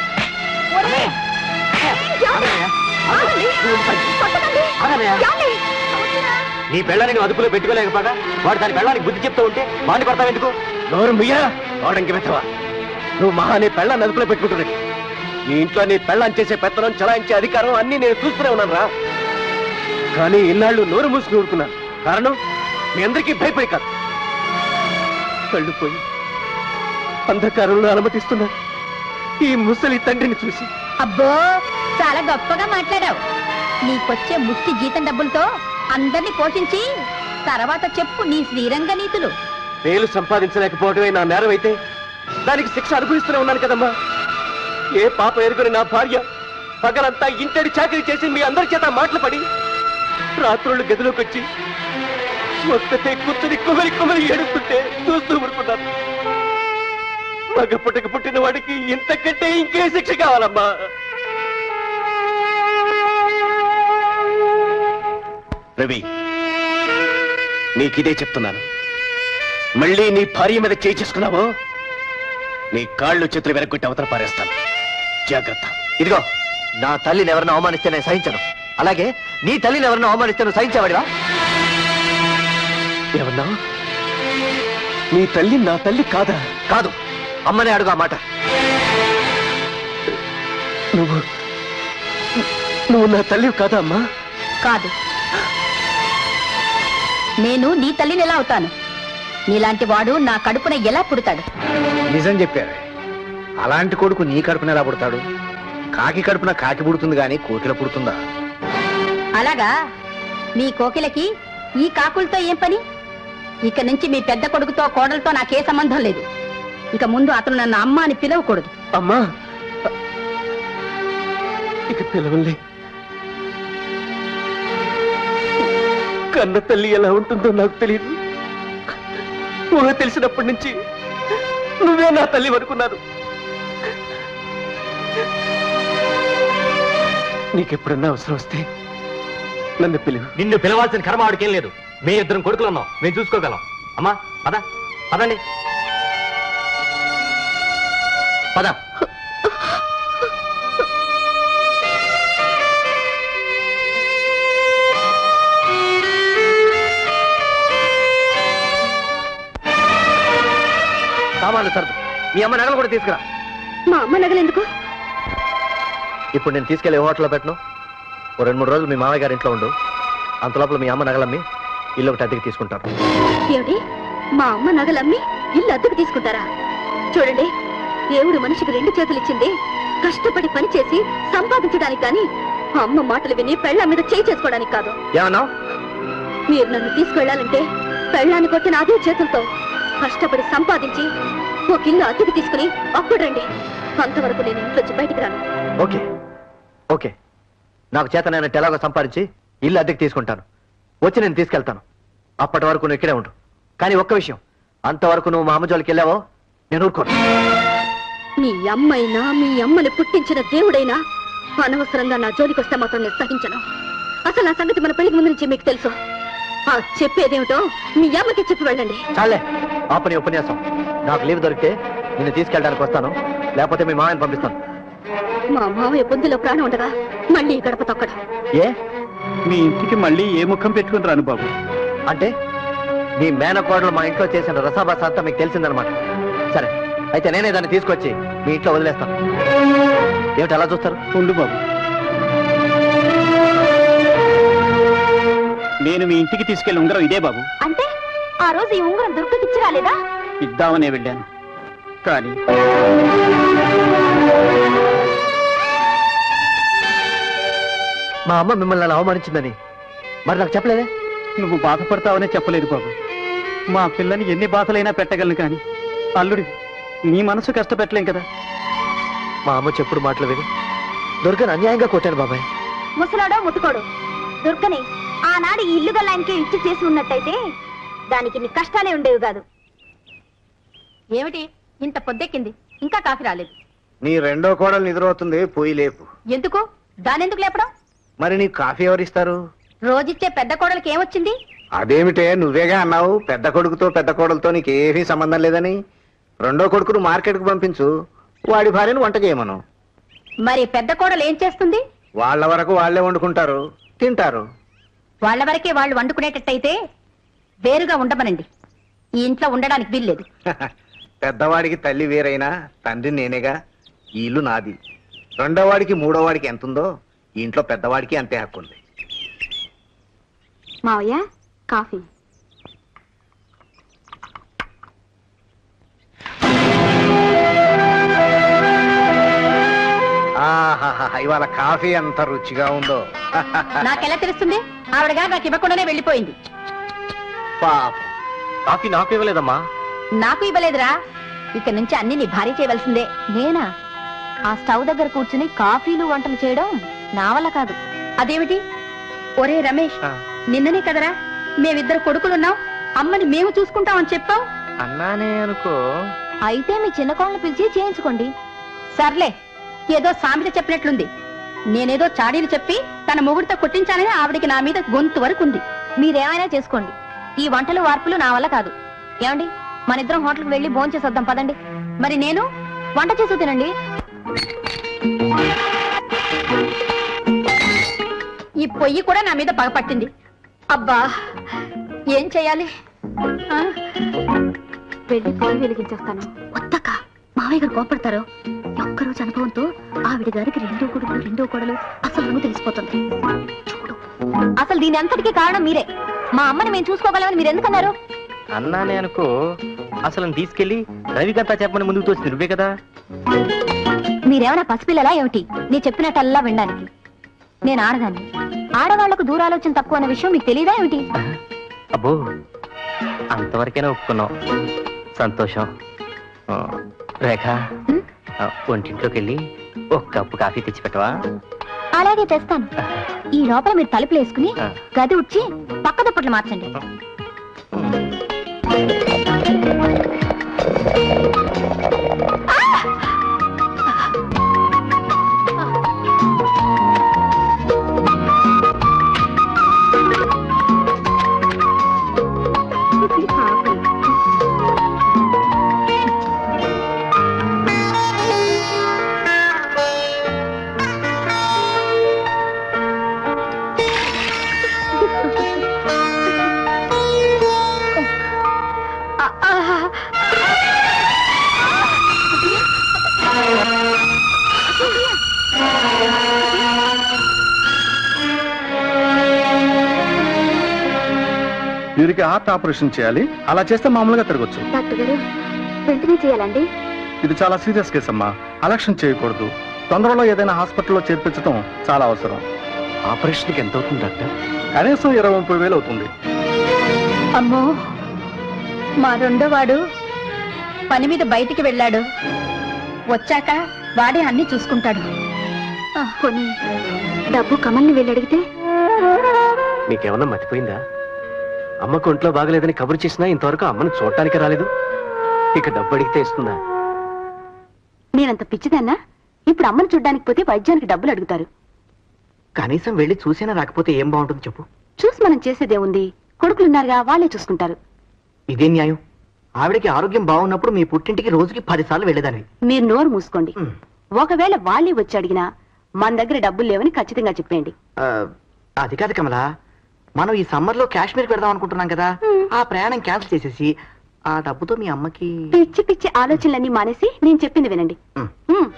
ఆగండి. కొట్టకండి. ఏమండి? నీ పెళ్ళని నువ్వు అదుపులో పెట్టుకోలేకపోగా వాడు దాని పెళ్ళానికి బుద్ధి చెప్తూ ఉంటే వాడిని కొడతావు ఎందుకు నోరు ముయ్యా వాడంకి పెట్టవా నువ్వు మహా నీ పెళ్ళాన్ని అదుపులో పెట్టుకుంటున్నాడు ఈ ఇంట్లో నీ పెళ్ళాన్ని చేసే పెత్తనం చలాయించే అధికారం అన్ని నేను చూస్తూనే ఉన్నాను రా కానీ ఇన్నాళ్ళు నోరు మూసుకుని ఊరుకున్నాను కారణం మీ అందరికీ భయపడి కాదు కళ్ళు పోయి అంధకారంలో అనుమతిస్తున్నా ఈ ముసలి తండ్రిని చూసి అబ్బో చాలా గొప్పగా మాట్లాడావు నీకొచ్చే ముష్టి జీతం డబ్బులతో అందరిని పోషించి తర్వాత చెప్పు నీ శ్రీరంగ నీతులు వేలు సంపాదించలేకపోవడమే నా నేరం అయితే దానికి శిక్ష అనుభవిస్తూనే ఉన్నాను కదమ్మా ఏ పాప ఎరుగుని నా భార్య పగలంతా ఇంటడి చాకరీ చేసి మీ అందరి చేత మాటలు పడి రాత్రుళ్ళు గదిలోకి వచ్చి ఒక్కతే కూర్చుని కుమరి కుమరి ఏడుస్తుంటే చూస్తూ ఊరుకున్నాను మగ పుట్టక పుట్టిన వాడికి ఇంతకంటే ఇంకే శిక్ష కావాలమ్మా రవి నీకిదే చెప్తున్నాను మళ్ళీ నీ భార్య మీద చేయి చేసుకున్నావో నీ కాళ్ళు చేతులు వెనక్కొట్టి అవతల పారేస్తాను జాగ్రత్త ఇదిగో నా తల్లిని ఎవరిని అవమానిస్తే నేను సహించను అలాగే నీ తల్లిని ఎవరిని అవమానిస్తే నువ్వు సహించేవాడివా ఏమన్నా నీ తల్లి నా తల్లి కాదా కాదు అమ్మనే అడుగు ఆ మాట నువ్వు నువ్వు నా తల్లి కాదా అమ్మా కాదు నేను నీ తల్లిని ఎలా అవుతాను నీలాంటి వాడు నా కడుపున ఎలా పుడతాడు నిజం చెప్పారు అలాంటి కొడుకు నీ కడుపున ఎలా పుడతాడు కాకి కడుపున కాకి పుడుతుంది గాని కోకిల పుడుతుందా అలాగా మీ కోకిలకి ఈ కాకులతో ఏం పని ఇక నుంచి మీ పెద్ద కొడుకుతో కోడలతో నాకే సంబంధం లేదు ఇక ముందు అతను నన్ను అమ్మ అని పిలవకూడదు అమ్మా ఇక పిలవలే కన్న తల్లి ఎలా ఉంటుందో నాకు తెలియదు ఊహ తెలిసినప్పటి నుంచి నువ్వే నా తల్లి అనుకున్నాను నీకెప్పుడన్నా అవసరం వస్తే నన్ను పిలువు నిన్ను పిలవాల్సిన కర్మ ఆవిడకేం లేదు మీ ఇద్దరం కొడుకులు ఉన్నాం మేము చూసుకోగలం అమ్మా పద పదండి పద సామాన్లు సర్దు మీ అమ్మ నగలు కూడా తీసుకురా మా అమ్మ నగలు ఎందుకు ఇప్పుడు నేను తీసుకెళ్లి హోటల్లో పెట్టను ఓ రెండు మూడు రోజులు మీ మామయ్య గారి ఇంట్లో ఉండు అంత లోపల మీ అమ్మ నగలమ్మి ఇల్లు ఒకటి అద్దెకి తీసుకుంటారు ఏమిటి మా అమ్మ నగలు అమ్మి ఇల్లు అద్దెకు తీసుకుంటారా చూడండి దేవుడు మనిషికి రెండు చేతులు ఇచ్చింది కష్టపడి పని చేసి సంపాదించడానికి కానీ అమ్మ మాటలు విని పెళ్ళ మీద చేయి చేసుకోవడానికి కాదు ఏమన్నావు మీరు నన్ను తీసుకెళ్లాలంటే పెళ్ళాన్ని కొట్టిన అదే చేతులతో కష్టపడి సంపాదించి ఒక ఇల్లు అద్దెకు తీసుకుని అప్పుడు రండి అంతవరకు నేను ఇంట్లోంచి బయటికి రాను ఓకే ఓకే నాకు చేత నేను ఎలాగో సంపాదించి ఇల్లు అద్దెకి తీసుకుంటాను వచ్చి నేను తీసుకెళ్తాను అప్పటి వరకు నువ్వు ఇక్కడే ఉండు కానీ ఒక్క విషయం అంతవరకు నువ్వు మా అమ్మ జోలికి వెళ్ళావో నేను ఊరుకోను మీ అమ్మైనా మీ అమ్మని పుట్టించిన దేవుడైనా అనవసరంగా నా జోలికి వస్తే మాత్రం నేను సహించను అసలు ఆ సంగతి మన పెళ్లికి ముందు నుంచి మీకు తెలుసు ఆ చెప్పేదేమిటో మీ అమ్మకి చెప్పి వెళ్ళండి చాలే ఆపని ఉపన్యాసం నాకు లీవ్ దొరికితే నిన్ను తీసుకెళ్ళడానికి వస్తాను లేకపోతే మీ మామని పంపిస్తాను మా మావయ్య పొద్దులో ప్రాణం ఉండగా మళ్ళీ ఈ గడప తొక్కడం ఏ మీ ఇంటికి మళ్ళీ ఏ ముఖం పెట్టుకుని రాను బాబు అంటే మీ మేనకోడలు మా ఇంట్లో చేసిన రసాబాస అంతా మీకు తెలిసిందనమాట సరే అయితే నేనే దాన్ని తీసుకొచ్చి మీ ఇంట్లో వదిలేస్తాను ఏమిటి అలా చూస్తారు ఉండు బాబు నేను మీ ఇంటికి తీసుకెళ్లి ఉంగరం ఇదే బాబు అంటే ఆ రోజు ఈ ఉంగరం దుర్గకిచ్చి రాలేదా ఇద్దామనే వెళ్ళాను కానీ మా అమ్మ మిమ్మల్ని అలా అవమానించిందని మరి నాకు చెప్పలేదే నువ్వు బాధపడతావనే చెప్పలేదు బాబు మా పిల్లని ఎన్ని బాధలైనా పెట్టగలను కానీ అల్లుడి నీ మనసు కష్టపెట్టలేం కదా మా అమ్మ చెప్పుడు మాటలు విని దుర్గను అన్యాయంగా కొట్టాను బాబాయ్ ముసలాడో ముట్టుకోడు దుర్గని ఆనాడు ఈ ఇల్లు గల్లానికి ఇచ్చి చేసి ఉన్నట్టయితే దానికి ఇన్ని కష్టాలే ఉండేవి కాదు ఏమిటి ఇంత పొద్దెక్కింది ఇంకా కాఫీ రాలేదు నీ రెండో కోడలు నిద్రవుతుంది పోయి లేపు ఎందుకు దానెందుకు లేపడం మరి నీకు కాఫీ ఎవరిస్తారు రోజిచ్చే పెద్ద కోడలికి ఏమొచ్చింది అదేమిటే నువ్వేగా అన్నావు పెద్ద కొడుకుతో పెద్ద కోడలతో నీకేమీ సంబంధం లేదని రెండో కొడుకును మార్కెట్కు పంపించు వాడి భార్యను వంట చేయమను మరి పెద్ద కోడలు ఏం చేస్తుంది వాళ్ళ వరకు వాళ్ళే వండుకుంటారు తింటారు వాళ్ళ వరకే వాళ్ళు వండుకునేటట్టయితే వేరుగా ఉండమనండి ఈ ఇంట్లో ఉండడానికి వీల్లేదు పెద్దవాడికి తల్లి వేరైనా తండ్రి నేనేగా ఈ ఇల్లు నాది రెండోవాడికి మూడోవాడికి ఎంతుందో ఈ ఇంట్లో పెద్దవాడికి అంతే హక్కు ఉంది మావయ్య కాఫీ ఆహాహా, ఇవాళ కాఫీ ఎంత రుచిగా ఉందో నాకెలా తెలుస్తుంది ఆవిడగా నాకు ఇవ్వకుండానే వెళ్ళిపోయింది పాపం కాఫీ నాకు ఇవ్వలేదమ్మా నాకు ఇవ్వలేదురా ఇక నుంచి అన్ని నీ భార్య చేయవలసిందే నేనా ఆ స్టవ్ దగ్గర కూర్చుని కాఫీలు వంటలు చేయడం నా వల్ల కాదు అదేమిటి ఒరే రమేష్ నిన్ననే కదరా మేమిద్దరు కొడుకులున్నాం అమ్మని మేము చూసుకుంటామని చెప్పావు అన్నానే అనుకో అయితే మీ చిన్న కోళ్ళని పిలిచి చేయించుకోండి సర్లే ఏదో సామెత చెప్పినట్లుంది నేనేదో చాడీలు చెప్పి తన మొగుడితో కొట్టించాలని ఆవిడికి నా మీద గొంతు వరకు ఉంది మీరేమైనా చేసుకోండి ఈ వంటలు వార్పులు నా వల్ల కాదు ఏమండి మన ఇద్దరం హోటల్కి వెళ్ళి భోంచేసి వద్దాం పదండి మరి నేను వంట చేసి తినండి ఈ పొయ్యి కూడా నా మీద పగపట్టింది అబ్బా ఏం చెయ్యాలి ఆ? వెళ్ళి పొయ్యి వెలిగించేస్తాను వద్దక్క మావయ్య గారు కోపడతారు ఒక్కరోజు అనుభవంతో ఆవిడ గారికి రెండో కొడుకు రెండో కొడలు అసలు నువ్వు తెలిసిపోతుంది చూడు అసలు దీని అంతటికీ కారణం మీరే మా అమ్మని మేము చూసుకోగలమని మీరు ఎందుకన్నారు అన్నానే అనుకో అసలు నన్ను తీసుకెళ్లి రవికంతా చెప్పమని ముందుకు తోచింది నువ్వే కదా మీరేమైనా పసిపిల్లలా ఏమిటి నీ చెప్పినట్టల్లా వినడానికి నేను ఆడదాన్ని ఆడవాళ్లకు దూరాలోచన తక్కువ అన్న విషయం మీకు తెలియదా ఏమిటి అబ్బో అంతవరకైనా ఒప్పుకున్నావు సంతోషం ఆ, రేఖ ఆ, వంటింట్లోకి వెళ్ళి ఒక కప్పు కాఫీ తెచ్చి పెట్టవా అలాగే తెస్తాను ఈ లోపల మీరు తలుపులు వేసుకుని ఆ. గది ఉడ్చి పక్క దుప్పట్లు మార్చండి ఆవిడకి హార్ట్ ఆపరేషన్ చేయాలి అలా చేస్తే మామూలుగా తిరగచ్చు డాక్టర్ గారు వెంటనే చేయాలండి ఇది చాలా సీరియస్ కేసు అమ్మా అలక్ష్యం చేయకూడదు తొందరలో ఏదైనా హాస్పిటల్లో చేర్పించడం చాలా అవసరం ఆపరేషన్కి ఎంత అవుతుంది డాక్టర్ కనీసం ఇరవై ముప్పై వేలు అవుతుంది అమ్మో మా రెండో వాడు పని మీద బయటికి వెళ్ళాడు వచ్చాక వాడే అన్ని చూసుకుంటాడు కొని డబ్బు కమల్ని వెళ్ళి అడిగితే మీకేమన్నా మతిపోయిందా అమ్మకు ఒంట్లో బాగలేదని కబురు చేసినా ఇంతవరకు అమ్మని చూడటానికి రాలేదు ఇక డబ్బు అడిగితే ఇస్తుందా నేనంత పిచ్చిదాన్నా ఇప్పుడు అమ్మని చూడ్డానికి పోతే వైద్యానికి డబ్బులు అడుగుతారు కనీసం వెళ్ళి చూసినా రాకపోతే ఏం బాగుంటుంది చెప్పు చూసి మనం చేసేదేముంది కొడుకులున్నారుగా వాళ్ళే చూసుకుంటారు ఇదే న్యాయం ఆవిడకి ఆరోగ్యం బాగున్నప్పుడు మీ పుట్టింటికి రోజుకి పదిసార్లు వెళ్ళేదాన్ని మీరు నోరు మూసుకోండి ఒకవేళ వాళ్ళే వచ్చి అడిగినా మన దగ్గర డబ్బులు లేవని ఖచ్చితంగా చెప్పేయండి ఆ, అది కాదు కమలా మనం ఈ సమ్మర్ లో కాశ్మీర్ పెడదాం అనుకుంటున్నాం కదా ఆ ప్రయాణం క్యాన్సిల్ చేసేసి ఆ డబ్బుతో మీ అమ్మకి పిచ్చి పిచ్చి ఆలోచనలన్నీ మానేసి నేను చెప్పింది వినండి ఉమ్.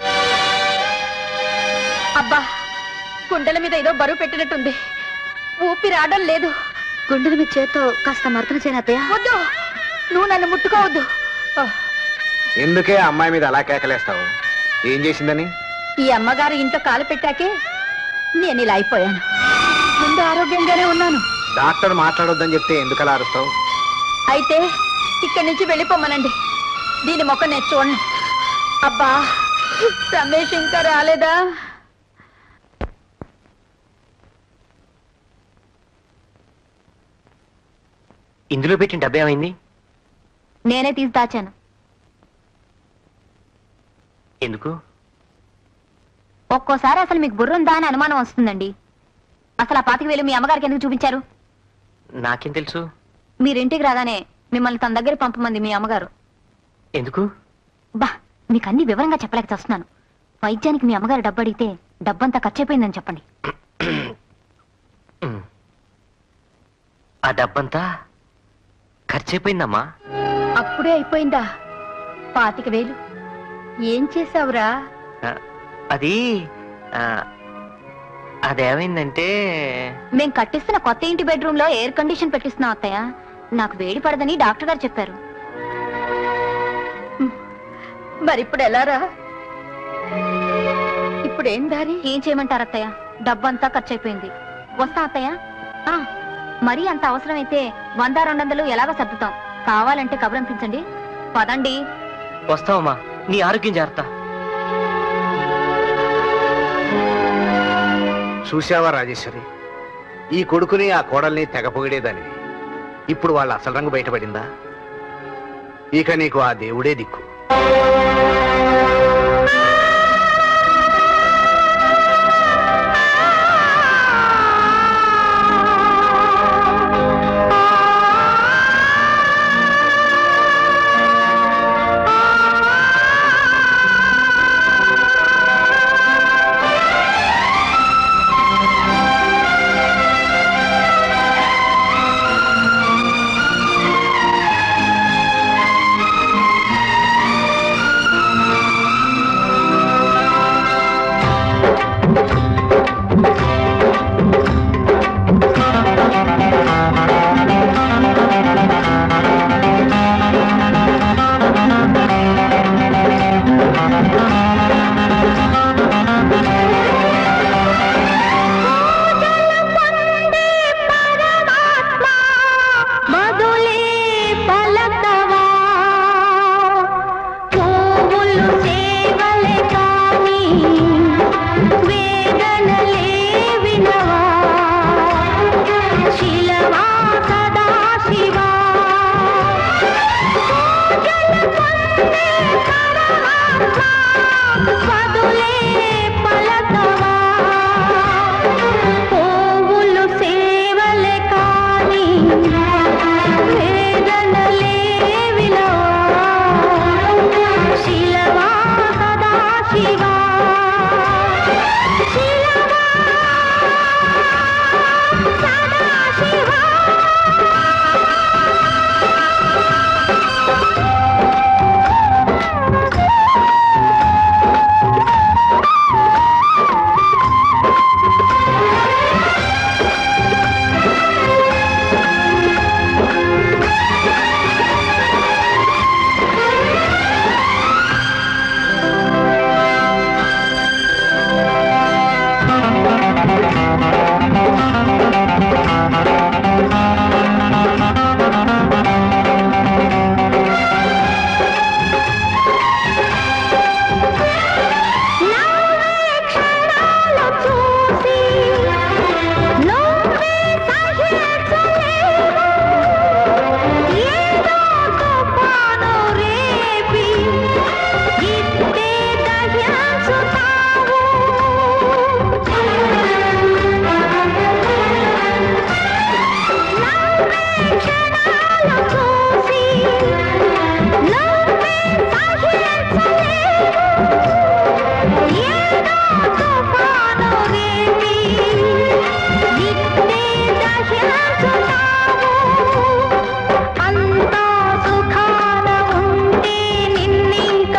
అబ్బా గుండెల మీద ఏదో బరువు పెట్టినట్టుంది ఊపిరి ఆడడం లేదు గుండెల మీద చేత్తో కాస్త మర్దన చేయనత్తయ్య వద్దు నువ్వు నన్ను ముట్టుకోవద్దు ఆ, ఎందుకే ఆ అమ్మాయి మీద అలా కేకలేస్తావు ఏం చేసిందని ఈ అమ్మగారు ఇంట్లో కాలు పెట్టాకే నేను ఇలా అయిపోయాను ముందు ఆరోగ్యంగానే ఉన్నాను డాక్టర్ మాట్లాడొద్దని చెప్తే ఎందుకు అలా అరుస్తావు అయితే ఇక్కడి నుంచి వెళ్ళిపోమనండి దీని మొక్క నేను చూడను అబ్బా రమేష్ ఇంకా రాలేదా ఇందులో పెట్టిన డబ్బు ఏమైంది నేనే తీసి దాచాను ఎందుకు ఒక్కోసారి అసలు మీకు బుర్ర ఉందా అని అనుమానం వస్తుందండి అసలు ఆ పాతిక వేలు మీ అమ్మగారికి ఎందుకు చూపించారు నాకేం తెలుసు మీరింటికి రాగానే మిమ్మల్ని తన దగ్గర పంపమంది మీ అమ్మగారు ఎందుకు బా మీకు అన్ని వివరంగా చెప్పలేక చేస్తున్నాను వైద్యానికి మీ అమ్మగారు డబ్బు అడిగితే డబ్బంతా ఖర్చయిపోయిందని చెప్పండి ఉమ్. ఆ డబ్బంతా ఖర్చయిపోయిందమ్మా అప్పుడే అయిపోయిందా పాతిక వేలు ఏం చేసావురా ఆ, అది ఆ, అదేమైందంటే మేం కట్టిస్తున్న కొత్త ఇంటి బెడ్రూమ్ లో ఎయిర్ కండిషన్ పెట్టిస్తున్నాం అత్తయ్య నాకు వేడి పడదని డాక్టర్ గారు చెప్పారు మరి ఇప్పుడు ఎలారా ఇప్పుడు ఏం దారి ఏం చేయమంటారు అత్తయ్య డబ్బంతా ఖర్చయిపోయింది వస్తా అత్తయ్య ఆ, మరీ అంత అవసరమైతే వంద రెండు వందలు ఎలాగో సర్దుతాం కావాలంటే కబురంపించండి పదండి వస్తావమ్మా నీ ఆరోగ్యం జాగ్రత్త చూసావా రాజేశ్వరి ఈ కొడుకుని ఆ కోడల్ని తెగ పొగిడేదానివి ఇప్పుడు వాళ్ళ అసలు రంగు బయటపడిందా ఇక నీకు ఆ దేవుడే దిక్కు ఆ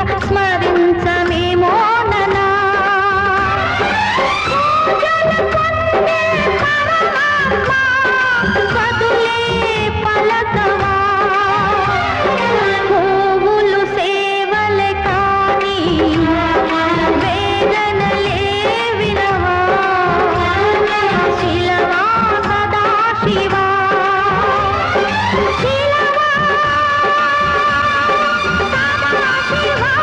స్మరించమేమో ననా కదులే పలకవా పువ్వులు సేవలే కాని వేదనలే వినవా శిలవా సదా శివా శిలవా సదా శివా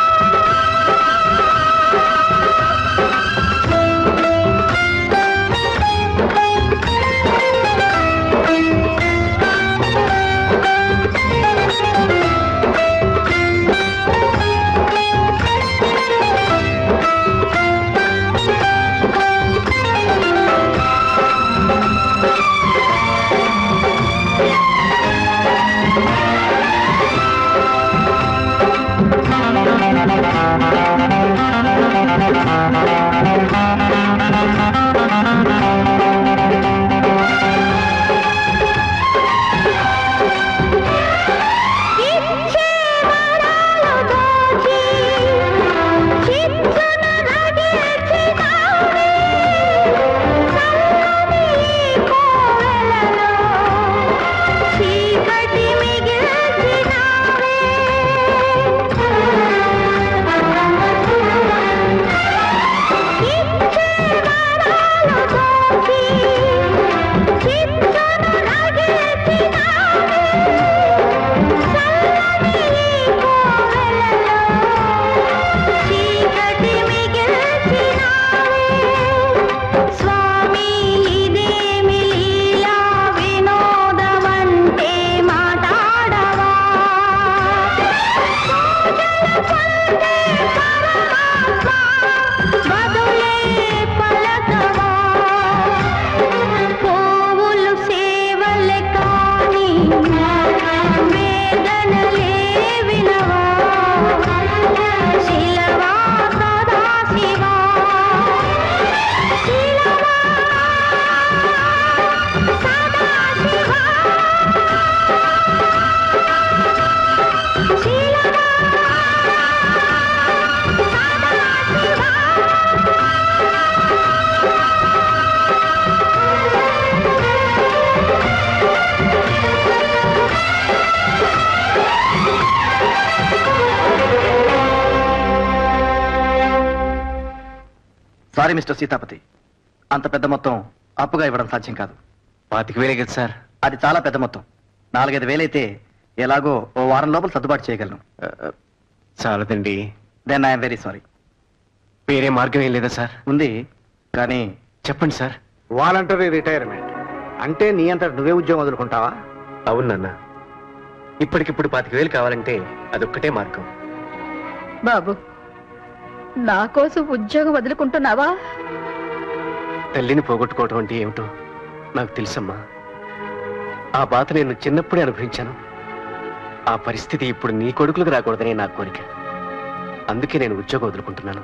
ఇచ్చే వరాలు దోచి చిచ్చున నడిచినావే చల్లని కోవెలలో చీకటి మిగిల్చినావే ఇచ్చే వరాలు దోచి చిచ్చున నడిచినావే చీకటి మిగిల్చినావే స్వామి ఇదేమి లీలా వినోదమంటే మాట్లాడవా బదులే పలకవా పువ్వులు సేవలే కాని వేదనలే వినవా శిలవా సదా శివా శిలవా సదా శివా శిలవా సారీ మిస్టర్ సీతాపతి అంత పెద్ద మొత్తం అప్పుగా ఇవ్వడం సాధ్యం కాదు పాతిక వేలే కదా సార్ అది చాలా పెద్ద మొత్తం నాలుగైదు వేలైతే ఎలాగో ఓ వారం లోపల సర్దుబాటు చేయగలను చాలదండి దెన్ ఐఎమ్ వెరీ సారీ వేరే మార్గం ఏం లేదా సార్ ఉంది కానీ చెప్పండి సార్ వాలంటరీ రిటైర్మెంట్ అంటే నీ అంతట నువ్వే ఉద్యోగం వదులుకుంటావా అవును నాన్న ఇప్పటికిప్పుడు పాతిక వేలు కావాలంటే అదొక్కటే మార్గం బాబు నా కోసం ఉద్యోగం వదులుకుంటున్నావా తల్లిని పోగొట్టుకోవటం అంటే ఏమిటో నాకు తెలుసమ్మా ఆ బాధ నేను చిన్నప్పుడే అనుభవించాను ఆ పరిస్థితి ఇప్పుడు నీ కొడుకులకు రాకూడదనే నా కోరిక అందుకే నేను ఉద్యోగం వదులుకుంటున్నాను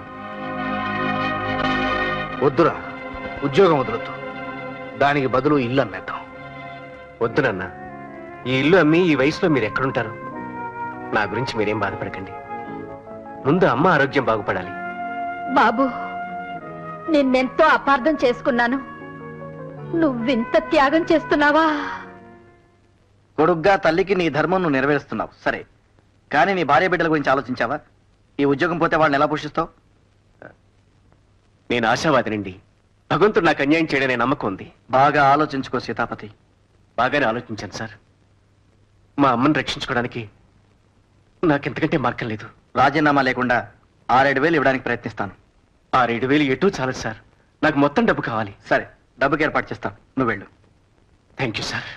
వద్దురా ఉద్యోగం వదలొద్దు దానికి బదులు ఇల్లు అమ్మేద్దాం వద్దు నాన్న ఈ ఇల్లు అమ్మి ఈ వయసులో మీరు ఎక్కడుంటారు నా గురించి మీరేం బాధపడకండి ముందు అమ్మ ఆరోగ్యం బాగుపడాలి బాబు నిన్నెంతో అపార్థం చేసుకున్నాను నువ్వింత త్యాగం చేస్తున్నావా కొడుగ్గా తల్లికి నీ ధర్మం నువ్వు నెరవేరుస్తున్నావు సరే కానీ నీ భార్య బిడ్డల గురించి ఆలోచించావా ఈ ఉద్యోగం పోతే వాళ్ళని ఎలా పోషిస్తావు నేను ఆశావాదినండి భగవంతుడు నాకు అన్యాయం చేయడనే నమ్మకం ఉంది బాగా ఆలోచించుకో సీతాపతి బాగానే ఆలోచించాను సార్ మా అమ్మని రక్షించుకోవడానికి నాకెంతకంటే మార్గం లేదు రాజీనామా లేకుండా ఆరేడు వేలు ఇవ్వడానికి ప్రయత్నిస్తాను ఆరేడు వేలు ఎటూ చాలదు సార్ నాకు మొత్తం డబ్బు కావాలి సరే డబ్బుకి ఏర్పాటు చేస్తాను నువ్వు వెళ్ళు థ్యాంక్ యూ సార్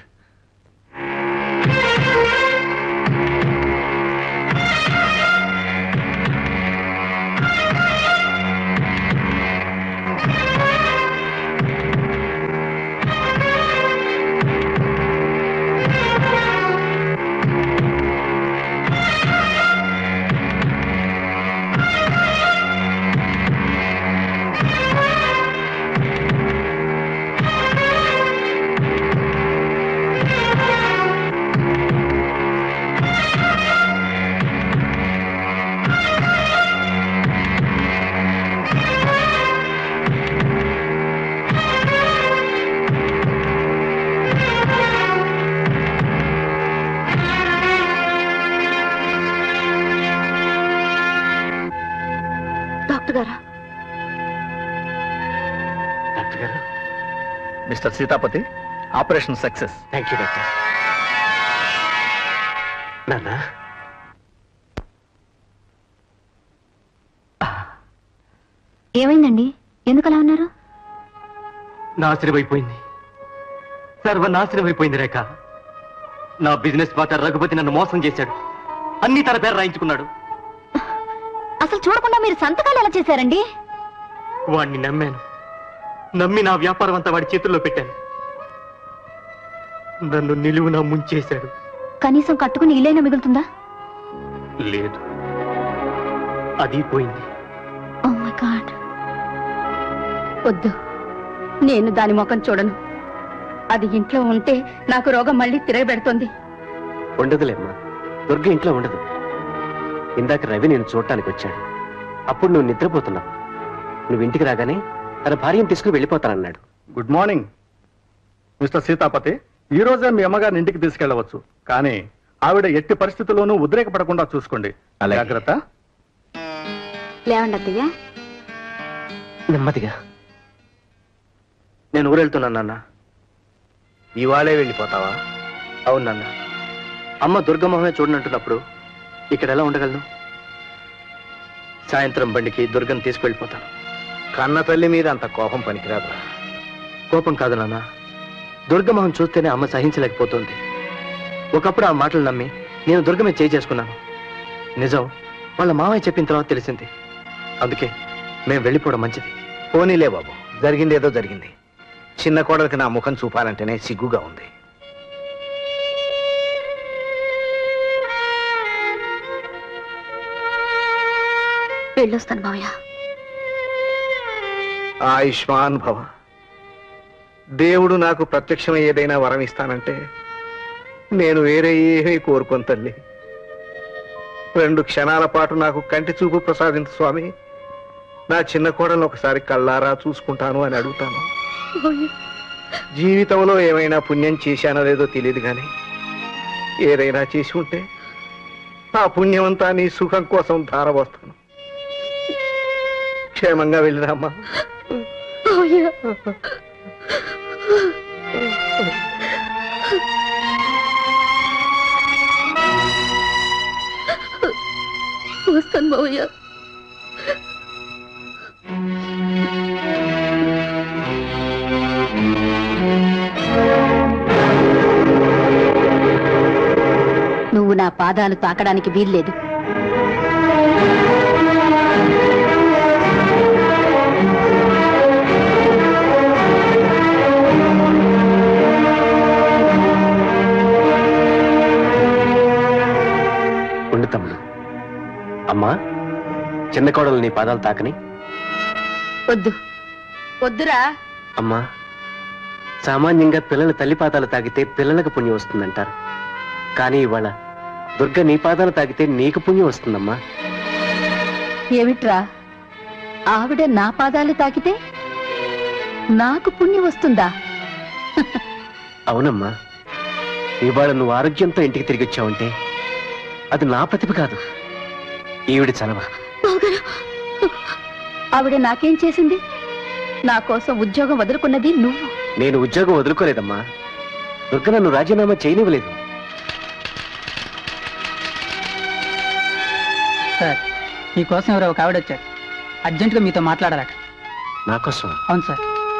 డాక్టర్ గారా డాక్టర్ గారు mister Sitapati operation success thank you doctor నాన్న ఏమైందండి ఎందుకు అలా ఉన్నారు నాశనం అయిపోయింది సర్వనాశనం అయిపోయింది రేఖ నా బిజినెస్ పార్ట్నర్ రఘుపతి నన్ను మోసం చేశాడు అన్ని తన పేరు రాయించుకున్నాడు అసలు చూడకుండా మీరు సంతకాలు ఎలా చేశారండి వాణ్ణి నమ్మాను నమ్మి నా వ్యాపారం అంతా వాడి చేతుల్లో పెట్టాను నన్ను నిలువునా ముంచేశాడు కనీసం కట్టుకుని ఇల్లైనా మిగులుతుందా లేదు అది పోయింది ఓ మై గాడ్ వద్దు నేను దాని ముఖం చూడను అది ఇంట్లో ఉంటే నాకు రోగం మళ్ళీ తిరగబెడుతోంది ఉండదులేమ్మా దుర్గ ఇంట్లో ఉండదు ఇందాక రవి నేను చూడటానికి వచ్చాడు అప్పుడు నువ్వు నిద్రపోతున్నావు నువ్వు ఇంటికి రాగానే తన భార్యను తీసుకుని వెళ్ళిపోతానన్నాడు గుడ్ మార్నింగ్ మిస్టర్ సీతాపతి ఈ రోజే మీ అమ్మగారిని ఇంటికి తీసుకెళ్లవచ్చు కానీ ఆవిడ ఎట్టి పరిస్థితుల్లోనూ ఉద్రేకపడకుండా చూసుకోండి జాగ్రత్త లేవండి అత్తయ్య నెమ్మదిగా నేను ఊరెళ్తున్నాను నాన్న ఇవాళే వెళ్ళిపోతావా అవును నాన్న అమ్మ దుర్గమోహమే చూడనంటున్నప్పుడు ఇక్కడ ఎలా ఉండగలను సాయంత్రం బండికి దుర్గను తీసుకువెళ్ళిపోతాను కన్న తల్లి మీద అంత కోపం పనికిరాదురా కోపం కాదు నాన్న దుర్గమోహం చూస్తేనే అమ్మ సహించలేకపోతుంది ఒకప్పుడు ఆ మాటలు నమ్మి నేను దుర్గమే చేయి చేసుకున్నాను నిజం వాళ్ళ మామయ్య చెప్పిన తర్వాత తెలిసింది అందుకే మేము వెళ్ళిపోవడం మంచిది పోనీలే బాబు జరిగింది ఏదో జరిగింది చిన్న కోడలికి నా ముఖం చూపాలంటేనే సిగ్గుగా ఉంది వెళ్ళొస్తాను మావయ్య ఆయుష్మాన్ భవ దేవుడు నాకు ప్రత్యక్షమై ఏదైనా వరం ఇస్తానంటే నేను వేరే ఏమీ కోరుకోను తల్లి రెండు క్షణాల పాటు నాకు కంటి చూపు ప్రసాదించు స్వామి నా చిన్న కోడలను ఒకసారి కళ్ళారా చూసుకుంటాను అని అడుగుతాను జీవితంలో ఏమైనా పుణ్యం చేశానో లేదో తెలియదు కానీ ఏదైనా చేసి ఉంటే ఆ పుణ్యమంతా నీ సుఖం కోసం ధారపోస్తాను క్షేమంగా వెళ్ళిరామ్మా వస్తాను మావయ్య నువ్వు నా పాదాలు తాకడానికి వీల్లేదు ఉండు తమ్ముడు అమ్మా చిన్న కోడలు నీ పాదాలు తాకని వద్దు వద్దురా అమ్మా సామాన్యంగా పిల్లల తల్లి పాదాలు తాగితే పిల్లలకు పుణ్యం వస్తుందంటారు కానీ ఇవాళ దుర్గ నీ పాదాలు తాగితే నీకు పుణ్యం వస్తుందమ్మా ఏమిట్రా ఆవిడ నా పాదాలు తాకితే నాకు పుణ్యం వస్తుందా అవునమ్మా ఇవాళ నువ్వు ఆరోగ్యంతో ఇంటికి తిరిగి వచ్చావంటే అది నా ప్రతిభ కాదు ఈవిడి చలవ ఆవిడ నాకేం చేసింది నా కోసం ఉద్యోగం వదులుకున్నది నువ్వు నేను ఉద్యోగం వదులుకోలేదమ్మా దుర్గ నన్ను రాజీనామా చేయనివ్వలేదు సార్ మీకోసం ఎవరో ఒక ఆవిడ వచ్చారు అర్జెంటుగా మీతో మాట్లాడాలట నా కోసం అవును సార్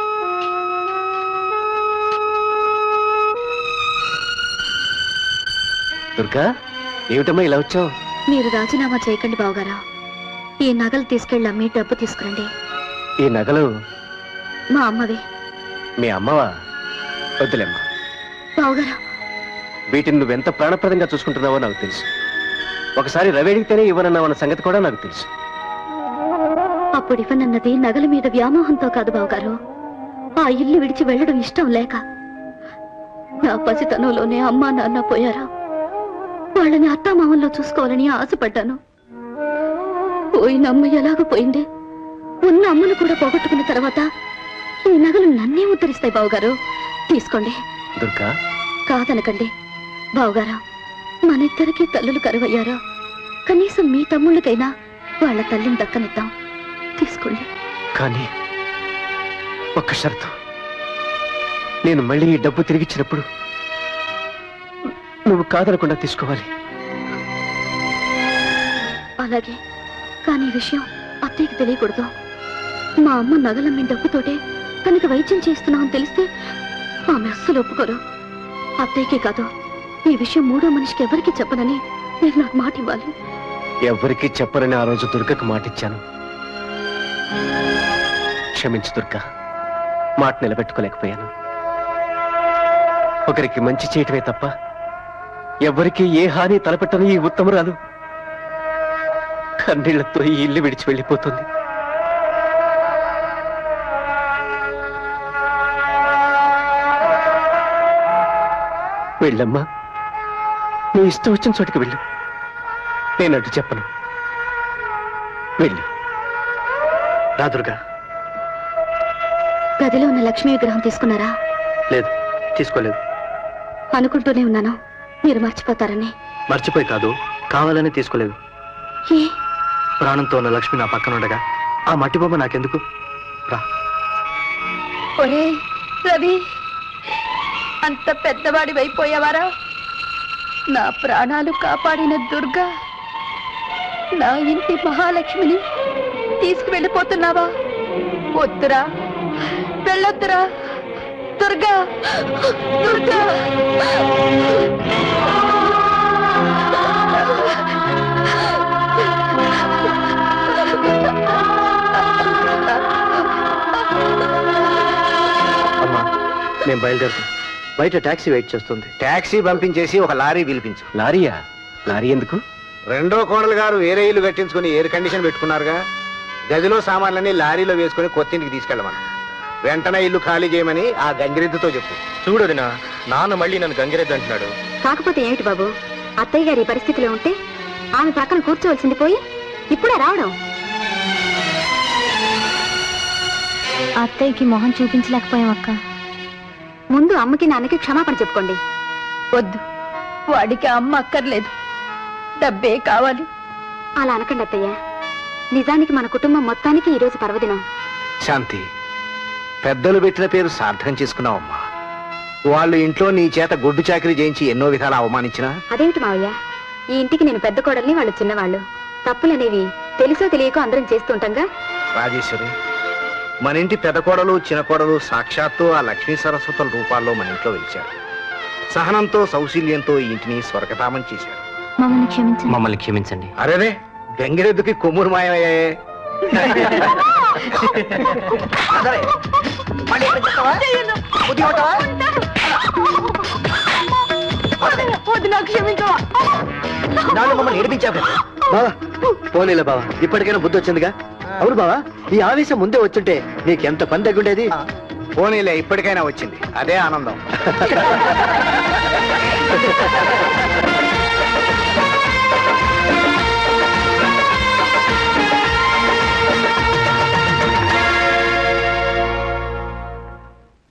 దుర్గా ఏమిటమ్మా ఇలా వచ్చావు మీరు రాజీనామా చేయకండి బావగారు ఈ నగలు తీసుకెళ్ళి అమ్మి డబ్బు తీసుకురండి ఈ నగలు మా అమ్మవి మీ అమ్మవా వద్దులేమ్మా బావగారు వీటిని నువ్వెంత ప్రాణప్రదంగా చూసుకుంటున్నావో నాకు తెలుసు ఒకసారి రవి అడిగితేనే ఇవ్వనన్నావన్న సంగతి కూడా నాకు తెలుసు అప్పుడు ఇవ్వనన్నది నగల మీద వ్యామోహంతో కాదు బావగారు ఆ ఇల్లు విడిచి వెళ్ళడం ఇష్టం లేక నా పసితనంలోనే అమ్మా నాన్న పోయారు వాళ్ళని అత్తామామల్లో చూసుకోవాలని ఆశపడ్డాను పోయిన అమ్మ ఎలాగో పోయింది ఉన్న అమ్మను కూడా పోగొట్టుకున్న తర్వాత ఈ నగలు నన్నే ఉద్ధరిస్తాయి బావగారు తీసుకోండి దుర్గా కాదనకండి బావగారా మన ఇద్దరికి తల్లులు కరువయ్యారా కనీసం మీ తమ్ముళ్ళకైనా వాళ్ళ తల్లిని దక్కనిద్దాం తీసుకోండి కానీ ఒక్క షరతు నేను మళ్ళీ ఈ డబ్బు తిరిగిచ్చినప్పుడు నువ్వు కాదనకుండా తీసుకోవాలి అలాగే కానీ ఈ విషయం అత్తయ్యకి తెలియకూడదు మా అమ్మ నగలమ్మిన డబ్బుతోటే తనకి వైద్యం చేస్తున్నామని తెలిస్తే ఆమె అస్సలు ఒప్పుకోరు అత్తయ్యకే కాదు ఈ విషయం మూడో మనిషికి ఎవరికి చెప్పనని మీరు నాకు మాట ఇవ్వాలి ఎవ్వరికీ చెప్పరని ఆ రోజు దుర్గకు మాటిచ్చాను క్షమించు దుర్గా మాట నిలబెట్టుకోలేకపోయాను ఒకరికి మంచి చేయటమే తప్ప ఎవ్వరికీ ఏ హాని తలపెట్టని ఈ ఉత్తమరాలు కన్నీళ్లతో ఈ ఇల్లు విడిచి వెళ్ళిపోతుంది వెళ్ళమ్మా నీ ఇష్టం వచ్చిన చోటికి వెళ్ళు నేను అటు చెప్పను వెళ్ళు రా దుర్గా గదిలో ఉన్న లక్ష్మీ విగ్రహం తీసుకున్నారా లేదు తీసుకోలేదు అనుకుంటూనే ఉన్నాను మీరు మర్చిపోతారని మర్చిపోయి కాదు కావాలని తీసుకోలేదు ఏ ప్రాణంతో ఉన్న లక్ష్మి నా పక్కన ఉండగా ఆ మట్టి బొమ్మ నాకెందుకు రా ఒరే రవి అంత పెద్దవాడి అయిపోయావారా నా ప్రాణాలు కాపాడిన దుర్గా నా ఇంటి మహాలక్ష్మిని తీసుకువెళ్ళిపోతున్నావా వద్దురా వెళ్ళొద్దురా దుర్గా దుర్గా అమ్మా నేను బయలుదేరుతాను బయట టాక్సీ వెయిట్ చేస్తుంది టాక్సీ పంపించేసి ఒక లారీ పిలిపించు లారీయా లారీ ఎందుకు రెండో కోడలు గారు వేరే ఇల్లు కట్టించుకుని ఎయిర్ కండిషన్ పెట్టుకున్నారుగా గదిలో సామాన్లన్నీ లారీలో వేసుకుని కొత్తింటికి తీసుకెళ్ళమని వెంటనే ఇల్లు ఖాళీ చేయమని ఆ గంగిరెద్దుతో చెప్పు చూడదిన నాన్న మళ్ళీ నన్ను గంగిరెద్దు అంటున్నాడు కాకపోతే ఏమిటి బాబు అత్తయ్య గారి ఈ పరిస్థితిలో ఉంటే ఆమె పక్కన కూర్చోవలసింది పోయి ఇప్పుడే రావడం అత్తయ్యకి మొహం చూపించలేకపోయాం అక్క ముందు అమ్మకి నాన్నకి క్షమాపణ చెప్పుకోండి వద్దు వాడికి అమ్మ అక్కర్లేదు డబ్బే కావాలి అలా అనకండి అత్తయ్య నిజానికి మన కుటుంబం మొత్తానికి ఈ రోజు పర్వదినం శాంతి పెద్దలు పెట్టిన పేరు సార్థకం చేసుకున్నావమ్మా వాళ్ళు ఇంట్లో నీ చేత గొడ్డు చాకరీ చేయించి ఎన్నో విధాలు అవమానించినా అదేమిటి మావయ్య ఈ ఇంటికి నేను పెద్ద కోడల్ని వాళ్ళు చిన్నవాళ్ళు తప్పులనేవి తెలుసో తెలియకో అందరం చేస్తుంటాంగా రాజేశ్వరి మన ఇంటి పెద్ద కోడలు చిన్న కోడలు సాక్షాత్తు ఆ లక్ష్మీ సరస్వతుల రూపాల్లో మన ఇంట్లో వెలిచారు సహనంతో సౌశీల్యంతో ఈ ఇంటిని స్వర్గతామం చేశారు మమ్మల్ని క్షమించండి మమ్మల్ని క్షమించండి అరేరే గంగిరెద్దుకి కొమ్మురు మాయమయ్యాయే మమ్మల్ని ఏడిపించావు కదా బావా పోనీలే బావా ఇప్పటికైనా బుద్ధి వచ్చిందిగా అవును బావా ఈ ఆవేశం ముందే వచ్చుంటే నీకెంత పని తగ్గుండేది పోనీలే ఇప్పటికైనా వచ్చింది అదే ఆనందం